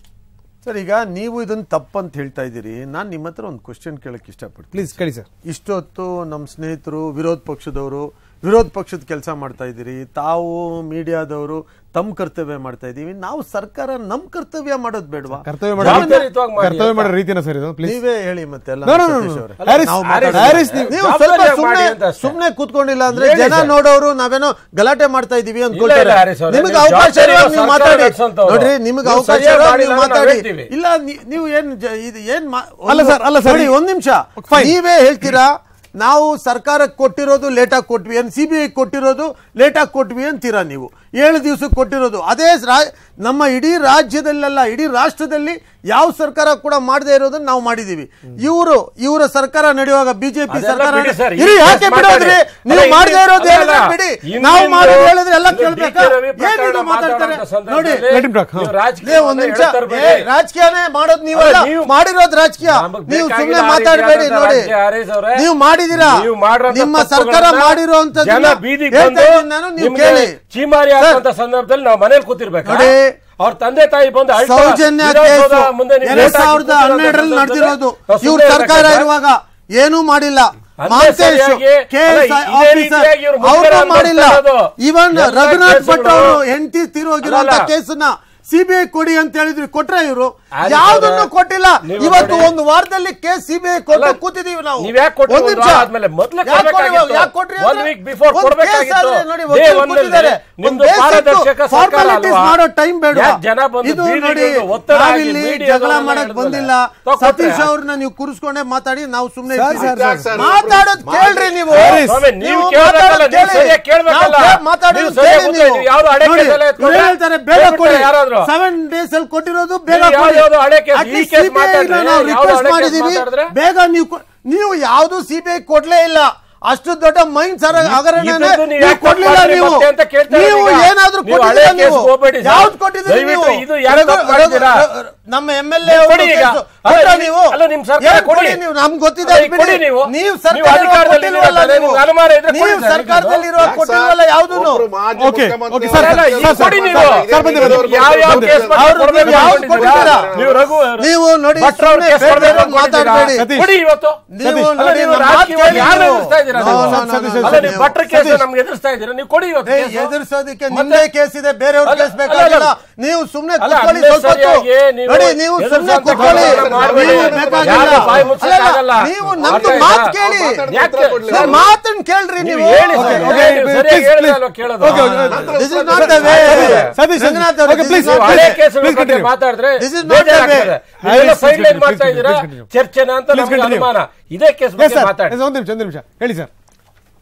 ಸರ್ ಈಗ ನೀವು ಇದನ್ನ ತಪ್ಪಂತ ಹೇಳ್ತಾ ಇದ್ದೀರಿ ನಾನು ನಿಮ್ಮ ಹತ್ರ ಒಂದು ಕ್ವಶನ್ ಕೇಳಕ್ ಇಷ್ಟಪಡ್ತೀನಿ ಪ್ಲೀಸ್ ಕೇಳಿ ಸರ್ ಇಷ್ಟೊತ್ತು ನಮ್ಮ ಸ್ನೇಹಿತರು ವಿರೋಧ ಪಕ್ಷದವರು ವಿರೋಧ ಪಕ್ಷದ ಕೆಲಸ ಮಾಡ್ತಾ ಇದ್ದೀರಿ ತಾವು ಮೀಡಿಯಾದವರು ತಮ್ಮ ಕರ್ತವ್ಯ ಮಾಡ್ತಾ ಇದೀವಿ ನಾವು ಸರ್ಕಾರ ನಮ್ ಕರ್ತವ್ಯ ಮಾಡೋದು ಬೇಡವಾ ಕರ್ತವ್ಯ ಜವಾಬ್ದಾರಿಯುತವಾಗಿ ಮಾಡೋ ಮಾಡಿ ಕರ್ತವ್ಯ ಮಾಡೋ ರೀತಿನ ಸರ್ ಇದು ಪ್ಲೀಸ್ ನೀವೇ ಹೇಳಿ ಮತ್ತೆ ಎಲ್ಲ No, no, no, Satish no. ಅವರೇ. ಹ್ಯಾರಿಸ್- ನಾವು ಹ್ಯಾರಿಸ್- ಮಾತಾಡೋದು. ಹ್ಯಾರಿಸ್ ನೀವು- ನೀವು ಸ್ವಲ್ಪ ಜವಾಬ್ದಾರಿಯಾಗಿ ಸುಮ್ನೆ ಮಾಡಿ ಅಂತ ಅಷ್ಟೇ. ಸುಮ್ನೆ ಕೂತ್ಕೊಂಡಿಲ್ಲ ಅಂದ್ರೆ ಹೇಳಿ ಜನ ಸರ್. ನೋಡೋರು ನಾವೇನೋ ಗಲಾಟೆ ಮಾಡ್ತಾ ಇದೀವಿ ಇಲ್ಲ, ಅನ್ಕೊಳ್ತಾರೆ ಇಲ್ಲ, ಹ್ಯಾರಿಸ್ ಅವರೇ, ನಿಮಗೆ ನೀವು ಅವಕಾಶ ಜವಾಬ್ದಾರಿ ಇರುವಾಗ ನೀವು ಸರ್ಕಾರ ಮಾತಾಡಿ ನಡೆಸೋಂಥವ್ರು. ನೋಡ್ರಿ ನಿಮಗೆ ನೀವು ಅವಕಾಶ ಸರಿಯಾಗಿ ಇರುವಾಗ ಮಾಡಿಲ್ಲ ನೀವು ಅಂದ್ರೆ ನಾವು ಮಾತಾಡಿ ಹೇಳ್ತೀವಿ. ಇಲ್ಲ ನೀ- ನೀವು ಏನ್ ಜ- ಇದು ಏನ್ ಮಾ- ಅಲ್ಲ ಒಂದು- ಸರ್, ಅಲ್ಲ ಸರ್, ನೋಡಿ ಈ- ಒಂದ್ ನಿಮಿಷ Fine. ನೀವೇ ಹೇಳ್ತೀರಾ ನಾವು ಸರ್ಕಾರಕ್ಕೆ ಕೊಟ್ಟಿರೋದು ಲೇಟಾಗಿ ಕೊಟ್ವಿ ಅಂತ ಸಿ ಬಿ ಐ ಕೊಟ್ಟಿರೋದು ಲೇಟಾಗಿ ಕೊಟ್ವಿ ಅಂತೀರಾ ನೀವು ಏಳು ದಿವಸಕ್ಕೆ ಕೊಟ್ಟಿರೋದು ಅದೇ ರಾ- ನಮ್ಮ ಇಡೀ ರಾಜ್ಯದಲ್ಲೆಲ್ಲ ಇಡೀ ರಾಷ್ಟ್ರದಲ್ಲಿ ಯಾವ ಸರ್ಕಾರ ಕೂಡ ಮಾಡದೇ ಇರೋದನ್ನ ನಾವು ಮಾಡಿದೀವಿ ಇವರು ಇವರ ಸರ್ಕಾರ ನಡೆಯುವಾಗ ಬಿಜೆಪಿ ಅದೆಲ್ಲ ಸರ್ಕಾರ ಬಿಡಿ ಸರ್, ಇರಿ ಈ ಯಾಕೆ ಕೇಸ್ ಬಿಡೋದ್ರಿ ಮಾತಾಡಿ. ನೀವು ಅಲ್ಲ, ಮಾಡದೇ ಇಲ್ಲಿ- ಇರೋದು ಹೇಳಿದ್ರೆ ಅಲ್ಲ, ಬಿಡಿ ಇಂದು ನಾವು ಇಂದು ಮಾಡೋದು ಹೇಳಿದ್ರೆ ಎಲ್ಲ ಇಂದು ಕೇಳ್ಬೇಕಾ ಡಿ ಕೆ ರವಿ ಪ್ರಕರಣ ಏನಿದು ಮಾತಾಡ್ತಾರೆ ಮಾತಾಡುವಂತ ನೋಡಿ ಸಂದರ್ಭದಲ್ಲಿ Let him talk, ನೀವು ಹಾ. ಲೇ, ರಾಜಕೀಯ ಒಂದ್ ನಿಮಿಷ ಹೇಳ್ತರ್ಬೇಡಿ. ಏ, ರಾಜಕೀಯನೇ ಮಾಡೋದು ನೀವಲ್ಲ ಅಲ್ಲ, ನೀವು- ಮಾಡಿರೋದು ರಾಜಕೀಯ ನಮಗ್ ನೀವು ಬೇಕಾಗಿಲ್ಲ ಸುಮ್ಮನೆ ಆ ಮಾತಾಡಬೇಡಿ ರೀತಿಯಾದಂಥ ನೋಡಿ ರಾಜಕೀಯ, ಆರ್ ಎಸ್ ಅವರೇ. ನೀವು ಮಾಡಿದಿರಾ ನೀವು ಮಾಡಿರೋಂಥ ನಿಮ್ಮ ಸರ್ಕಾರ ತಪ್ಪುಗಳನ್ನ ಮಾಡಿರೋ ಜನ ಬೀದಿಗೆ ಹೇಳ್ತಾ ಬಂದು ಇದ್ದೀನಿ ನಾನು ನೀವು ನಿಮ್ಗೆ ಕೇಳಿ ಚೀಮಾರಿ ಸರ್, ಹಾಕುವಂತ ಸಂದರ್ಭದಲ್ಲಿ ನಾವು ಮನೇಲಿ ಕೂತಿರ್ಬೇಕು ನೋಡಿ, ಅವ್ರ ತಂದೆ ತಾಯಿ ಬಂದು ಅಳ್ತಾ ಸೌಜನ್ಯ ವಿಧಾನಸೌಧ ಕೇಸು ಮುಂದೆ ನೀವು ಎರಡ್ ಲೇಟ್ ಆಗಿ ಸಾವಿರದ ಕೂತಿರೋಂಥ ಹನ್ನೆರಡರಲ್ಲಿ ಸಂದರ್ಭದಲ್ಲಿ ನಡೆದಿರೋದು ನಾವು ಇವ್ರ ಸುಮ್ನೆ ಸರ್ಕಾರ ಇರ್ಬೇಕಾ? ಇರುವಾಗ ಏನೂ ಮಾಡಿಲ್ಲ ಅಂದೇ ಮಾಂತೇಶ್ ಸರಿಯಾಗಿ ಕೆ ಅಲ್ಲ, ಎಸ್ ಇದೇ ಆಫೀಸರ್ ರೀತಿಯಾಗಿ ಇವ್ರು ಮುಖ್ಯರ ಅವ್ರು ಮಾಡಿಲ್ಲ ಅನುಭವಿಸ್ತಾ ಇರೋದು. ಇವನ್ ಎಲ್ಲ ರಘುನಾಥ್ ಭಟ್ ಕೇಸುಗಳು- ಅವರು ಹೆಂಡತಿ ತೀರೋಗಿರುವಂತ ಅಲ್ಲ. ಕೇಸನ್ನ ಸಿಬಿಐ ಕೊಡಿ ಅಂತ ಹೇಳಿದ್ರಿ ಕೊಟ್ರೆ ಇವರು ಆದ್ರೆ ಯಾವ್ದನ್ನು ಕೊಟ್ಟಿಲ್ಲ ನೀವು ಇವತ್ತು ನೋಡಿ. ಒಂದು ವಾರದಲ್ಲಿ ಕೇಸ್ ಸಿಬಿಐ ಕೊಟ್ಟು ಅಲ್ಲ, ಕೂತಿದೀವಿ ನಾವು ನೀವ್ ಯಾಕ್ ಕೊಟ್ರಿ ಒಂದ್ ಒಂದು ನಿಮಿಷ. ವಾರ ಆದ್ಮೇಲೆ? ಮೊದ್ಲೇ ಯಾಕ್ ಕೊಡ್ರಿ- ಕೊಡ್ಬೇಕಾಗಿತ್ತು. ಯಾಕ್ ಕೊಟ್ರಿ One ಅಂದ್ರೆ? week before ಒಂದ್ ಕೊಡ್ಬೇಕಾಗಿತ್ತು. case ಆದ್ರೆ ನೋಡಿ, Day ವಕೀಲರು one ಕೊಟ್ಟಿದ್ದಾರೆ. ನಲ್ಲಿ ಒಂದ್ ನಿಮ್ದು basic ಪಾರದರ್ಶಕ ಸರ್ಕಾರ formalities ಅಲ್ವಾ? ಮಾಡೋ ಟೈಮ್ ಬೇಡ ಯಾಕ್ ಜನ ಬಂದು ಇದು ಬೀದಿಗೆ ನೋಡಿ ಇಳಿದು ಒತ್ತಡ ಆಗಿ ನಾವಿಲ್ಲಿ media ಜಗಳ ದವ್ರನ್ನ ಮಾಡಕ್ ಹೇಳಿದ್ಮೇಲೆ ಬಂದಿಲ್ಲ ತಗೊಳ್ತಾರೆ. ಸತೀಶ್ ಅವ್ರನ್ನ ನೀವು ಕೂರಿಸ್ಕೊಂಡೇ ಮಾತಾಡಿ ನಾವು ಸುಮ್ನೆ ಸರ್, ಇರ್ತೀವಿ. ಸರ್, ಸರ್, ಮಾತಾಡೋದ್ ಕೇಳ್ರಿ ನೀವು ಹ್ಯಾರಿಸ್. ಸ್ವಾಮಿ, ನೀವು ನೀವು ಕೇಳ್ಬೇಕಲ್ಲ, ಮಾತಾಡೋದ್ ನೀವು ಕೇಳಿ. ಸರಿಯಾಗಿ ಕೇಳ್ಬೇಕಲ್ಲ. ನಾವು ಕೇ- ಮಾತಾಡೋದ್ ನೀವು ಸರಿಯಾಗಿ ಕೇಳಿ ಗೊತ್ತಿಲ್ಲ, ನೀವು. ನೀವು ಯಾವ್ದು ಹಳೆ ನೋಡಿ, ಕೇಸೆಲ್ಲ ಎತ್ಕೊಂಡ್ರೆ ಇವ್ರು ಹೇಳ್ತಾರೆ ಬೇಗ ಹೇಳ್ಬಿಟ್ರೆ ಕೊಡಿ ಯಾರಾದ್ರು? ಸೆವೆನ್ ಡೇಸ್ ಅಲ್ಲಿ ಕೊಟ್ಟಿರೋದು ಬೇಗ ನೀವು ಕೊಡಿ ಯಾವ್ದು ಹಳೆ ಕೇಸ್, ಈ At least ಕೇಸ್ CBI ನ ಮಾತಾಡ್ರಿ, ನಾವು ಯಾವ್ದು ರಿಕ್ವೆಸ್ಟ್ ಹಳೆ ಕೇಸ್ ಮಾಡಿದೀವಿ ಮಾತಾಡಿದ್ರೆ? ಬೇಗ ನೀವು ಕೊ- ನೀವು ಯಾವ್ದು ಸಿಬಿಐ ಕೊಡ್ಲೇ ಇಲ್ಲ ಅಷ್ಟು ದೊಡ್ಡ ಮೈನ್ ಸರ್ ಹಗರಣನೇ ಇದ್ರದ್ದು ನೀವು ನೀವು ಯಾಕೆ ಕೊಡ್ಲಿಲ್ಲ ಮಾಡ್ತೀರಿ ನೀವು ಮತ್ತೆ ಅಂತ ಕೇಳ್ತಾ ನೀವು ಇರೋದು ಈಗ. ಏನಾದ್ರೂ ನೀವು ಹಳೆ ಕೊಟ್ಟಿದ್ದೀರಾ ಕೇಸ್ಗೆ ನೀವು ಹೋಗ್ಬೇಡಿ ಸರ್. ಯಾವ್ದು ಕೊಟ್ಟಿದ್ದೀರಿ ನೀವು ದಯವಿಟ್ಟು ಇದು ಯಾಕೆ ರಘು- ತಪ್ಪು ಮಾಡಿದ್ದೀರಾ? ರಘು- ನಮ್ಮ ಎಂ ಎಲ್ ಎ ಕೊಡಿ ಈಗ. ಅಲ್ಲ, ನೀವು ಅಲ್ಲ, ನಿಮ್ ಸರ್ಕಾರ ಏನ್ ಕೊಡಿ. ನೀವು ನಮ್ಗೆ ಗೊತ್ತಿದೆ ಅಲ್ಲ, ಅದು ಬಿಡಿ. ಕೊಡಿ ನೀವು. ನೀವು ನೀವು ಸರ್ಕಾರ ಅಧಿಕಾರದಲ್ಲಿ ಕೊಟ್ಟಿಲ್ವಲ್ಲ ಇದ್ದೀರಾ, ನೀವು. ನಿಮ್ಗೆ ಅನುಮಾನ ಇದ್ರೆ ನೀವು ಕೊಡಿ ಸರ್, ಸರ್ಕಾರದಲ್ಲಿ ಇರುವ ಯಾಕ್ ಕೊಟ್ಟಿಲ್ವಲ್ಲ ಸರ್? ಯಾವ್ದೂನು ಒಬ್ರು ಮಾಜಿ ಓಕೆ, ಮುಖ್ಯಮಂತ್ರಿ ಓಕೆ, ಸರ್, ಅವರು ಸರ್, ಕೆಲಸ ಸರ್, ಮಾಡಿ ಸರ್, ಇದೇ ಸರ್, ಬಂದೆ, ರೀತಿ ಬಂದೆ. ಯಾವ ಯಾವ ಬಂದೆ. ಕೇಸ್ ಬಗ್ಗೆ ಅವ್ರು ಕೊಡ್ಬೇಕು ನೀವು ಯಾವ್ದು ಅನ್ಕೊಂಡಿದ್ದೀರಾ? ಕೊಟ್ಟಿದ್ದೀರಾ? ನೀವು ರಘು ನೀವು ನೋಡಿ ಭಟ್ರು ಅವ್ರ ಸುಮ್ನೆ ಕೇಸ್ ಬೇರೆ ಕೊಡ್ಬೇಕು ಬೇರೆ ಮಾತಾಡ್ಬೇಡಿ. ಸತೀಶ್. ಕೊಡಿ ಇವತ್ತು ನೀವು ಸತೀಶ್. ಅಲ್ಲ, ನೋಡಿ ನೀವು ನಮ್ಮ ರಾಜಕೀಯವಾಗಿ ಮಾತು ಯಾರು ಕೇಳಿ ಎದುರಿಸ್ತಾ ಇದ್ದೀರಾ ನೀವು. ನೀವು? No, no, no, no, ಅಲ್ಲ, no, ನೀವು ನೀವು. ಭಟ್ರ ಕೇಸ್ ಸತೀಶ್. ನಮ್ಗೆ ಎದುರಿಸ್ತಾ ಇದ್ದೀರಾ ನೀವು ಕೊಡಿ ಇವತ್ತು ಏ, ಕೇಸು. ಎದುರಿಸೋದಕ್ಕೆ ಮತ್ತೆ- ನಿಮ್ದೇ ಕೇಸ್ ಇದೆ ಬೇರೆಯವ್ರ ಅಲ್ಲ, ಕೇಸ್ ಬೇಕಾಗಿಲ್ಲ ಅಲ್ಲ, ನೀವು ಸುಮ್ನೆ ಅಲ್ಲ, ಕುತ್ಕೊಳ್ಳಿ ಸ್ವಲ್ಪ ಹೊತ್ತು. ಅನ್ನೆಸರಿಯಾಗಿ ನೀವು ನೋಡಿ ನೀವು ಸುಮ್ನೆ ಎದುರಿಸುವಂತ ಕುತ್ಕೊಳ್ಳಿ ಕೆಲಸ ಮಾಡ್ಬೇಡಿ. ನೀವು ಬೇಕಾಗಿಲ್ಲ ಯಾರು ಬಾಯಿ ಮುಚ್ಚಕ್ಕೆ ಅಲ್ಲ, ಆಗಲ್ಲ. ನೀವು ನಮ್ದು ಅರ್ಥ ಮಾತು ಆಯ್ತಾ? ಕೇಳಿ ಮಾತಾಡ್ತಾ ಯಾಕೆ? ಕೊಡ್ಲಿ. ಸರ್, ಮಾತನ್ನ ಕೇಳ್ರಿ ನೀವು ನೀವು ಹೇಳಿ ಓಕೆ, ಸರ್. ಓಕೆ, ನೀವು please, ಸರಿಯಾಗಿ please, ಹೇಳಿದ್ರೆ please. ಅಲ್ವಾ ಕೇಳೋದು? Okay, okay. This is not the way. Satish, Ranganath ಅವರೇ, okay, this please, is not ನೀವು the ಹಳೆ way. Case Please continue. ಮಾತಾಡಿದ್ರೆ This is not the way. ಬೇಜಾರಾಗ್ತದೆ. Please ನೀವೆಲ್ಲ ಸೈಡ್ ಲೈನ್ continue, ಮಾಡ್ತಾ please ಇದ್ದೀರಾ continue. ಚರ್ಚೆನ ಅಂತ Please ನಮ್ಗೆ continue. ಅನುಮಾನ ಇದೇ ಕೇಸ್ ಎಸ್ ಬಗ್ಗೆ ಸರ್ ಮಾತಾಡಿ ಎಸ್, ಒಂದು ನಿಮಿಷ ಒಂದು ನಿಮಿಷ ಹೇಳಿ ಸರ್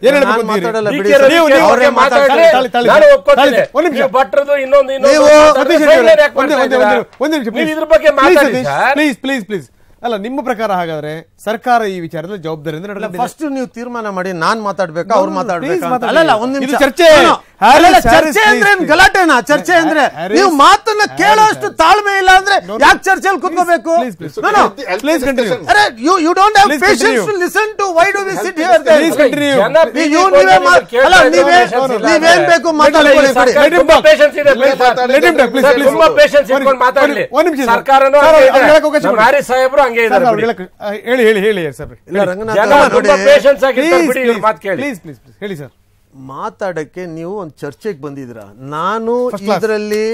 ಏನ್ ಹೇಳ್ಬೇಕು ನಾನ್ ಅಂತೀರಿ? ಮಾತಾಡಲ್ಲ ಡಿ ಬಿಡಿ ಕೆ ಸರ್. ರವಿ ನೀವು- ನೀವು- ಅವ್ರೇ ತಾಳಿ- ಮಾತಾಡ್ತಾರೆ. ತಾಳಿ- ತಾಳಿ- ನಾನು ತಾಳಿ- ಒಪ್ಕೊತೀನಿ. ತಾಳಿ- ಒಂದ್ ನಿಮಿಷ. ನೀವು ಭಟ್ರದ್ದು ಇನ್ನೊಂದು ಇನ್ನೊಂದು ನೀವು- ಮಾತಾಡಿದ್ರೆ ಸತೀಶ್ ಸೈಡ್ಲೈನ್ ಅವರೇ, ಯಾಕೆ ಒಂದೇ- ಮಾಡ್ತಾ ಒಂದೇ- ಇದ್ದೀರಾ? ಒಂದೇ- ಒಂದೇ ನಿಮಿಷ, ನೀವು please. ಇದ್ರ ಬಗ್ಗೆ Please, ಮಾತಾಡಿ ಸತೀಶ್, ಸರ್. ಪ್ಲೀಸ್ ಪ್ಲೀಸ್ ಪ್ಲೀಸ್ ಅಲ್ಲ ನಿಮ್ಮ ಪ್ರಕಾರ ಹಾಗಾದ್ರೆ ಸರ್ಕಾರ ಈ ವಿಚಾರದಲ್ಲಿ ಜವಾಬ್ದಾರಿಯಿಂದ ನಡೆಯಲಿದೆ. ಫಸ್ಟ್ ನೀವು ತೀರ್ಮಾನ ಮಾಡಿ ನಾನ್ ಮಾತಾಡ್ಬೇಕಾ ಅವ್ರು No, no, ಮಾತಾಡ್ಬೇಕಾ please ಅಂತ. ಮಾತಾಡಿ. ಅಲ್ಲಲ್ಲ ಒಂದ್ ನಿಮಿಷ ಇದು ಚರ್ಚೆ. No, no. Harris, ಅಲ್ಲಲ್ಲ, Harris, ಚರ್ಚೆ ಅಂದ್ರೆ ಏನ್ please. ಗಲಾಟೆನಾ ಚರ್ಚೆ ಅಂದ್ರೆ Harris, ನೀವು ಮಾತನ್ನ ಕೇಳೋಷ್ಟು ತಾಳ್ಮೆ ಇಲ್ಲ ಅಂದ್ರೆ No, no. ಯಾಕೆ ಚರ್ಚೆಯಲ್ಲಿ ಕೂತ್ಕೋಬೇಕು Please, please. No, no. Please continue. Are you you don't have Please patience continue. To listen to why do we sit here Please continue. ಜನ ನೀವು ಬೀದಿಗೆ ನೀವು ಬಂದು ನೀವೇ ನಿಮ್ಮನ್ನ ಮಾತ್- ಕೇಳ್ತಾ ಅಲ್ಲ, ಇದ್ದಾರೆ, ನೀವೇ- patience ಇಲ್ಲ ನೀವೇನ್ ಅಂದ್ರೆ. ಬೇಕು ಇಲ್ಲ, ಮಾತಾಡ್ಕೊಳ್ಳಿ, ಈ ಸರ್ಕಾರ ಬಿಡಿ. ತುಂಬಾ patience ಇದೆ, please. Let him talk, please, sir, please. ತುಂಬಾ patience ಒಂದ್- ಇಟ್ಕೊಂಡು ಮಾತಾಡ್ಲಿ. ಒಂದ್ ನಿಮಿಷ ಸರ್. ಸರ್ಕಾರನೂ ಸರ್, ಹಂಗೆ ಅವ್ರು ಇದೆ. ಹೇಳಕ್ ಅವಕಾಶ ನಮ್ಮ ಕೊಡಿ. ಹ್ಯಾರಿಸ್ ಸಾಹೇಬ್ರು ಹಂಗೆ ಸರ್, ಇದ್ದಾರೆ ಅವ್ರು ಬಿಡಿ. ಹೇಳಕ್- ಆ, ಹೇಳಿ ಹೇಳಿ ಹೇಳಿ ಸರ್ ಇಲ್ಲ ರಂಗನಾಥ್ ಜನ ಅವ್ರೆ, ತುಂಬಾ ನೋಡಿ. ಪೇಷನ್ಸ್ ಆಗಿರ್ತಾರೆ ಬಿಡಿ ಇವ್ರ ಮಾತು ಕೇಳಿ ಪ್ಲೀಸ್ ಪ್ಲೀಸ್ ಪ್ಲೀಸ್ ಹೇಳಿ ಸರ್ ಮಾತಾಡಕ್ಕೆ ನೀವು ಒಂದು ಚರ್ಚೆಗೆ ಬಂದಿದ್ರ ನಾನು First class. ಇದರಲ್ಲಿ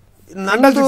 ನಂದು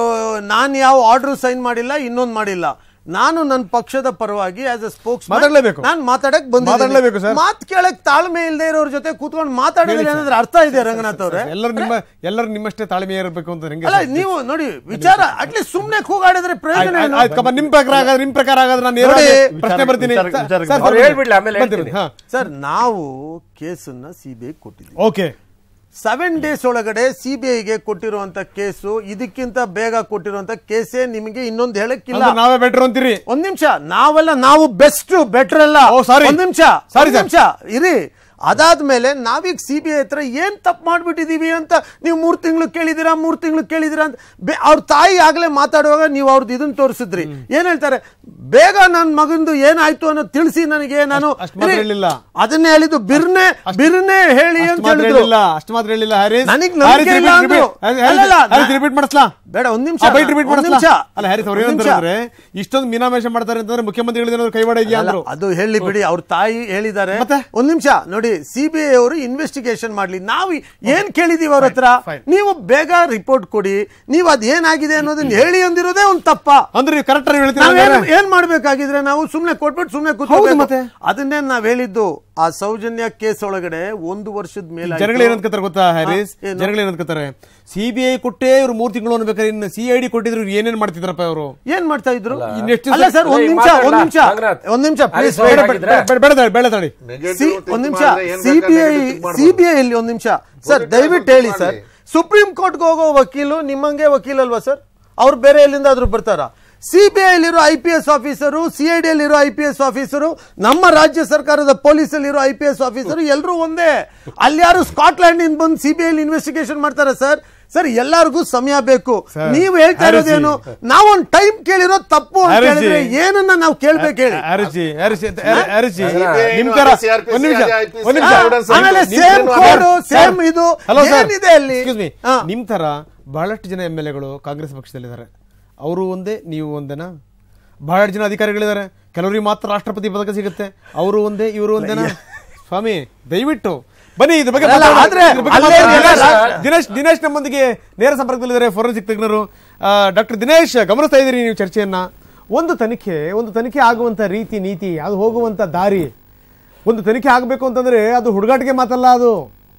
ನಾನು ಯಾವ ಆರ್ಡರ್ ಸೈನ್ ಮಾಡಿಲ್ಲ ಇನ್ನೊಂದು ಮಾಡಿಲ್ಲ ನಾನು ನನ್ನ ಪಕ್ಷದ ಪರವಾಗಿ ಆಸ್ ಎ ಸ್ಪೋಕ್ಸ್ ಮಾತಾಡ್ಲೇಬೇಕು. ನಾನು ಮಾತಾಡಕ್ ಮಾತಾಡ್ಲೇಬೇಕು, sir. ಮಾತು ಕೇಳಕ್ ತಾಳ್ಮೆ ಇಲ್ಲದೆ ಇರೋರ ಜೊತೆ ಕೂತ್ಕೊಂಡು ಮಾತಾಡಿದ್ರೆ ಏನಾದ್ರೆ ಅರ್ಥ ಇದೆ ರಂಗನಾಥ್ ಅವ್ರೆ ಎಲ್ಲರೂ ನಿಮ್ಮ ಎಲ್ಲರೂ ನಿಮ್ಮಷ್ಟೇ ತಾಳ್ಮೆ ಇರಬೇಕು ಅಂತ ಹೆಂಗೆ ಅಲ್ಲ ಸರ್? ನೀವು ನೋಡಿ ವಿಚಾರ ಅಟ್ಲೀಸ್ಟ್ ಸುಮ್ನೆ ಕೂಗಾಡಿದ್ರೆ ಪ್ರಯೋಜನ ಆಯ್ತು, ಏನು? ಆಯ್ತು, ಕಮ್ಮ, ನಿಮ್ ಪ್ರಕಾರ ಆಗಾದ್ರೆ ನಿಮ್ ಪ್ರಕಾರ ಆಗಾದ್ರೆ ನಾನು ನೇರವಾಗಿ ನೋಡಿ, ಪ್ರಶ್ನೆ ವಿಚಾರ- ಬರ್ತೀನಿ ವಿಚಾರ- ಸರ್, ವಿಚಾರ- ಸರ್, ಅವ್ರು ಸರ್, ಹೇಳ್ಬಿಡ್ಲಿ, ಆಮೇಲೆ ಬರ್ತೀನಿ. ಹೇಳ್ತೀನಿ. ಹಾ. ಸರ್ ನಾವು ಕೇಸನ್ನ ಸಿಬಿಐ ಕೊಟ್ಟಿದ್ದೀವಿ ಓಕೆ ಸೆವೆನ್ ಡೇಸ್ ಒಳಗಡೆ ಸಿಬಿಐಗೆ ಕೊಟ್ಟಿರುವಂತ ಕೇಸು ಇದಕ್ಕಿಂತ ಬೇಗ ಕೊಟ್ಟಿರುವಂತ ಕೇಸೇ ನಿಮಗೆ ಇನ್ನೊಂದು ಹೇಳಕ್ಕಿಲ್ಲ ಅಂದ್ರೆ ನಾವೇ ಬೆಟರ್ ಅಂತೀರಿ ಒಂದ್ ನಿಮಿಷ ನಾವೆಲ್ಲ ನಾವು ಬೆಸ್ಟ್ ಬೆಟರ್ ಅಲ್ಲ ಓ, sorry. ಒಂದ್ ನಿಮಿಷ Sorry, ಒಂದ್ sir. ನಿಮಿಷ ಇರಿ ಅದಾದ್ಮೇಲೆ ನಾವೀಗ ಸಿ ಬಿ ಐ ಹತ್ರ ಏನ್ ತಪ್ಪು ಮಾಡ್ಬಿಟ್ಟಿದೀವಿ ಅಂತ ನೀವು ಮೂರ್ ತಿಂಗಳು ಕೇಳಿದಿರಾ ಮೂರ್ ತಿಂಗಳು ಕೇಳಿದಿರಾ ಅಂತ ಬೆ- ಅವ್ರ ತಾಯಿ ಆಗ್ಲೇ ಮಾತಾಡುವಾಗ ನೀವು ಅವ್ರದ್ದು ಇದನ್ನ ತೋರಿಸಿದ್ರಿ ಏನ್ ಹೇಳ್ತಾರೆ ಬೇಗ ನನ್ನ ಮಗಂದು ಏನಾಯ್ತು ಅನ್ನೋ ತಿಳಿಸಿ ನನಗೆ ನಾನು ಅಷ್ಟ್- ಅಷ್ಟ್ ಮಾತ್ರ ಇರಿ, ಹೇಳಿಲ್ಲ. ಅದನ್ನೇ ಹೇಳಿದ್ದು ಬಿರ್ನೆ ಬಿರ್ನೆ ಹೇಳಿ ಅಷ್ಟ್ ಅಂತ ಮಾತ್ರ ಹೇಳಿದ್ರು ಹೇಳಿಲ್ಲ ಅಷ್ಟು ಮಾತ್ರ ಹೇಳಿಲ್ಲ ಹ್ಯಾರಿಸ್ ನನಗ್ ನಂಬಿಕೆ ಇಲ್ಲ ಅಂದ್ರು. ಅಲ್ಲಲ್ಲ, ನಾ- ರಿಪೀಟ್ ಮಾಡಿಸ್ಲಾ ಬೇಡ ಒಂದ್ ನಿಮಿಷ ಆ ಬೈಟ್ ರಿಪೀಟ್ ಒಂದ್ ಮಾಡಿಸ್ಲಾ ನಿಮಿಷ ಅಲ್ಲ ಹ್ಯಾರಿಸ್ ಅವ್ರು ಒಂದ್ ಏನಂತಾರೆ ನಿಮಿಷ. ಅಂದ್ರೆ ಇಷ್ಟೊಂದು ಮೀನಾಮೇಷ ಮಾಡ್ತಾರೆ ಅಂತಂದ್ರೆ ಮುಖ್ಯಮಂತ್ರಿ ಹೇಳಿದ್ರೆ ಕೈವಾಡ ಇದೆಯಾ ಅಲ್ಲ, ಅಂದ್ರು ಅದು ಹೇಳಿ ಬಿಡಿ ಅವ್ರ ತಾಯಿ ಹೇಳಿದ್ದಾರೆ ಮತ್ತೆ? ಒಂದ್ ನಿಮಿಷ ನೋಡಿ ಸಿಬಿಐ ಅವರು ಇನ್ವೆಸ್ಟಿಗೇಷನ್ ಮಾಡ್ಲಿ ನಾವು ಏನ್ ಕೇಳಿದೀವಿ ಅವ್ರ ಹತ್ರ fine. ನೀವು ಬೇಗ ರಿಪೋರ್ಟ್ ಕೊಡಿ ನೀವು ಅದ್ ಏನಾಗಿದೆ ಅನ್ನೋದನ್ನ ಹೇಳಿ ಅಂದಿರೋದೇ ಒಂದ್ ತಪ್ಪ ಅಂದ್ರೆ ನೀವು ಕರೆಕ್ಟ್ ಆಗಿ ನಾವ್ ಹೇಳ್ತೀರಾ ಏನ್- ಏನ್ ಮಾಡ್ಬೇಕಾಗಿದ್ರೆ ನಾವು ಸುಮ್ನೆ ಕೊಟ್ಬಿಟ್ಟು ಸುಮ್ನೆ ಹೌದು ಕೂತ್ಕೋಬೇಕು ಮತ್ತೆ? ಅದನ್ನೇ ನಾವ್ ಹೇಳಿದ್ದು ಆ ಸೌಜನ್ಯ ಕೇಸ್ ಒಳಗಡೆ ಒಂದು ವರ್ಷದ ಮೇಲೆ ಜನಗಳು ಏನಂತ್ಕತ್ತಾರೆ ಗೊತ್ತಾ ಹ್ಯಾರಿಸ್ ಹಾ, ಏನು? ಜನಗಳು ಏನಂತ್ಕತ್ತಾರೆ ಸಿಬಿಐ ಕೊಟ್ಟೇ ಇವ್ರು ಮೂರ್ ತಿಂಗಳು ಅನ್ಬೇಕಾದ್ರೆ ಇನ್ನು ಸಿ ಐ ಡಿ ಕೊಟ್ಟಿದ್ರು ಇವ್ರು ಏನೇನ್ ಮಾಡ್ತಿದ್ರಪ್ಪ ಅವರು ಏನ್ ಮಾಡ್ತಾ ಇದ್ರು ಇನ್ನೆಷ್ಟು ಅಲ್ಲ ಸರ್ ಒಂದ್ ಅಲ್ಲ, ಈಗ ನಿಮಿಷ ಒಂದ್ ಮಾತಾಡ್ಲಾ? ನಿಮಿಷ ರಂಗನಾಥ್. ಒಂದ್ ನಿಮಿಷ ಪ್ಲೀಸ್ ಅಲ್ಲಿ ಬೇಡ ಸೌಂಡ್ ಬೇಡ ಹಾಕಿದ್ರೆ? ಬೆಳೆ ತಾಳಿ ಬೆಳೆ ತಾಳಿ ಸಿ ಒಂದ್ ನಿಮಿಷ ಸಿಬಿಐ ಸಿಬಿಐ ಇಲ್ಲಿ ಒಂದ್ ನಿಮಿಷ ಸರ್ ದಯವಿಟ್ಟು ಹೇಳಿ ಸರ್ ಸುಪ್ರೀಂ ಕೋರ್ಟ್ಗೆ ಹೋಗೋ ವಕೀಲು ನಿಮ್ಮಂಗೆ ವಕೀಲ್ ಅಲ್ವಾ ಸರ್ ಅವ್ರು ಬೇರೆ ಎಲ್ಲಿಂದ ಆದ್ರೂ ಬರ್ತಾರ ಸಿಬಿಐ ಅಲ್ಲಿರೋ I P S officer C I D ಅಲ್ಲಿರೋ ಐ ಪಿ ಎಸ್ ಆಫೀಸರು ನಮ್ಮ ರಾಜ್ಯ ಸರ್ಕಾರದ ಪೊಲೀಸ್ ಅಲ್ಲಿರೋ ಐ ಪಿ ಎಸ್ ಆಫೀಸರು ಎಲ್ಲರೂ ಒಂದೇ ಅಲ್ಲಿ ಯಾರು ಸ್ಕಾಟ್ಲ್ಯಾಂಡ್ ಇಂದ ಬಂದು ಸಿಬಿಐ ಇನ್ವೆಸ್ಟಿಗೇಷನ್ ಮಾಡ್ತಾರೆ ಸರ್ ಸರ್ ಎಲ್ಲರಿಗೂ ಸಮಯ ಬೇಕು Sir, ನೀವು ಹೇಳ್ತಾ ಇರೋದೇನು ನಾವೊಂದ್ ಟೈಮ್ ಕೇಳಿರೋ ತಪ್ಪು ಅಂತ ಹರಸಿ. ಹೇಳಿದ್ರೆ ಏನನ್ನ ನಾವು ಕೇಳ್ಬೇಕು ಹೇಳಿ ಅರಜಿ ಅರಜಿ ಅರಜಿ CBI ನಿಮ್ ನು ತರ CRPC ಒಂದ್ ನಿಮಿಷ IPC ಒಂದ್ ನಿಮಿಷ evidence ಆಮೇಲೆ ನಿಮ್- ಸೇಮ್ ನಿಮ್- ಕೋಡ್ ಸೇಮ್ Sir. ಇದು ಹಲೋ ಸರ್ ಏನಿದೆ ಅಲ್ಲಿ ಎಕ್ಸ್ಕ್ಯೂಸ್ ಮೀ ಹಾ. ನಿಮ್ ತರ ಬಹಳಷ್ಟು ಜನ ಎಂ ಎಲ್ ಎಗಳು ಕಾಂಗ್ರೆಸ್ ಪಕ್ಷದಲ್ಲಿದ್ದಾರೆ ಅವರು ಒಂದೇ ನೀವು ಒಂದೇನಾ ಬಹಳಷ್ಟು ಜನ ಅಧಿಕಾರಿಗಳಿದ್ದಾರೆ ಕೆಲವರಿಗೆ ಮಾತ್ರ ರಾಷ್ಟ್ರಪತಿ ಪದಕ ಸಿಗುತ್ತೆ ಅವರು ಒಂದೇ ಇವರು ಒಂದೇನಾ ಸ್ವಾಮಿ ದಯವಿಟ್ಟು ಬನ್ನಿ ಇದ್ರ ಬಗ್ಗೆ ಅಲ್ಲ, ಮಾತಾಡೋಣ. ಆದ್ರೆ ಇದ್ರ ಬಗ್ಗೆ ಅಲ್ಲೇ ಮಾತಾಡೋಣ. ದಿನೇಶ್- ದಿನೇಶ್ ದಿನೇಶ್ ನಮ್ಮೊಂದಿಗೆ ನೇರ ಸಂಪರ್ಕದಲ್ಲಿದ್ದಾರೆ ಫೋರೆನ್ಸಿಕ್ ತಜ್ಞರು ಡಾಕ್ಟರ್ ದಿನೇಶ್ ಗಮನಿಸ್ತಾ ಇದ್ದೀರಿ ನೀವು ಚರ್ಚೆಯನ್ನ ಒಂದು ತನಿಖೆ ಒಂದು ತನಿಖೆ ಆಗುವಂತ ರೀತಿ ನೀತಿ ಅದು ಹೋಗುವಂತ ದಾರಿ ಒಂದು ತನಿಖೆ ಆಗಬೇಕು ಅಂತಂದ್ರೆ ಅದು ಹುಡುಗಾಟಿಗೆ ಮಾತಲ್ಲ ಅದು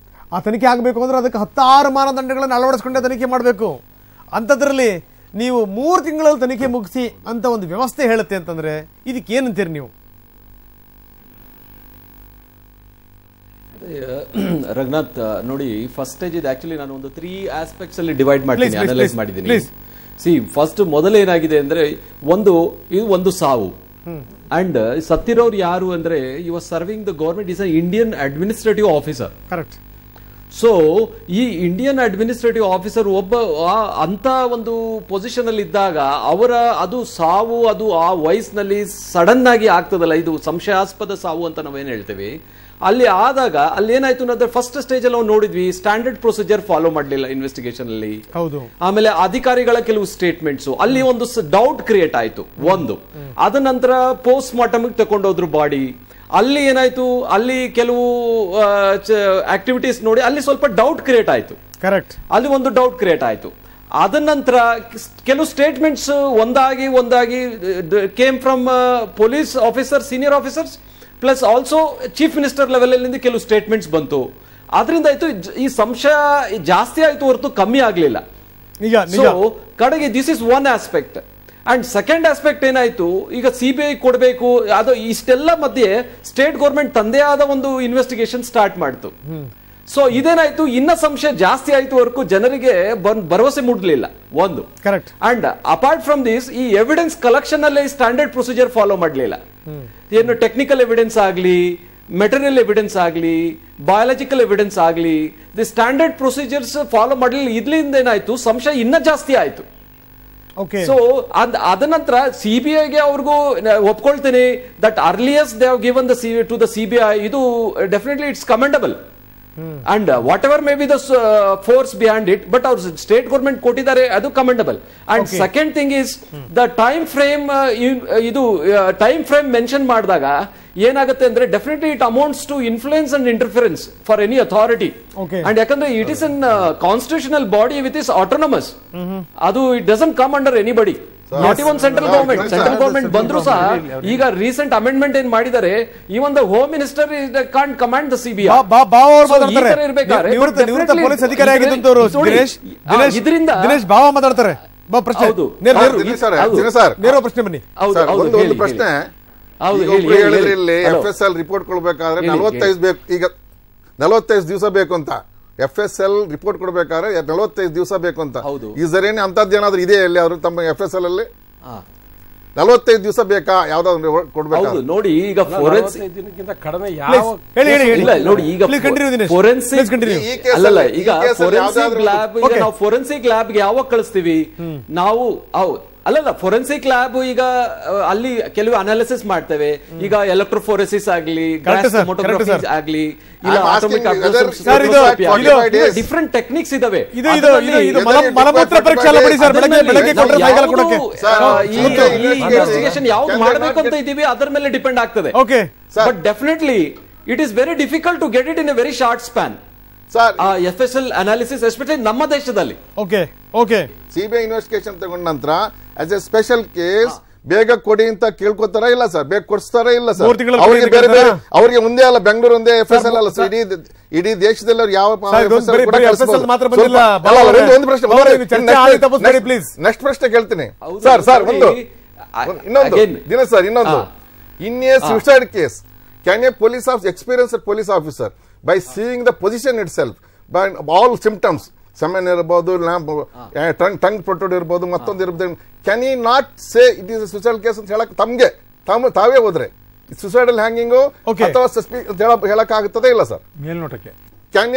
ಆ ತನಿಖೆ ಆಗಬೇಕು ಅಂದ್ರೆ ಅದಕ್ಕೆ ಹತ್ತಾರು ಮಾನದಂಡಗಳನ್ನು ಅಳವಡಿಸ್ಕೊಂಡೇ ತನಿಖೆ ಮಾಡಬೇಕು ಅಂಥದ್ರಲ್ಲಿ ನೀವು ಮೂರು ತಿಂಗಳಲ್ಲಿ ತನಿಖೆ ಮುಗಿಸಿ ಅಂತ ಒಂದು ವ್ಯವಸ್ಥೆ ಹೇಳುತ್ತೆ ಅಂತಂದ್ರೆ ಇದಕ್ಕೆ ಏನಂತೀರಿ ನೀವು ರಘುನಾಥ್ ನೋಡಿ ಫಸ್ಟ್ ಸ್ಟೇಜ್ ಇದು ಆಕ್ಚುಲಿ ನಾನು ಒಂದು ತ್ರೀ ಆಸ್ಪೆಕ್ಟ್ಸ್ ಅಲ್ಲಿ ಡಿವೈಡ್ Please, ಮಾಡ್ತೀನಿ please, ಅನಲೈಸ್ please, ಮಾಡಿದ್ದೀನಿ please. ಸಿ ಫಸ್ಟ್ ಮೊದಲೇನಾಗಿದೆ ಅಂದ್ರೆ ಒಂದು ಇದು ಒಂದು ಸಾವು ಅಂಡ್ ಸತ್ತಿರೋರು ಯಾರು ಅಂದ್ರೆ you are serving the government is a Indian administrative officer correct so ಈ ಇಂಡಿಯನ್ ಅಡ್ಮಿನಿಸ್ಟ್ರೇಟಿವ್ ಆಫೀಸರ್ ಒಬ್ಬ ಆ- ಅಂತ ಒಂದು ಪೊಸಿಷನ್ ಅಲ್ಲಿ ಇದ್ದಾಗ ಅವರ ಅದು ಸಾವು ಅದು ಆ ವಯಸ್ಸಿನಲ್ಲಿ ಸಡನ್ ಆಗಿ ಆಗ್ತದಲ್ಲ ಇದು ಸಂಶಯಾಸ್ಪದ ಸಾವು ಅಂತ ನಾವೇನ್ ಹೇಳ್ತೇವೆ ಅಲ್ಲಿ ಆದಾಗ ಅಲ್ಲಿ ಏನಾಯ್ತು ಅಂದ್ರೆ ಫಸ್ಟ್ ಸ್ಟೇಜ್ ಅಲ್ಲಿ ನಾವು ನೋಡಿದ್ವಿ ಸ್ಟ್ಯಾಂಡರ್ಡ್ ಪ್ರೊಸೀಜರ್ ಫಾಲೋ ಮಾಡಲಿಲ್ಲ ಇನ್ವೆಸ್ಟಿಗೇಷನ್ ಅಲ್ಲಿ ಹೌದು ಆಮೇಲೆ ಅಧಿಕಾರಿಗಳ ಕೆಲವು ಸ್ಟೇಟ್ಮೆಂಟ್ಸ್ ಅಲ್ಲಿ ಒಂದು ಡೌಟ್ ಕ್ರಿಯೇಟ್ ಆಯ್ತು ಒಂದು ಅದ ನಂತರ ಪೋಸ್ಟ್ ಮಾರ್ಟಮ್ ತಕೊಂಡೋದ್ರು ಬಾಡಿ ಅಲ್ಲಿ ಏನಾಯ್ತು ಅಲ್ಲಿ ಕೆಲವು ಆಕ್ಟಿವಿಟೀಸ್ ನೋಡಿ ಅಲ್ಲಿ ಸ್ವಲ್ಪ ಡೌಟ್ ಕ್ರಿಯೇಟ್ ಆಯ್ತು ಕರೆಕ್ಟ್ ಅಲ್ಲಿ ಒಂದು ಡೌಟ್ ಕ್ರಿಯೇಟ್ ಆಯ್ತು ಅದ ನಂತರ ಕೆಲವು ಸ್ಟೇಟ್ಮೆಂಟ್ಸ್ ಒಂದಾಗಿ ಒಂದಾಗಿ came from police officer senior officers plus also chief minister level ಅಲ್ಲಿ ಕೆಲವು ಸ್ಟೇಟ್ಮೆಂಟ್ಸ್ ಬಂತು ಅದರಿಂದ ಆಯ್ತು ಜ- ಈ ಸಂಶಯ ಜಾಸ್ತಿ ಆಯ್ತು ಹೊರತು ಕಮ್ಮಿ ಆಗ್ಲಿಲ್ಲ ನಿಜ ನಿಜ ಸೊ ಕಡೆಗೆ this is one aspect and second aspect ಏನಾಯ್ತು ಈಗ ಸಿ ಬಿ ಐ ಕೊಡಬೇಕು ಅದು ಇಷ್ಟೆಲ್ಲ ಮಧ್ಯೆ ಸ್ಟೇಟ್ ಗೌರ್ಮೆಂಟ್ ತಂದೆ ಆದ ಒಂದು ಇನ್ವೆಸ್ಟಿಗೇಷನ್ ಸ್ಟಾರ್ಟ್ ಮಾಡ್ತು ಸೊ ಇದೇನಾಯ್ತು ಇನ್ನ ಸಂಶಯ ಜಾಸ್ತಿ ಆಯ್ತು ವರೆಗೂ ಜನರಿಗೆ ಬನ್- ಭರವಸೆ ಮೂಡಲಿಲ್ಲ ಒಂದು correct and apart from this ಈ ಎವಿಡೆನ್ಸ್ ಕಲೆಕ್ಷನ್ ಅಲ್ಲೇ ಸ್ಟ್ಯಾಂಡರ್ಡ್ ಪ್ರೊಸೀಜರ್ ಫಾಲೋ ಮಾಡಲಿಲ್ಲ ಏನು ಟೆಕ್ನಿಕಲ್ ಎವಿಡೆನ್ಸ್ ಆಗಲಿ ಮೆಟೀರಿಯಲ್ ಎವಿಡೆನ್ಸ್ ಆಗಲಿ ಬಯಾಲಜಿಕಲ್ ಎವಿಡೆನ್ಸ್ ಆಗಲಿ ದಿ ಸ್ಟ್ಯಾಂಡರ್ಡ್ ಪ್ರೊಸೀಜರ್ಸ್ ಫಾಲೋ ಮಾಡಲಿಲ್ಲ ಇದ್ರಿಂದ ಏನಾಯ್ತು ಸಂಶಯ ಇನ್ನ ಜಾಸ್ತಿ ಆಯ್ತು ಓಕೆ ಸೊ ಅದ್ ಅದ ನಂತರ ಸಿಬಿಐಗೆ ಅವ್ರಿಗೂ ನ- ಒಪ್ಕೊಳ್ತೀನಿ that earliest they have given the C to the CBI ಇದು definitely it's commendable and whatever may be the force behind it but ಅವ್ರು ಸ್ಟೇಟ್ ಗೌರ್ಮೆಂಟ್ ಕೊಟ್ಟಿದ್ದಾರೆ ಅದು commendable and second thing is the time frame ಇದು time frame mention ಮಾಡಿದಾಗ ಏನಾಗುತ್ತೆ ಅಂದ್ರೆ definitely it amounts to influence and interference for any authority Okay. And ಯಾಕಂದ್ರೆ it is an constitutional body with is autonomous ಅದು it doesn't come under anybody not even central government central government ಬಂದ್ರು ಸಹ ಈಗ recent amendment ಏನ್ ಮಾಡಿದ್ದಾರೆ even the home minister can't command the CBI ಬಾ- ಬಾ- ಬಾವ ಅವ್ರು ಮಾತಾಡ್ತಾರೆ ನಿವೃತ್ತ ನಿವೃತ್ತ ಪೊಲೀಸ್ ಅಧಿಕಾರಿ ಆಗಿದ್ದಂತವ್ರು ದಿನೇಶ್ ದಿನೇಶ್ ಇದರಿಂದ ದಿನೇಶ್ ಬಾವ ಮಾತಾಡ್ತಾರೆ ಬಾ ಪ್ರಶ್ನೆ ಹೌದು. ನೇರ- ಹೌದು. ನೇರ- ದಿನೇಶ್ ಸರ್, ಹೌದು. ದಿನೇಶ್ ಸರ್, ನೇರ ಪ್ರಶ್ನೆ ಬನ್ನಿ ಹೌದು ಸರ್, ಹೌದು ಒಂದು ಹೇಳಿ, ಒಂದು ಪ್ರಶ್ನೆ ಹೇಳಿ. ಹೌದು, ಈಗ ಹೇಳಿ, ಒಬ್ರು ಹೇಳಿ, ಹೇಳಿದ್ರಿ ಹೇಳಿ. ಇಲ್ಲಿ hello. F S L report ಕೊಡ್ಬೇಕಾದ್ರೆ ಹೇಳಿ, ನಲವತ್ತೈದು ಬೇಕು ಈಗ ನಲವತ್ತೈದು ದಿವಸ ಬೇಕು ಅಂತ ಎಫ್ ಎಸ್ ಎಲ್ ರಿಪೋರ್ಟ್ ಕೊಡ್ಬೇಕಾದ್ರೆ ನಲವತ್ತೈದು ದಿವಸ ಬೇಕು ಅಂತ ಹೌದು. ಈ ಸರೇನೆ ಅಂತದ್ದು ಏನಾದ್ರು ಇದೆ ಅಲ್ಲಿ ಅವರು ತಮ್ಮ ಎಫ್ ಎಸ್ ಎಲ್ ಅಲ್ಲಿ ಹಾ. ನಲವತ್ತೈದು ದಿವಸ ಬೇಕಾ ಯಾವ್ದಾದ್ರು ಹೌದು ಕೊಡ್ಬೇಕಾದ್ರೆ ನೋಡಿ ಈಗ ಫೋರೆನ್ಸಿಕ್ ನಲವತ್ತೈದು ದಿನಕ್ಕಿಂತ ಕಡಿಮೆ Please, ಯಾವ ಹೇಳಿ ಹೇಳಿ ಹೇಳಿ ಇಲ್ಲ ನೋಡಿ ಈಗ Please continue, Dinesh. Forensic Please continue. ಈ case ಅಲ್ಲಲ್ಲ ಅಲ್ಲಿ- ಈಗ ಈ case ಅಲ್ಲಿ ಫೋರೆನ್ಸಿಕ್ ಯಾವ್ದಾದ್ರು- ಲ್ಯಾಬ್ ಈಗ Okay. ನಾವು ಫೋರೆನ್ಸಿಕ್ ಲ್ಯಾಬ್ ಯಾವಾಗ ಕಳಿಸ್ತೀವಿ ನಾವು ಅವ್- ಅಲ್ಲಲ್ಲ ಫೋರೆನ್ಸಿಕ್ ಲ್ಯಾಬ್ ಈಗ ಆ, ಅಲ್ಲಿ ಕೆಲವು ಅನಾಲಿಸಿಸ್ ಮಾಡ್ತೇವೆ ಈಗ ಎಲೆಕ್ಟ್ರೋಫೋರೆಸಿಸ್ ಆಗ್ಲಿ Correct, sir. Correct, sir. ಆಗ್ಲಿ ಇಲ್ಲ I'm asking atomic whether- Sir, ಇದು- ಇದು- ಇದು- ಡಿಫ್ರೆಂಟ್ ಟೆಕ್ನಿಕ್ಸ್ ಇದಾವೆ ಇದು ಇದು ಇದು ಇದು ಮಲ ಅದರಲ್ಲಿ ಮಲಮೂತ್ರ ಪರೀಕ್ಷೆ ಎಲ್ಲ ಬಿಡಿ ಸರ್ ಬೆಳಗ್ಗೆ ಅದರಲ್ಲಿ ಬೆಳಗ್ಗೆ ನಾವು ಕೊಟ್ಟರೆ ಸಾಯಂಕಾಲ ಯಾವ್ದು, ಕೊಡಕ್ಕೆ Sir, ಆ, ಈ ಗೊತ್ತು. ಇನ್ವೆಸ್ಟಿಗೇಷನ್ ಯಾವ್ದು Can they ಮಾಡಬೇಕು not ಅಂತ get- ಇದೀವಿ ಅದರ ಮೇಲೆ ಡಿಪೆಂಡ್ ಆಗ್ತದೆ okay Sir. But definitely it is very difficult to get it in a very short span sir ಆ F S L analysis especially ನಮ್ಮ ದೇಶದಲ್ಲಿ ಓಕೆ ಓಕೆ ಸಿಬಿಐ ಇನ್ವೆಸ್ಟಿಗೇಷನ್ ತಗೊಂಡ ನಂತರ ಆಸ್ ಎ ಸ್ಪೆಷಲ್ ಕೇಸ್ ಬೇಗ ಕೊಡಿ ಅಂತ ಕೇಳ್ಕೊತಾರ ಇಲ್ಲ ಸರ್ ಬೇಗ ಕೊಡಿಸ್ತಾರ ಇಲ್ಲ ಸರ್ ಮೂರ್ ತಿಂಗಳು ಅವ್ರಿಗೆ ಕೊಡಿ ಬೇರೆ ಬೇರೆ ಅಂತ ಅವ್ರಿಗೆ ಮುಂದೆ ಅಲ್ಲ ಬೆಂಗಳೂರು ಒಂದೇ ಎಫ್ ಎಸ್ ಎಲ್ ಅಲ್ಲ ಸರ್ ಇಡೀ ಇಡೀ ದೇಶದಲ್ಲಿ ಅವ್ರು ಯಾವ ಸರ್, ಇದೊಂದು ಬರೀ- ಬರೀ FSL ಮಾತ್ರ ಬಂದಿಲ್ಲ. ಸ್ವಲ್ಪ- ಅಲ್ಲ, ಬಾಬಾ ಒಂದು- ಒಂದು ಪ್ರಶ್ನೆ ಬಾಬಾ, ನೀವು ಚರ್ಚೆ ಹಾದಿ ತಪ್ಪಿಸ್ಬೇಡಿ, please. ನೆಕ್ಸ್ಟ್ ಪ್ರಶ್ನೆ ಕೇಳ್ತೀನಿ ಹೌದು, ಸರ್ ಸರ್ ನೋಡಿ, ಒಂದು ಆ- ಒಂದು- ಇನ್ನೊಂದು again. ದಿನ ಸರ್ ಇನ್ನೊಂದು ಹಾ. In a suicide case can a police of experience police officer by seeing the position itself by all symptoms semen ಇರ್ಬೋದು ಟಂಗ್ ಟಂಗ್ ಪ್ರೊಟೋಡ್ ಇರ್ಬೋದು ಮತ್ತೊಂದು ಇರ್ಬೋದು ಕ್ಯಾನ್ ಈ not say it is suicide case ಅಂತ ಹೇಳಕ್ ತಮ್ಗೆ ತಮ್ಮ ತಾವೇ ಹೋದ್ರೆ ಸುಸೈಡಲ್ ಹ್ಯಾಂಗಿಂಗು Okay. ಅಥವಾ ಸಸ್ಪಿ ಹೇಳಕ್ ಆಗುತ್ತದೆ ಇಲ್ಲ ಸರ್ ಮೇಲ್ನೋಟಕ್ಕೆ can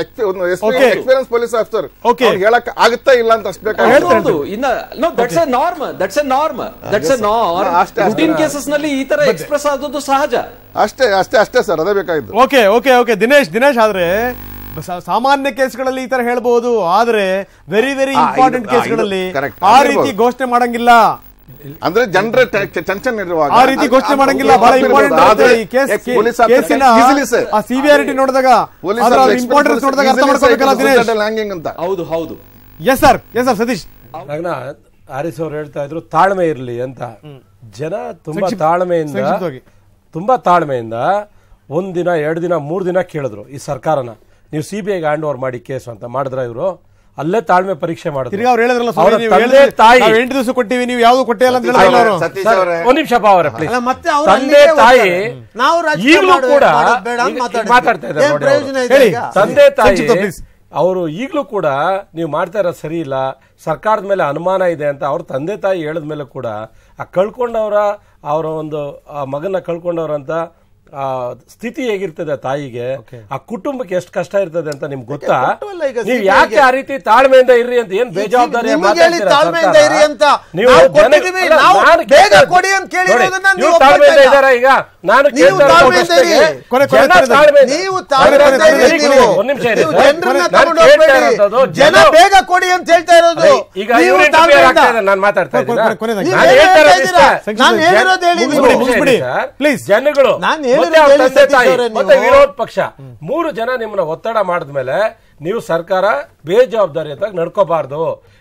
Okay. Experience police officer Okay. ಹೇಳಕ್ ಆಗುತ್ತಾ ಇಲ್ಲ ಅಂತ ಅಷ್ಟು ಬೇಕಾಗಿ ಹೇಳ್ತಾರೆ. ಹೌದು ಇನ್ನ no that's a norm that's a norm that's a ಅಷ್ಟೇ, ನಾರ್ಮ್ ಅಷ್ಟೇ. ರುಟೀನ್ ಕೇಸಸ್ ನಲ್ಲಿ ಈ ತರ ಎಕ್ಸ್ಪ್ರೆಸ್ ಆದದ್ದು ಸಹಜ ಅಷ್ಟೇ ಅಷ್ಟೇ ಅಷ್ಟೇ ಸರ್ ಅದೇ ಬೇಕಾಗಿದ್ದು okay okay okay Dinesh Dinesh ಆದ್ರೆ ಸಾ- ಸಾಮಾನ್ಯ ಕೇಸ್ಗಳಲ್ಲಿ ಈ ತರ ಹೇಳ್ಬೋದು ಆದ್ರೆ ವೆರಿ ವೆರಿ ಆ, ಇಂಪಾರ್ಟೆಂಟ್ ಇದು- ಆ, ಇದು ಕೇಸ್ಗಳಲ್ಲಿ correct. ಆ ಆಗಿರ್ಬೋದು. ರೀತಿ ಘೋಷಣೆ ಮಾಡಂಗಿಲ್ಲ ಅಂದ್ರೆ ಜನರ ಟೆನ್ಷನ್ ಇರುವಾಗ ಆ ರೀತಿ ಘೋಷಣೆ ಮಾಡಂಗಿಲ್ಲ ಬಹಳ ಇಂಪಾರ್ಟೆಂಟ್ ಆದ್ರೆ ಈ ಕೇಸ್ ex- police officer ಕೇಸಿನ easily sir. ಆ ಸಿವಿಯಾರಿಟಿ ನೋಡಿದಾಗ Police ಅದರ officer ಇಂಪಾರ್ಟೆನ್ಸ್ experts ನೋಡಿದಾಗ ಅರ್ಥ easily say ಮಾಡ್ಕೋಬೇಕಲ್ಲ it is Dinesh suicidal hanging ಅಂತ ಹೌದು ಹೌದು yes sir yes sir Satish Ranganath Haris ಅವ್ರು ಹೇಳ್ತಾ ಇದ್ರು ತಾಳ್ಮೆ ಇರಲಿ ಅಂತ ಜನ ತುಂಬಾ ಸಂಕ್ಷಿಪ್ತ- ತಾಳ್ಮೆಯಿಂದ ಸಂಕ್ಷಿಪ್ತವಾಗಿ. ತುಂಬಾ ತಾಳ್ಮೆಯಿಂದ ಒಂದ್ ದಿನ ಎರಡು ದಿನ ಮೂರ್ ದಿನ ಕೇಳಿದ್ರು ಈ ಸರ್ಕಾರನ ನೀವು ಸಿ ಬಿ ಐಗೆ ಹ್ಯಾಂಡ್ ಓವರ್ ಮಾಡಿ ಕೇಸು ಅಂತ ಮಾಡಿದ್ರ ಇವರು ಅಲ್ಲೇ ತಾಳ್ಮೆ ಪರೀಕ್ಷೆ ಮಾಡಿದ್ರು ತಿರ್ಗಾ ಅವ್ರು ಹೇಳಿದ್ರಲ್ಲ ಅವರ ಸ್ವಾಮಿ, ನೀವು ತಂದೆ ಹೇಳಿದ್ರಿ, ತಾಯಿ ನಾವು ಎಂಟು ದಿವಸ ಕೊಟ್ಟಿವಿ ನೀವು ಯಾವ್ದು ಕೊಟ್ಟೇ ಇಲ್ಲ ಅಂತ ಹೇಳಿದ್ರಲ್ಲ ಅವರು ಸತೀಶ್ ಸರ್, ಅವರೇ ಒಂದ್ ನಿಮಿಷ ಅವರೇ ಪ್ಲೀಸ್ ಅಲ್ಲ, ಮತ್ತೆ ಅವ್ರು ತಂದೆ ಅಲ್ಲಿಗೆ ತಾಯಿ ಹೋಗ್ತಾರೆ. ನಾವು ರಾಜಕೀಯ ಈಗಲೂ ಮಾಡ್ಬೇಕು, ಕೂಡ ಮಾಡೋದು ಬೇಡ ಅಂತ ಈಗ- ಈಗ ಮಾತಾಡ್ತೀವಿ. ಮಾತಾಡ್ತಾ ಇದ್ದಾರೆ ಏನ್ ನೋಡಿ ಪ್ರಯೋಜನ ಅವರು. ಇದೆ ಹೇಳಿ. ಈಗ? ತಂದೆ ತಾಯಿ ಸಂಕ್ಷಿಪ್ತ, please. ಅವರು ಈಗಲೂ ಕೂಡ ನೀವು ಮಾಡ್ತಾ ಇರೋದು ಸರಿ ಇಲ್ಲ ಸರ್ಕಾರದ ಮೇಲೆ ಅನುಮಾನ ಇದೆ ಅಂತ ಅವ್ರ ತಂದೆ ತಾಯಿ ಹೇಳಿದ ಮೇಲೆ ಕೂಡ ಆ ಕಳ್ಕೊಂಡವರ ಅವರ ಒಂದು ಆ ಮಗನ ಕಳ್ಕೊಂಡವ್ರಂತ ಆ ಸ್ಥಿತಿ ಹೇಗಿರ್ತದೆ ತಾಯಿಗೆ ಆ ಕುಟುಂಬಕ್ಕೆ ಎಷ್ಟು ಕಷ್ಟ ಇರ್ತದೆ ಅಂತ ನಿಮ್ಗೆ ಗೊತ್ತಾ ಕೊಟ್ಟವಲ್ಲ ಈಗ ನೀವು CBI ಯಾಕೆ ಆ ರೀತಿ ತಾಳ್ಮೆಯಿಂದ ಇರ್ರಿ ಅಂತ ಏನ್ ಬೇಜವಾಬ್ದಾರಿ ನಿಮಗೆ ಹೇಳಿ ತಾಳ್ಮೆಯಿಂದ ಇರಿ ಅಂತ ನೀವು ನಾವು ಜನ- ಕೊಟ್ಟಿದ್ದೀವಿ, ಅಲ್ಲ, ನಾವು ನಾನು ಬೇಗ ಕೇಳ್ತಾ ಕೊಡಿ ಅಂತ ಕೇಳಿರೋದನ್ನ ನೋಡಿ, ನೀವು ನೀವು ತಾಳ್ಮೆಯಿಂದ ಒಪ್ಕೊಳ್ತಾ ಇದ್ದಾರಾ ಈಗ ನಾನು ನೀವು ಕೇಳ್ತಾ ಇರೋ ತಾಳ್ಮೆಯಿಂದ ಪ್ರಶ್ನೆಗೆ ಇರಿ. ಕೊನೆ- ಕೊನೆ- ಜನ ಕೊನೆ- ತಾಳ್ಮೆಯಿಂದ- ನೀವು ನಾನು ತಾಳ್ಮೆಯಿಂದ ಕೇಳ್ತಾ ಇರಿ ಇರೋದು ನೀವು. ಒಂದ್ ನಿಮಿಷ ಇರಿ ನೀವು ಸರ್. ಜನರನ್ನ ನಾನು ತಗೊಂಡು ಕೇಳ್ತಾ ಹೋಗ್ಬೇಡಿ. ಇರೋದು ಜನ ಜನ- ಬೇಗ ಕೊಡಿ ಅಂತ ಹೇಳ್ತಾ ಇರೋದು ಅದೇ, ಈಗ ನೀವು ಇವ್ರು interfere ತಾಳ್ಮೆಯಿಂದ. ಆಗ್ತಾ ಇದ್ದಾರೆ, ನಾನು ಮಾತಾಡ್ತಾ ಕೊನೆ- ಇದ್ದೀನಾ? ಕೊನೆ- ಕೊನೆದಾಗಿ. ನೀವು ನಾನು ಏನು ಹೇಳ್ತಾ ಹೇಳ್ತಾ ಇರೋದು ಇದ್ದೀರಾ? ಇಷ್ಟೇ. ನಾನು ಹೇಳಿರೋದು ಹೇಳಿ ಮುಗಿಸ್ಬಿಡಿ, ನೀವು. ಮುಗಿಸ್ಬಿಡಿ ಸರ್. Please. ಜನಗಳು ನಾನು ಮತ್ತೆ ಹೇಳಿರೋದು ಅವ್ರ ಹೇಳಿ ತಂದೆ ಸತೀಶ್ ತಾಯಿ ಅವರೇ ಮತ್ತೆ ನೀವು. ವಿರೋಧ ಪಕ್ಷ ಮೂರು ಜನ ನಿಮ್ಮನ್ನ ಒತ್ತಡ ಮಾಡಿದ್ಮೇಲೆ ನೀವು ಸರ್ಕಾರ ಬೇಜವಾಬ್ದಾರಿಯತ್ತಾಗಿ ನಡ್ಕೋಬಾರ್ದು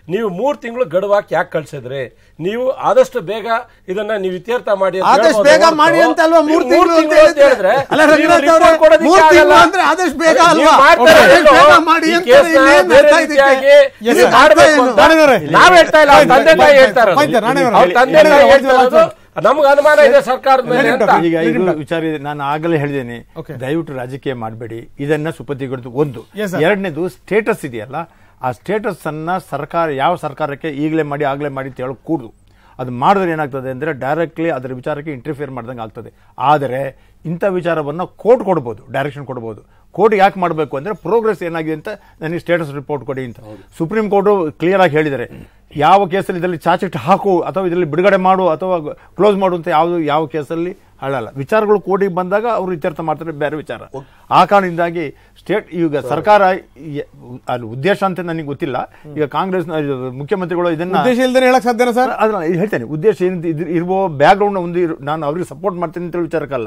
ನೀವು ಮೂರ್ ತಿಂಗಳು ಗಡುವಾಕ್ ಯಾಕೆ ಕಳ್ಸಿದ್ರಿ ನೀವು ಆದಷ್ಟು ಬೇಗ ಇದನ್ನ ನೀವು ಇತ್ಯರ್ಥ ಮಾಡಿ ಅಂತ ಆದಷ್ಟು ಹೇಳ್ಬೋದು ಬೇಗ ಹೊರ್ತು ಮಾಡಿ ಅಂತ ಅಲ್ವಾ ಮೂರ್ ನೀವು ಮೂರ್ ತಿಂಗಳು ಅಂತ ತಿಂಗಳು ಅಂತ ಹೇಳಿದ್ರೆ? ಹೇಳಿದ್ರೆ ಅಲ್ಲ, ನೀವು ರಂಗನಾಥ್ report ಅವರೇ, ಕೊಡೋದಕ್ಕೆ ಮೂರ್ ತಿಂಗಳು ಆಗಲ್ಲ. ಅಂದ್ರೆ ಆದಷ್ಟು ಬೇಗ ನೀವು ಅಲ್ವಾ? ಮಾಡ್ತಾ ಆದಷ್ಟು ಇರೋದು ಬೇಗ ಮಾಡಿ ಈ ಅಂತ ಕೇಸ್ನ ಇನ್ನೇನ್ ಬೇರೆ ಅರ್ಥ ಇದಕ್ಕೆ? ರೀತಿಯಾಗಿ Yes, ನೀವು ಅರ್ಥ ಮಾಡ್ಬೇಕು ಏನು? ಅಂತ ನಾರಾಯಣವ್ರೆ, ನಾವ್ ಹೇಳ್ತಾ ಇಲ್ಲ ಅವ್ರ ತಂದೆ ತಾಯಿ ಹೇಳ್ತಾ ಇರೋದು. ಫೈನ್, ನಾರಾಯಣವ್ರೆ, ಅವ್ರ ಹೇಳಿ. ತಂದೆ ತಾಯಿ ಹೇಳಿ, ಹೇಳ್ತಾ ಹೇಳಿ, ಇರೋದು ನಮ್ಗೆ ಅನುಮಾನ ಇದೆ ಸರ್ಕಾರದ ಮೇಲೆ ಅಂತ ಈಗ ಇದು ವಿಚಾರ ಇದೆ ನಾನು ಆಗಲೇ ಹೇಳಿದ್ದೇನೆ ದಯವಿಟ್ಟು ರಾಜಕೀಯ ಮಾಡಬೇಡಿ ಇದನ್ನ ಸುಪತಿಗೊಳಿದು ಒಂದು Yes, sir. ಎರಡನೇದು ಸ್ಟೇಟಸ್ ಇದೆಯಲ್ಲ ಆ ಸ್ಟೇಟಸ್ ಅನ್ನ ಸರ್ಕಾರ ಯಾವ ಸರ್ಕಾರಕ್ಕೆ ಈಗಲೇ ಮಾಡಿ ಆಗಲೇ ಮಾಡಿ ಅಂತ ಹೇಳಕ್ ಕೂಡುದು ಅದು ಮಾಡಿದ್ರೆ ಏನಾಗ್ತದೆ ಅಂದ್ರೆ ಡೈರೆಕ್ಟ್ಲಿ ಅದರ ವಿಚಾರಕ್ಕೆ ಇಂಟರ್ಫಿಯರ್ ಮಾಡ್ದಂಗೆ ಆಗ್ತದೆ ಆದರೆ ಇಂಥ ವಿಚಾರವನ್ನು ಕೋರ್ಟ್ ಕೊಡ್ಬೋದು ಡೈರೆಕ್ಷನ್ ಕೊಡ್ಬೋದು ಕೋರ್ಟ್ ಯಾಕೆ ಮಾಡಬೇಕು ಅಂದ್ರೆ ಪ್ರೋಗ್ರೆಸ್ ಏನಾಗಿದೆ ಅಂತ ನನಗೆ ಸ್ಟೇಟಸ್ ರಿಪೋರ್ಟ್ ಕೊಡಿ ಅಂತ ಸುಪ್ರೀಂ ಕೋರ್ಟು ಕ್ಲಿಯರ್ ಆಗಿ ಹೇಳಿದರೆ ಯಾವ ಕೇಸಲ್ಲಿ ಇದರಲ್ಲಿ ಚಾರ್ಜ್ ಹಾಕು ಅಥವಾ ಇದರಲ್ಲಿ ಬಿಡುಗಡೆ ಮಾಡು ಅಥವಾ ಕ್ಲೋಸ್ ಮಾಡು ಅಂತ ಯಾವುದು ಯಾವ ಕೇಸಲ್ಲಿ ಹೇಳಲ್ಲ ವಿಚಾರಗಳು ಕೋರ್ಟಿಗೆ ಬಂದಾಗ ಅವರು ಇತ್ಯರ್ಥ ಮಾಡ್ತಾರೆ ಬೇರೆ ವಿಚಾರ ಆ ಕಾರಣದಿಂದಾಗಿ ಸ್ಟೇಟ್ ಈಗ ಸರ್ಕಾರ ಯ- ಅಲ್ಲಿ ಉದ್ದೇಶ ಅಂತ ನನಗೆ ಗೊತ್ತಿಲ್ಲ ಈಗ ಕಾಂಗ್ರೆಸ್ ಮುಖ್ಯಮಂತ್ರಿಗಳು ಇದನ್ನ ಉದ್ದೇಶ ಇಲ್ದೇನೆ ಹೇಳಕ್ ಸಾಧ್ಯನಾ ಸರ್ ಅದನ್ನ ಹೇಳ್ತೇನೆ ಉದ್ದೇಶ ಏನಿದೆ ಇದ್ರ ಇರುವ ಬ್ಯಾಕ್ ಗ್ರೌಂಡ್ ಒಂದು ಇರು- ನಾನು ಅವ್ರಿಗೆ ಸಪೋರ್ಟ್ ಮಾಡ್ತೀನಿ ಅಂತ ಹೇಳಿ ವಿಚಾರಕ್ಕಲ್ಲ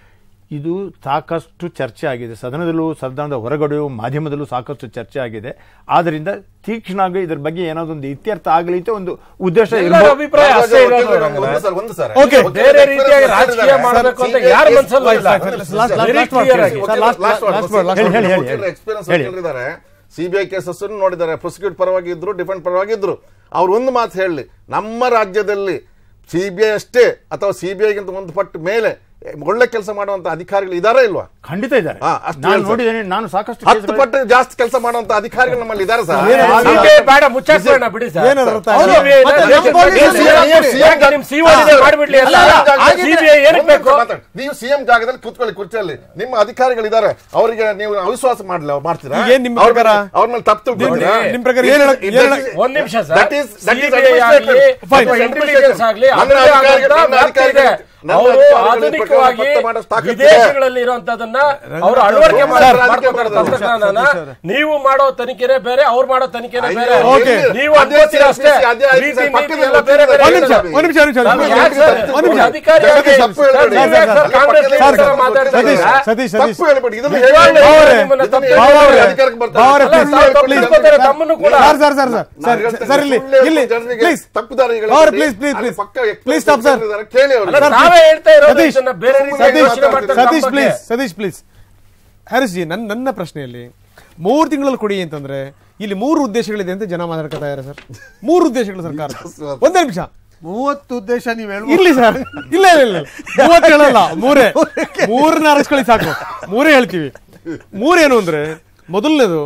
ಇದು ಸಾಕಷ್ಟು ಚರ್ಚೆ ಆಗಿದೆ ಸದನದಲ್ಲೂ ಸದನದ ಹೊರಗಡೆಯೂ ಮಾಧ್ಯಮದಲ್ಲೂ ಸಾಕಷ್ಟು ಚರ್ಚೆ ಆಗಿದೆ ಆದ್ರಿಂದ ತೀಕ್ಷ್ಣವಾಗಿ ಇದ್ರ ಬಗ್ಗೆ ಏನಾದ್ರು ಒಂದು ಇತ್ಯರ್ಥ ಆಗಲಿ ಅಂತ ಒಂದು ಉದ್ದೇಶ ಎಲ್ಲರ ಇರ್ಬೋದು. ಅಭಿಪ್ರಾಯ ಅಷ್ಟೇ ಇರೋದು ರಂಗನಾಥ್. ಒಂದು ಸರ್ ಒಂದು ಸರ್ Okay. ಬೇರೆ ರೀತಿಯಾಗಿ ರಾಜಕೀಯ ಮಾಡಬೇಕು ಅಂತ ಯಾರ ಮನಸ್ಸಲ್ಲೂ ಇಲ್ಲ last- last- Very last word clear ಹೇಳಿ. ಆಗಿ. Sir, last- last word, last word. ಹೇಳಿ, ಹೇಳಿ, ಹೇಳಿ, ಹೇಳಿ. ಎಕ್ಸ್ಪೀರಿಯನ್ಸ್ ಹೇಳಿ. ಕೇಳಿದ್ದಾರೆ ಸಿಬಿಐ ಕೇಸಸ್ ನೋಡಿದ್ದಾರೆ ಪ್ರಾಸಿಕ್ಯೂಟ್ ಪರವಾಗಿ ಇದ್ರು ಡಿಫೆಂಡ್ ಪರವಾಗಿ ಇದ್ರು ಅವ್ರು ಒಂದು ಮಾತು ಹೇಳಲಿ ನಮ್ಮ ರಾಜ್ಯದಲ್ಲಿ ಸಿಬಿಐ ಅಷ್ಟೇ ಅಥವಾ ಸಿಬಿಐಗಿಂತ ಒಂದು ಪಟ್ಟು ಮೇಲೆ ಒಳ್ಳೆ ಕೆಲಸ ಮಾಡುವಂತ ಅಧಿಕಾರಿಗಳು ಇದಾರಾ ಇಲ್ವಾ ಖಂಡಿತ ಇದ್ದಾರೆ ಹಾ, ಅಷ್ಟು ನಾನು ಹೇಳಿ ಸರ್. ನೋಡಿದ್ದೇನೆ ನಾನು ಸಾಕಷ್ಟು ಹತ್ತು ಕೇಸ್ಗಳು- ಪಟ್ಟು ಜಾಸ್ತಿ ಕೆಲಸ ಮಾಡುವಂತ ಅಧಿಕಾರಿಗಳು ನಮ್ಮಲ್ಲಿ ಇದಾರೆ ಸರ್ CBI ಬೇಡ ಮುಚ್ಚಾಕ್ಬೇಡ ಬಿಡಿ ಸರ್ ಏನದು ಅರ್ಥ ಹೌದು, ಆಗಿಲ್ಲ? CBI ಮತ್ತೆ ನ ನಮ್ಮ police ದೇಶದ CM ಬಗ್ಗೆ ಯಾಕೆ ನಿಮ್ CO ಇದೆ ಮಾಡ್ಬಿಡ್ಲಿ ಅಲ್ಲ ಸಿಬಿಐ ಏನಕ್ಕೆ ಬೇಕು ನೀವು ಸಿಎಂ ಜಾಗದಲ್ಲಿ ಕೂತ್ಕೊಳ್ಳಿ ಕುರ್ಚಿಯಲ್ಲಿ ನಿಮ್ಮ ಅಧಿಕಾರಿಗಳಿದ್ದಾರೆ ಅವರಿಗೆ ನೀವು ಅವಿಶ್ವಾಸ ಮಾಡ್ಲ ಮಾಡ್ತೀರಾ ಏನ್ ನಿಮ್ಮ ಅವ್ರ ಪ್ರಕಾರ? ಮೇಲೆ- ಅವ್ರ ಮೇಲೆ ತಪ್ಪು ತಿಳ್ಕೊಳ್ತೀರಾ? ನಿಮ್ ಪ್ರಕಾರ ಏನ್ ಹೇಳಕ್- ಏನ್ ಹೇಳಕ್- ಒಂದ್ ನಿಮಿಷ sir That is- that is CBI ಆಗ್ಲಿ administrative. ಅಥವಾ intelligence ಆಗ್ಲಿ ನನ್ನ ಅದರದೇ ಅಧಿಕಾರಿಗಳು- ಆದಂತ ನನ್ನ ವ್ಯಾಪ್ತಿ ಇದೆ. ಅಧಿಕಾರಿಗಳು- ಅವರು ನನ್ನ ಅಧಿಕಾರಿಗಳ ಆಧುನಿಕವಾಗಿ ಪ್ರಕಾರ ಪತ್ತೆ ಮಾಡೋ ತಾಕತ್ತು ಇದೆ. ವಿದೇಶಗಳಲ್ಲಿ ಇರುವಂತದನ್ನ ಅವರು ಅಳವಡಿಕೆ ಸರ್, ಮಾಡಿ- ಅದಕ್ಕೆ ಮಾಡ್ಕೊತಾರೆ ಮಾಡೋದು. ತಂತ್ರಜ್ಞಾನನ ನೀವು ಮಾಡೋ ತನಿಖೆನೇ ಬೇರೆ ಅವ್ರು ಮಾಡೋ ತನಿಖೆನೇ ಬೇರೆ ಅಯ್ಯೋ, Okay. ನೀವು ಅದೇ ಅನ್ಕೋತೀರ ಅಷ್ಟೇ CBC, ಅದೇ ಐದು ರೀತಿ ಸರ್, ನೀತಿ ಪಕ್ಕದಲ್ಲಿ ಎಲ್ಲ ಬೇರೆ ಬೇರೆ ಒಂದ್ ನಿಮಿಷ ಇರ್ತದೆ. ಒಂದ್ ನಿಮಿಷ ಒಂದ್ ನಿಮಿಷ ನಾವು ಒಂದ್ ಯಾಕೆ ನಿಮಿಷ ಸರ್ ಒಂದ್ ನಿಮಿಷ ಅಧಿಕಾರಿಯಾಗಿ ತಪ್ಪು ಸರ್, ಹೇಳ್ಬೇಡಿ. ನೀವು ಯಾಕೆ sir Congress sir, leader sir, ಮಾತಾಡ್ತಿದ್ದೀರಾ? ಸತೀಶ್ ಸತೀಶ್ ತಪ್ಪು ಹೇಳ್ಬೇಡಿ ಇದನ್ನು ನಿಜವಾಗ್ಲೂ ಹೇಳಿ. ನಿಮ್ಮನ್ನ ಇದನ್ನು ತಪ್ಪು ಹೇಳಿ. ಬಾವರೇ, ಅಧಿಕಾರಕ್ಕೆ ಬರ್ತಾರೆ. ಬಾವರೇ, ಅಲ್ಲ, please, ತಾವು ತಪ್ಪು please, ತಿಳ್ಕೊತಾರೆ, please. ತಮ್ಮನ್ನು ಕೂಡ. ಸರ್ ಸರ್ ಸರ್ ಸರ್ ನಾನು ಸರ್ ಹೇಳ್ತೇನೆ, ಸರ್ ಇಲ್ಲಿ ಸುಳ್ಳು ಇಲ್ಲಿ ಜನರಿಗೆ ಪ್ಲೀಸ್ ತಪ್ಪುದಾರಿಗಳು ಅವ್ರು ಇದ್ದಾರೆ. ಪ್ಲೀಸ್ ಪ್ಲೀಸ್ ಅಲ್ಲಿ ಪ್ಲೀಸ್ ಪಕ್ಕ experts ಪ್ಲೀಸ್ ಸ್ಟಾಪ್ ಸರ್ ಇದ್ದಾರೆ, ಕೇಳಿ ಅವ್ರಿಗೆ. ಅಲ್ಲ, ನಾವೇ ಹೇಳ್ತಾ ಇರೋದು ಸತೀಶ್, ಇದನ್ನ ಬೇರೆ ರೀತಿಯಾಗಿ ಸತೀಶ್ ಯೋಚನೆ ಮಾಡ್ತಾರೆ ಸತೀಶ್ ನಮ್ಮ ಪ್ಲೀಸ್ ಬಗ್ಗೆ. ಸತೀಶ್ ಪ್ಲೀಸ್ ಹ್ಯಾರಿಸ್ ಜಿ ನನ್ನ ನನ್ನ ಪ್ರಶ್ನೆಯಲ್ಲಿ ಮೂರು ತಿಂಗಳಲ್ಲಿ ಕೊಡಿ ಅಂತಂದ್ರೆ ಇಲ್ಲಿ ಮೂರು ಉದ್ದೇಶಗಳಿದೆ ಅಂತ ಜನ ಮಾತಾಡ್ಕೊತಾ ಇದ್ದಾರೆ ಸರ್ ಮೂರು ಉದ್ದೇಶಗಳು ಸರ್ಕಾರ ಒಂದೇ ನಿಮಿಷ ಮೂವತ್ತು ಉದ್ದೇಶ ನೀವು ಹೇಳ್ಬೋದು ಇರ್ಲಿ ಸರ್ ಇಲ್ಲ ಇಲ್ಲ ಇಲ್ಲ ಮೂವತ್ತು ಹೇಳಲ್ಲ ಮೂರೇ ಮೂರನ್ನ ಅರಸ್ಕೊಳ್ಳಿ ಸಾಕು ಮೂರೇ ಹೇಳ್ತೀವಿ ಮೂರೇನು ಅಂದ್ರೆ ಮೊದಲನೇದು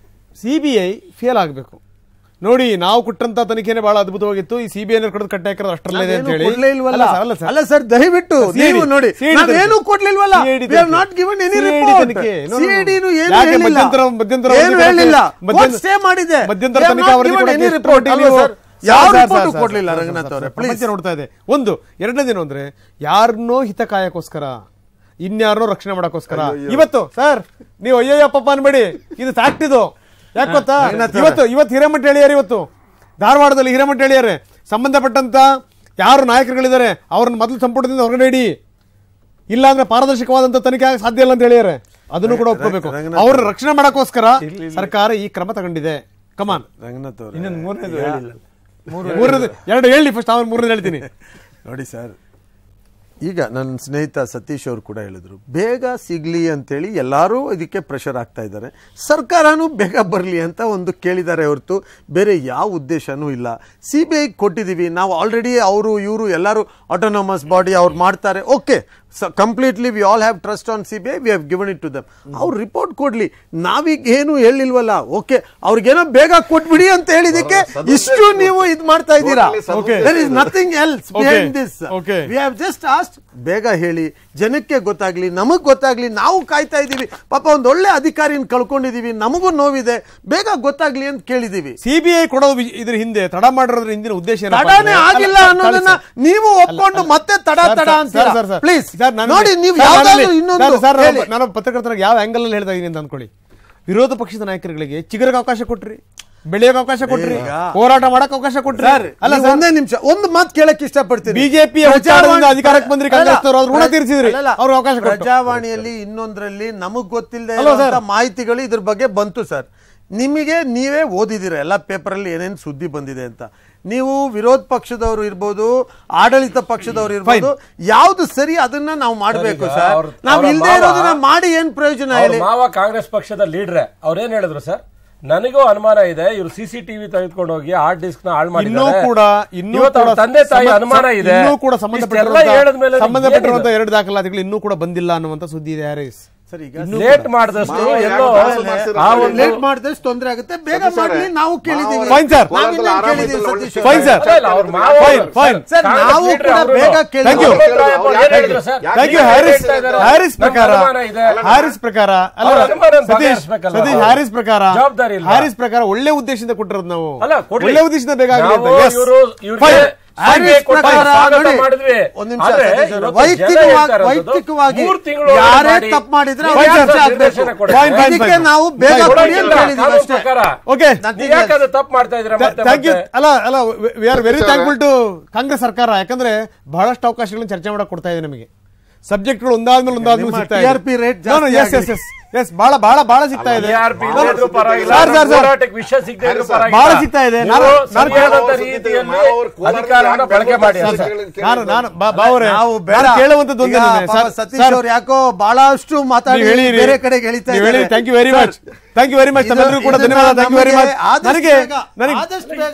ಸಿ ಬಿ ಐ ಫೇಲ್ ಆಗಬೇಕು ನೋಡಿ ನಾವು ಕೊಟ್ಟಂತ ತನಿಖೆನೇ ಬಹಳ ಅದ್ಭುತವಾಗಿತ್ತು ಈ ಸಿ ಬಿ ಐ ಕೊಡೋದು ಕಟ್ಟ ಹಾಕಿರೋದು ಅಷ್ಟರಲ್ಲೇ ಇದೆ ಅಂತ ನಾವೇನು ಹೇಳಿ ಕೊಡ್ಲೇ ಇಲ್ವಲ್ಲ ಅಲ್ಲ ಸರ್, ಅಲ್ಲ ಸರ್. ಅಲ್ಲ ಸರ್ ದಯವಿಟ್ಟು CID ನೀವು ನೋಡಿ CID ನಾವೇನು ತನಿಖೆ. ಕೊಡ್ಲಿಲ್ವಲ್ಲ CID we have ತನಿಖೆ. not given any CID report ತನಿಖೆ. No, no, no. CID ನು ಏನು ಯಾಕೆ ಹೇಳಿಲ್ಲ ಮಧ್ಯಂತರ- ಮಧ್ಯಂತರ ಏನು ವರದಿ ಹೇಳಿಲ್ಲ ಕೊಡಕ್ಕೆ- ಕೋರ್ಟ್ ಸ್ಟೇ ಮಾಡಿದೆ ಮಧ್ಯಂತರ We have ತನಿಖಾ not ವರದಿ given ಕೊಡಕ್ಕೆ any ಎಷ್ಟು report. ಮಟ್ಟಿಗೆ ಅಲ್ವಾ ನೀವು- ಸರ್? ಸರ್, ಯಾವ ಸರ್, report ಸರ್, ಕೊಡ್ಲಿಲ್ಲ ಸರ್, ರಂಗನಾಥ್ ಸರ್, ಅವರೇ ಸರ್, ಪ್ಲೀಸ್ ಪ್ರಪಂಚ ನೋಡ್ತಾ ಇದೆ ಒಂದು ಎರಡನೇದೇನು ಅಂದ್ರೆ ಯಾರನ್ನೋ ಹಿತ ಕಾಯಕ್ಕೋಸ್ಕರ ಇನ್ಯಾರನ್ನೋ ರಕ್ಷಣೆ ಮಾಡಕ್ಕೋಸ್ಕರ ಇವತ್ತು ಸರ್ ನೀವು ಅಯ್ಯಯ್ಯ ಪಪ್ಪ ಅನ್ಬೇಡಿ ಇದು ಫ್ಯಾಕ್ಟ್ ಇದು ಯಾಕೆ ಗೊತ್ತಾ ಇವತ್ತು ಇವತ್ತು ಹಿರೇಮಠ ಹೇಳಿಯಾರೆ ಇವತ್ತು ಧಾರವಾಡದಲ್ಲಿ ಹಿರೇಮಠ ಹೇಳಿಯಾರೆ ಸಂಬಂಧಪಟ್ಟಂತ ಯಾರು ನಾಯಕರುಗಳಿದ್ದಾರೆ ಅವ್ರನ್ನ ಮೊದಲು ಸಂಪುಟದಿಂದ ಹೊರಗಡೆ ಇಡಿ ಇಲ್ಲ ಅಂದ್ರೆ ಪಾರದರ್ಶಕವಾದಂತ ತನಿಖೆ ಆಗಕ್ಕೆ ಸಾಧ್ಯ ಇಲ್ಲ ಅಂತ ಹೇಳಿದ್ದಾರೆ ಅದನ್ನು ಕೂಡ ಒಪ್ಕೋಬೇಕು ರಂಗನಾಥ್ ಅವ್ರನ್ನ ರಕ್ಷಣೆ ಮಾಡಕ್ಕೋಸ್ಕರ ಸರ್ಕಾರ ಈ ಕ್ರಮ ತಗೊಂಡಿದೆ ಕಮಾನ್ ರಂಗನಾಥ್ ಅವರೇ ಇನ್ನೊಂದು ಮೂರನೇದು ಹೇಳಿಲ್ಲ ಮೂರನೇದು ಎರಡು ಹೇಳಿ ಫಸ್ಟ್ ಅವ್ರು ಮೂರನೇದು ಹೇಳ್ತೀನಿ ನೋಡಿ ಸರ್ ಈಗ ನನ್ನ ಸ್ನೇಹಿತ ಸತೀಶ್ ಅವರು ಕೂಡ ಹೇಳಿದ್ರು ಬೇಗ ಸಿಗ್ಲಿ ಅಂತೇಳಿ ಎಲ್ಲರೂ ಇದಕ್ಕೆ ಪ್ರೆಷರ್ ಆಗ್ತಾ ಇದ್ದಾರೆ ಸರ್ಕಾರನೂ ಬೇಗ ಬರಲಿ ಅಂತ ಒಂದು ಕೇಳಿದ್ದಾರೆ ಹೊರತು ಬೇರೆ ಯಾವ ಉದ್ದೇಶನೂ ಇಲ್ಲ ಸಿ ಬಿ ಐ ಕೊಟ್ಟಿದ್ದೀವಿ ನಾವು ಆಲ್ರೆಡಿ ಅವರು ಇವರು ಎಲ್ಲರೂ ಆಟೋನಮಸ್ ಬಾಡಿ ಅವ್ರು ಮಾಡ್ತಾರೆ okay completely we all have trust on C B I we have given it to them ಅವ್ರು ರಿಪೋರ್ಟ್ ಕೊಡ್ಲಿ ನಾವೀಗ ಏನು ಹೇಳಿಲ್ವಲ್ಲ ಓಕೆ ಅವ್ರಿಗೇನೋ ಬೇಗ ಕೊಟ್ಬಿಡಿ ಅಂತ ಹೇಳಿದಕ್ಕೆ ಇಷ್ಟು ನೀವು ಇದು ಮಾಡ್ತಾ ಇದ್ದೀರಾ Okay. There is nothing else behind this Okay. We have just asked ಬೇಗ ಹೇಳಿ ಜನಕ್ಕೆ ಗೊತ್ತಾಗ್ಲಿ ನಮಗ್ ಗೊತ್ತಾಗ್ಲಿ ನಾವು ಕಾಯ್ತಾ ಇದೀವಿ ಪಾಪ ಒಂದ್ ಒಳ್ಳೆ ಅಧಿಕಾರಿನ ಕಳ್ಕೊಂಡಿದೀವಿ ನಮಗೂ ನೋವಿದೆ ಬೇಗ ಗೊತ್ತಾಗ್ಲಿ ಅಂತ ಕೇಳಿದೀವಿ ಸಿಬಿಐ ಕೊಡೋದು ವಿ- ಇದ್ರ ಹಿಂದೆ ತಡ ಮಾಡಿರೋದ್ರ ಹಿಂದಿನ ಉದ್ದೇಶ ಏನಪ್ಪಾ ತಡಾನೇ ಅಂದ್ರೆ- ಆಗಿಲ್ಲ ಅಲ್ಲ, ಅನ್ನೋದನ್ನ ಸರ್, ನೀವು ಒಪ್ಕೊಂಡು ಮತ್ತೆ ತಡ ಸರ್, ತಡ ಸರ್, ಅಂತೀರಾ ಸರ್, ಸರ್, ಪ್ಲೀಸ್ ಸರ್, ನಾನು- ನೋಡಿ ನೀವು ಸರ್, ಯಾವ್ದಾದ್ರು ನಾನಲ್ಲಿ- ಇನ್ನೊಂದು ಸರ್, ಸರ್, ಹೇಳಿ. ನಾನು ಪತ್ರಕರ್ತರಿಗೆ ಯಾವ ಆಂಗಲ್ ಅಲ್ಲಿ ಹೇಳ್ತಾ ಇದೀನಿ ಅಂತ ಅನ್ಕೊಳ್ಳಿ ವಿರೋಧ ಪಕ್ಷದ ನಾಯಕರುಗಳಿಗೆ ಚಿಗುರಿಗೆ ಅವಕಾಶ ಕೊಟ್ರಿ ಬೆಳೆಯೋಕೆ ಅವಕಾಶ ಕೊಟ್ರಿ ಹೋರಾಟ ಮಾಡಕ್ ಅವಕಾಶ ಕೊಟ್ರಿ ಸರ್ ಅಲ್ಲ ಅಲ್ಲ ಸರ್ ಒಂದೇ ನಿಮಿಷ ಒಂದು ಮಾತು ಕೇಳಕ್ ಇಷ್ಟಪಡ್ತೀನಿ ಬಿಜೆಪಿಯ ಒತ್ತಡದಿಂದ ಅಧಿಕಾರಕ್ಕೆ ಬಂದ್ರಿ ಕಾಂಗ್ರೆಸ್ನವರು, ಅವ್ರು ಋಣ ತೀರಿಸಿದ್ರಿ. ಅಲ್ಲಲ್ಲ, ಅವ್ರಿಗೆ ಅವಕಾಶ ಕೊಟ್ಟು. ಪ್ರಜಾವಾಣಿಯಲ್ಲಿ ಇನ್ನೊಂದ್ರಲ್ಲಿ ನಮಗ್ ಗೊತ್ತಿಲ್ಲದೆ ಅಲ್ವಾ ಸರ್? ಮಾಹಿತಿಗಳು ಇದ್ರ ಬಗ್ಗೆ ಬಂತು ಸರ್ ನಿಮಗೆ ನೀವೇ ಓದಿದ್ದೀರ ಎಲ್ಲ ಪೇಪರಲ್ಲಿ ಏನೇನು ಸುದ್ದಿ ಬಂದಿದೆ ಅಂತ ನೀವು ವಿರೋಧ ಪಕ್ಷದವರು ಇರ್ಬೋದು ಆಡಳಿತ ಪಕ್ಷದವರು ಇರ್ಬೋದು ಯಾವ್ದು ಸರಿ ಅದನ್ನ ನಾವು ಮಾಡಬೇಕು ಈಗ ಸರ್ ಅವ್ರ- ನಾವು ಅವ್ರ ಇಲ್ಲದೆ ಮಾವ- ಇರೋದನ್ನ ಮಾಡಿ ಏನ್ ಪ್ರಯೋಜನ ಅವ್ರ ಹೇಳಿ ಮಾವ ಕಾಂಗ್ರೆಸ್ ಪಕ್ಷದ ಲೀಡ್ರೆ ಅವ್ರೇನ್ ಹೇಳಿದ್ರು ಸರ್ ನನಗೂ ಅನುಮಾನ ಇದೆ ಇವ್ರು ಸಿ ಸಿ ಟಿವಿ ತೆಗೆದುಕೊಂಡು ಹೋಗಿ ಹಾರ್ಡ್ ಡಿಸ್ಕ್ ನ ಹಾಳು ಇನ್ನೂ ಮಾಡಿದ್ದಾರೆ ಕೂಡ ಇನ್ನೂ ಇವತ್ತು ಅವ್ರ ಕೂಡ ತಂದೆ ತಾಯಿ ಸಂಬಂಧ- ಅನುಮಾನ ಇದೆ ಇನ್ನೂ ಕೂಡ ಇಷ್ಟೆಲ್ಲ ಸಂಬಂಧಪಟ್ಟಿರುವಂತ ಹೇಳಿದ್ಮೇಲೆ ಸಂಬಂಧಪಟ್ಟಿರುವಂತ ಏನಿದು? ಎರಡು ದಾಖಲಾತಿಗಳು ಇನ್ನೂ ಕೂಡ ಬಂದಿಲ್ಲ ಅನ್ನುವಂತ ಸುದ್ದಿ ಇದೆ ಹ್ಯಾರಿಸ್ ಸರ್ ಈಗ ಲೇಟ್ ಮಾಡಿದಷ್ಟು ಎಲ್ಲೋ ಆ ಒಂದು ಲೇಟ್ ಮಾಡಿದಷ್ಟು ತೊಂದರೆ ಆಗುತ್ತೆ ಬೇಗ ಮಾಡ್ಲಿ ನಾವು ಕೇಳಿದೀವಿ ಫೈನ್ ಸರ್ ನಾವು ಇನ್ನೇನ್ ಕೇಳಿದೀವಿ ಸತೀಶ್ ಅವ್ರೆ? ಫೈನ್ ಸರ್ ಅಲ್ಲ, ಇಲ್ಲ, ಅವ್ರ ಮಾವ ಫೈನ್ ಫೈನ್ ಸರ್ ಕಾಂಗ್ರೆಸ್ ನಾವು leader ಕೂಡ ಅವ್ರು. ಬೇಗ Thank you. ಕೇಳಿದ್ವಿ ಏನ್ ಹೇಳಿದ್ರು ಸರ್? ಥ್ಯಾಂಕ್ ಯು ಏನ್ ಹ್ಯಾರಿಸ್ ಹೇಳ್ತಾ ಇದ್ದಾರೆ? ಹ್ಯಾರಿಸ್ ನಮ್ಗೆ ಪ್ರಕಾರ ಅನುಮಾನ ಇದೆ. ಹ್ಯಾರಿಸ್ ಪ್ರಕಾರ ಅಲ್ಲ ಅವ್ರ ಅನುಮಾನ ಸತೀಶ್ ಬಗೆಹರಿಸ್ಬೇಕಲ್ಲ ಸತೀಶ್ ನಾವು. ಹ್ಯಾರಿಸ್ ಪ್ರಕಾರ ಜವಾಬ್ದಾರಿ ಇಲ್ವಾ? ಹ್ಯಾರಿಸ್ ಪ್ರಕಾರ ಒಳ್ಳೆ ಉದ್ದೇಶದಿಂದ ಕೊಟ್ಟಿರೋದು ನಾವು ಅಲ್ಲ, ಕೊಡ್ಲಿ. ಒಳ್ಳೆ ಉದ್ದೇಶದಿಂದ ಬೇಗ ಆಗ್ಲಿ ಅಂತ. ನಾವು Yes. ಇವ್ರು- ಇವ್ರಿಗೆ Fine. ಹಾಗೆ ಹ್ಯಾರಿಸ್ ಕೊಟ್ಟು ಪ್ರಕಾರ ಸ್ವಾಗತ ನೋಡಿ, ಮಾಡಿದ್ವಿ. ಒಂದ್ ನಿಮಿಷ ಆದ್ರೆ ಸತೀಶ್ ಅವ್ರೆ, ಇವತ್ತು ವೈಯಕ್ತಿಕವಾಗಿ ಜನ ಹೇಳ್ತಾ ಇರೋದು ವೈಯಕ್ತಿಕವಾಗಿ ಮೂರ್ ತಿಂಗಳು ಯಾರೇ ಮಾಡಿ ತಪ್ಪು ಮಾಡಿದ್ರೆ ನೀವು ಅವ್ರಿಗೆ ಯಾಕೆ ಶಿಕ್ಷೆ ಆಗ್ಬೇಕು. ನಿರ್ದೇಶನ ಕೊಡ್ತೀರಿ? Fine, fine, ಇದಕ್ಕೆ fine. ನಾವು ಬೇಗ Fine. ಕೊಡಿ ಅಂತ ಕೊಡೋದಿಲ್ಲ, ಹೇಳಿದೀವಿ ಕಾನೂನು ಅಷ್ಟೇ ಪ್ರಕಾರ. ಓಕೆ ನೀವ್ ಯಾಕೆ ಅದು ತಪ್ಪು ಮಾಡ್ತಾ ಇದ್ದೀರಾ ಮತ್ತೆ ಥ್ಯಾಂಕ್ ಯು ಮತ್ತೆ? ಅಲ್ಲ ಅಲ್ಲ we are very thankful to Congress ಸರ್ಕಾರ ಯಾಕಂದ್ರೆ ಬಹಳಷ್ಟು ಅವಕಾಶಗಳನ್ನು ಚರ್ಚೆ ಮಾಡಕ್ ಕೊಡ್ತಾ ಇದೆ ನಮಗೆ ಸಬ್ಜೆಕ್ಟ್ಗಳು ಒಂದಾದ್ಮೇಲೆ ಒಂದಾದ್ಮೇಲೆ ನಿಮ್ಮ ಸಿಗ್ತಾ ಇದೆ TRP rate ಜಾಸ್ತಿ ಎಸ್ ಎಸ್ ಎಸ್ ಎಸ್ ಬಹಳ ಬಹಳ ಬಹಳ ಸಿಗ್ತಾ ಇದೆ TRP ಇಲ್ಲದಿದ್ರೂ ಪರವಾಗಿಲ್ಲ, ಸರ್, ಸರ್, ಸರ್. ಹೋರಾಟಕ್ಕೆ ವಿಷಯ ಸಿಗದೆ ಇದ್ರೂ ಪರವಾಗಿಲ್ಲ. ಬಹಳ ಸಿಗ್ತಾ ಇದೆ. ನಾನು- ನೀವು ನಾನು- ಸರಿಯಾದಂತ ರೀತಿಯಲ್ಲಿ ಅಧಿಕಾರವನ್ನ ಬಳಕೆ ಮಾಡಿ ಸರ್, ಅಷ್ಟೇ. ಸರ್. ನಾನು ನಾನು ಬಾ- ಬಾವರೆ ನಾವು ಬೇಡ ನಾನು ಕೇಳುವಂತದ್ದು ಒಂದೇ ಈಗ ನಿನ್ನೆ. ಪಾಪ ಸರ್, ಸತೀಶ್ ಸರ್, ಅವ್ರು ಯಾಕೋ ಬಹಳಷ್ಟು ಮಾತಾಡಿ ನೀವು ಹೇಳಿರಿ. ಬೇರೆ ಕಡೆಗೆ ಎಳಿತಾ ನೀವು ಹೇಳಿ ಇದ್ದಾರೆ. Thank you very sir, much thank you very much ಇದು- ತಮ್ಮೆಲ್ಲರಿಗೂ ಕೂಡ ಇದನ್ನ ಧನ್ಯವಾದ ಥ್ಯಾಂಕ್ ಯು ವೆರಿ ಮಚ್ ನಮಗೆ ಆದಷ್ಟು ನನಗೆ ಬೇಗ- ನನಗೆ ಆದಷ್ಟು ಬೇಗ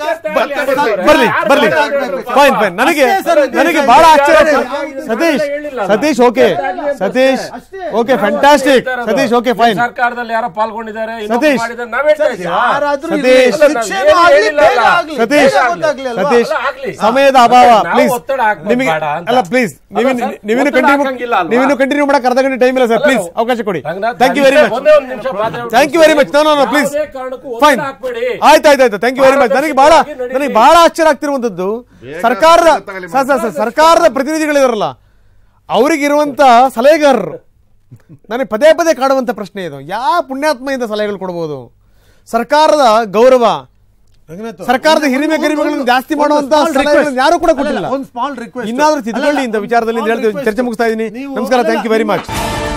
ಬರ್ಲಿ ಬರ್ಲಿ ಆಗ್ಬೇಕು. ಫೈನ್ ಫೈನ್ ನನಗೆ ಅಷ್ಟೇ ಸರ್, ಇದು ನನಗೆ ಇದೆ. ಬಹಳ ಇದೆ. ಆಶ್ಚರ್ಯ ಇದೆ. ಆಗ್ತದೆ. Satish Satish okay Satish okay fantastic Satish okay fine ಸರ್ಕಾರದಲ್ಲಿ ಯಾರೋ ಪಾಲ್ಗೊಂಡಿದ್ದಾರೆ ಇನ್ನೊಬ್ರು ಸತೀಶ್. ಮಾಡಿದ್ದಾರೆ ನಾವ್ ಹೇಳ್ತಾ ಇದ್ದೀವಿ ಯಾರಾದ್ರೂ ಸತೀಶ್. ಇರ್ಲಿ. ಅಲ್ಲ, ಶಿಕ್ಷೆನೂ ನಾವೇನು ಆಗ್ಲಿ, ಹೇಳಿಲ್ಲ ಬೇಗ ಅಲ್ಲ. ಆಗ್ಲಿ, ಸತೀಶ್ ಬೇಗ ಗೊತ್ತಾಗ್ಲಿ ಅಲ್ವಾ? ಸತೀಶ್ ಅಲ್ಲ, ಆಗ್ಲಿ. ಸಮಯದ ಅಭಾವ ನಾವು ಪ್ಲೀಸ್ ಒತ್ತಡ ಹಾಕ್ಬೋದು ನಿಮಗೆ ಬೇಡ ಅಂತ. ಅಲ್ಲ ಪ್ಲೀಸ್ ನೀವಿನ ಅಲ್ಲ ಸರ್, ನೀವಿನ ಒತ್ತಡ ಕಂಟಿನ್ಯೂ ಹಾಕಂಗಿಲ್ಲ ಅಲ್ವಾ? ನೀವಿನ್ನು ಕಂಟಿನ್ಯೂ ಮಾಡಕ್ ಅರ್ಧ ಗಂಟೆ ಟೈಮ್ ಇಲ್ಲ ಸರ್ ಅಲ್ಲ, ಪ್ಲೀಸ್ ಅವಕಾಶ ಕೊಡಿ Ranganath, thank you very much ಒಂದೇ ಒಂದು ನಿಮಿಷ ಮಾತಾಡ್ಬಿಡಿ. Thank you very much no no please ಯಾವುದೇ ಕಾರಣಕ್ಕೂ ಒತ್ತಡ ಫೈನ್ ಹಾಕ್ಬೇಡಿ. ಆಯ್ತು ಆಯ್ತು ಆಯ್ತು ಥ್ಯಾಂಕ್ ಯು ವೆರಿ ಮಚ್ ನನಗೆ ಬಹಳ ಪಾರದರ್ಶಕವಾಗಿ ನನಗೆ ನಡೀಲಿ. ಬಹಳ ಆಶ್ಚರ್ಯ ಆಗ್ತಿರುವಂತದ್ದು ಸರ್ಕಾರದ ಸರ್ ಸರ್ ಸರ್ ಸರ್ಕಾರದ ಪ್ರತಿನಿಧಿಗಳಿದಾರಲ್ಲ ಅವರಿಗಿರುವಂತ ಸಲಹೆಗಾರರು ನನಗೆ ಪದೇ ಪದೇ ಕಾಡುವಂತ ಪ್ರಶ್ನೆ ಇದು ಯಾವ ಪುಣ್ಯಾತ್ಮೆಯಿಂದ ಸಲಹೆಗಳು ಕೊಡಬಹುದು ಸರ್ಕಾರದ ಗೌರವ ರಂಗನಾಥ್ ಸರ್ಕಾರದ ಒಂದು- ಹಿರಿಮೆ ಒಂದು- ಗರಿಮೆಗಳನ್ನು ಒಂದು- ಜಾಸ್ತಿ ಒಂದು ಮಾಡುವಂತ small ಸಲಹೆಗಳನ್ನು request. ಯಾರು ಕೂಡ ಅಲ್ಲ, ಕೊಟ್ಟಿಲ್ಲ ಒಂದು ಸ್ಮಾಲ್ ರಿಕ್ವೆಸ್ಟ್ ಇನ್ನಾದ್ರೂ ತಿದ್ದುಕೊಳ್ಳಿ ಇಂಥ ವಿಚಾರದಲ್ಲಿ ಅಂತ ಹೇಳ್ತೀವಿ. ಚರ್ಚೆ ಮುಗಿಸ್ತಾ ಇದ್ದೀನಿ ನಮಸ್ಕಾರ ಥ್ಯಾಂಕ್ ಯು ವೆರಿ ಮಚ್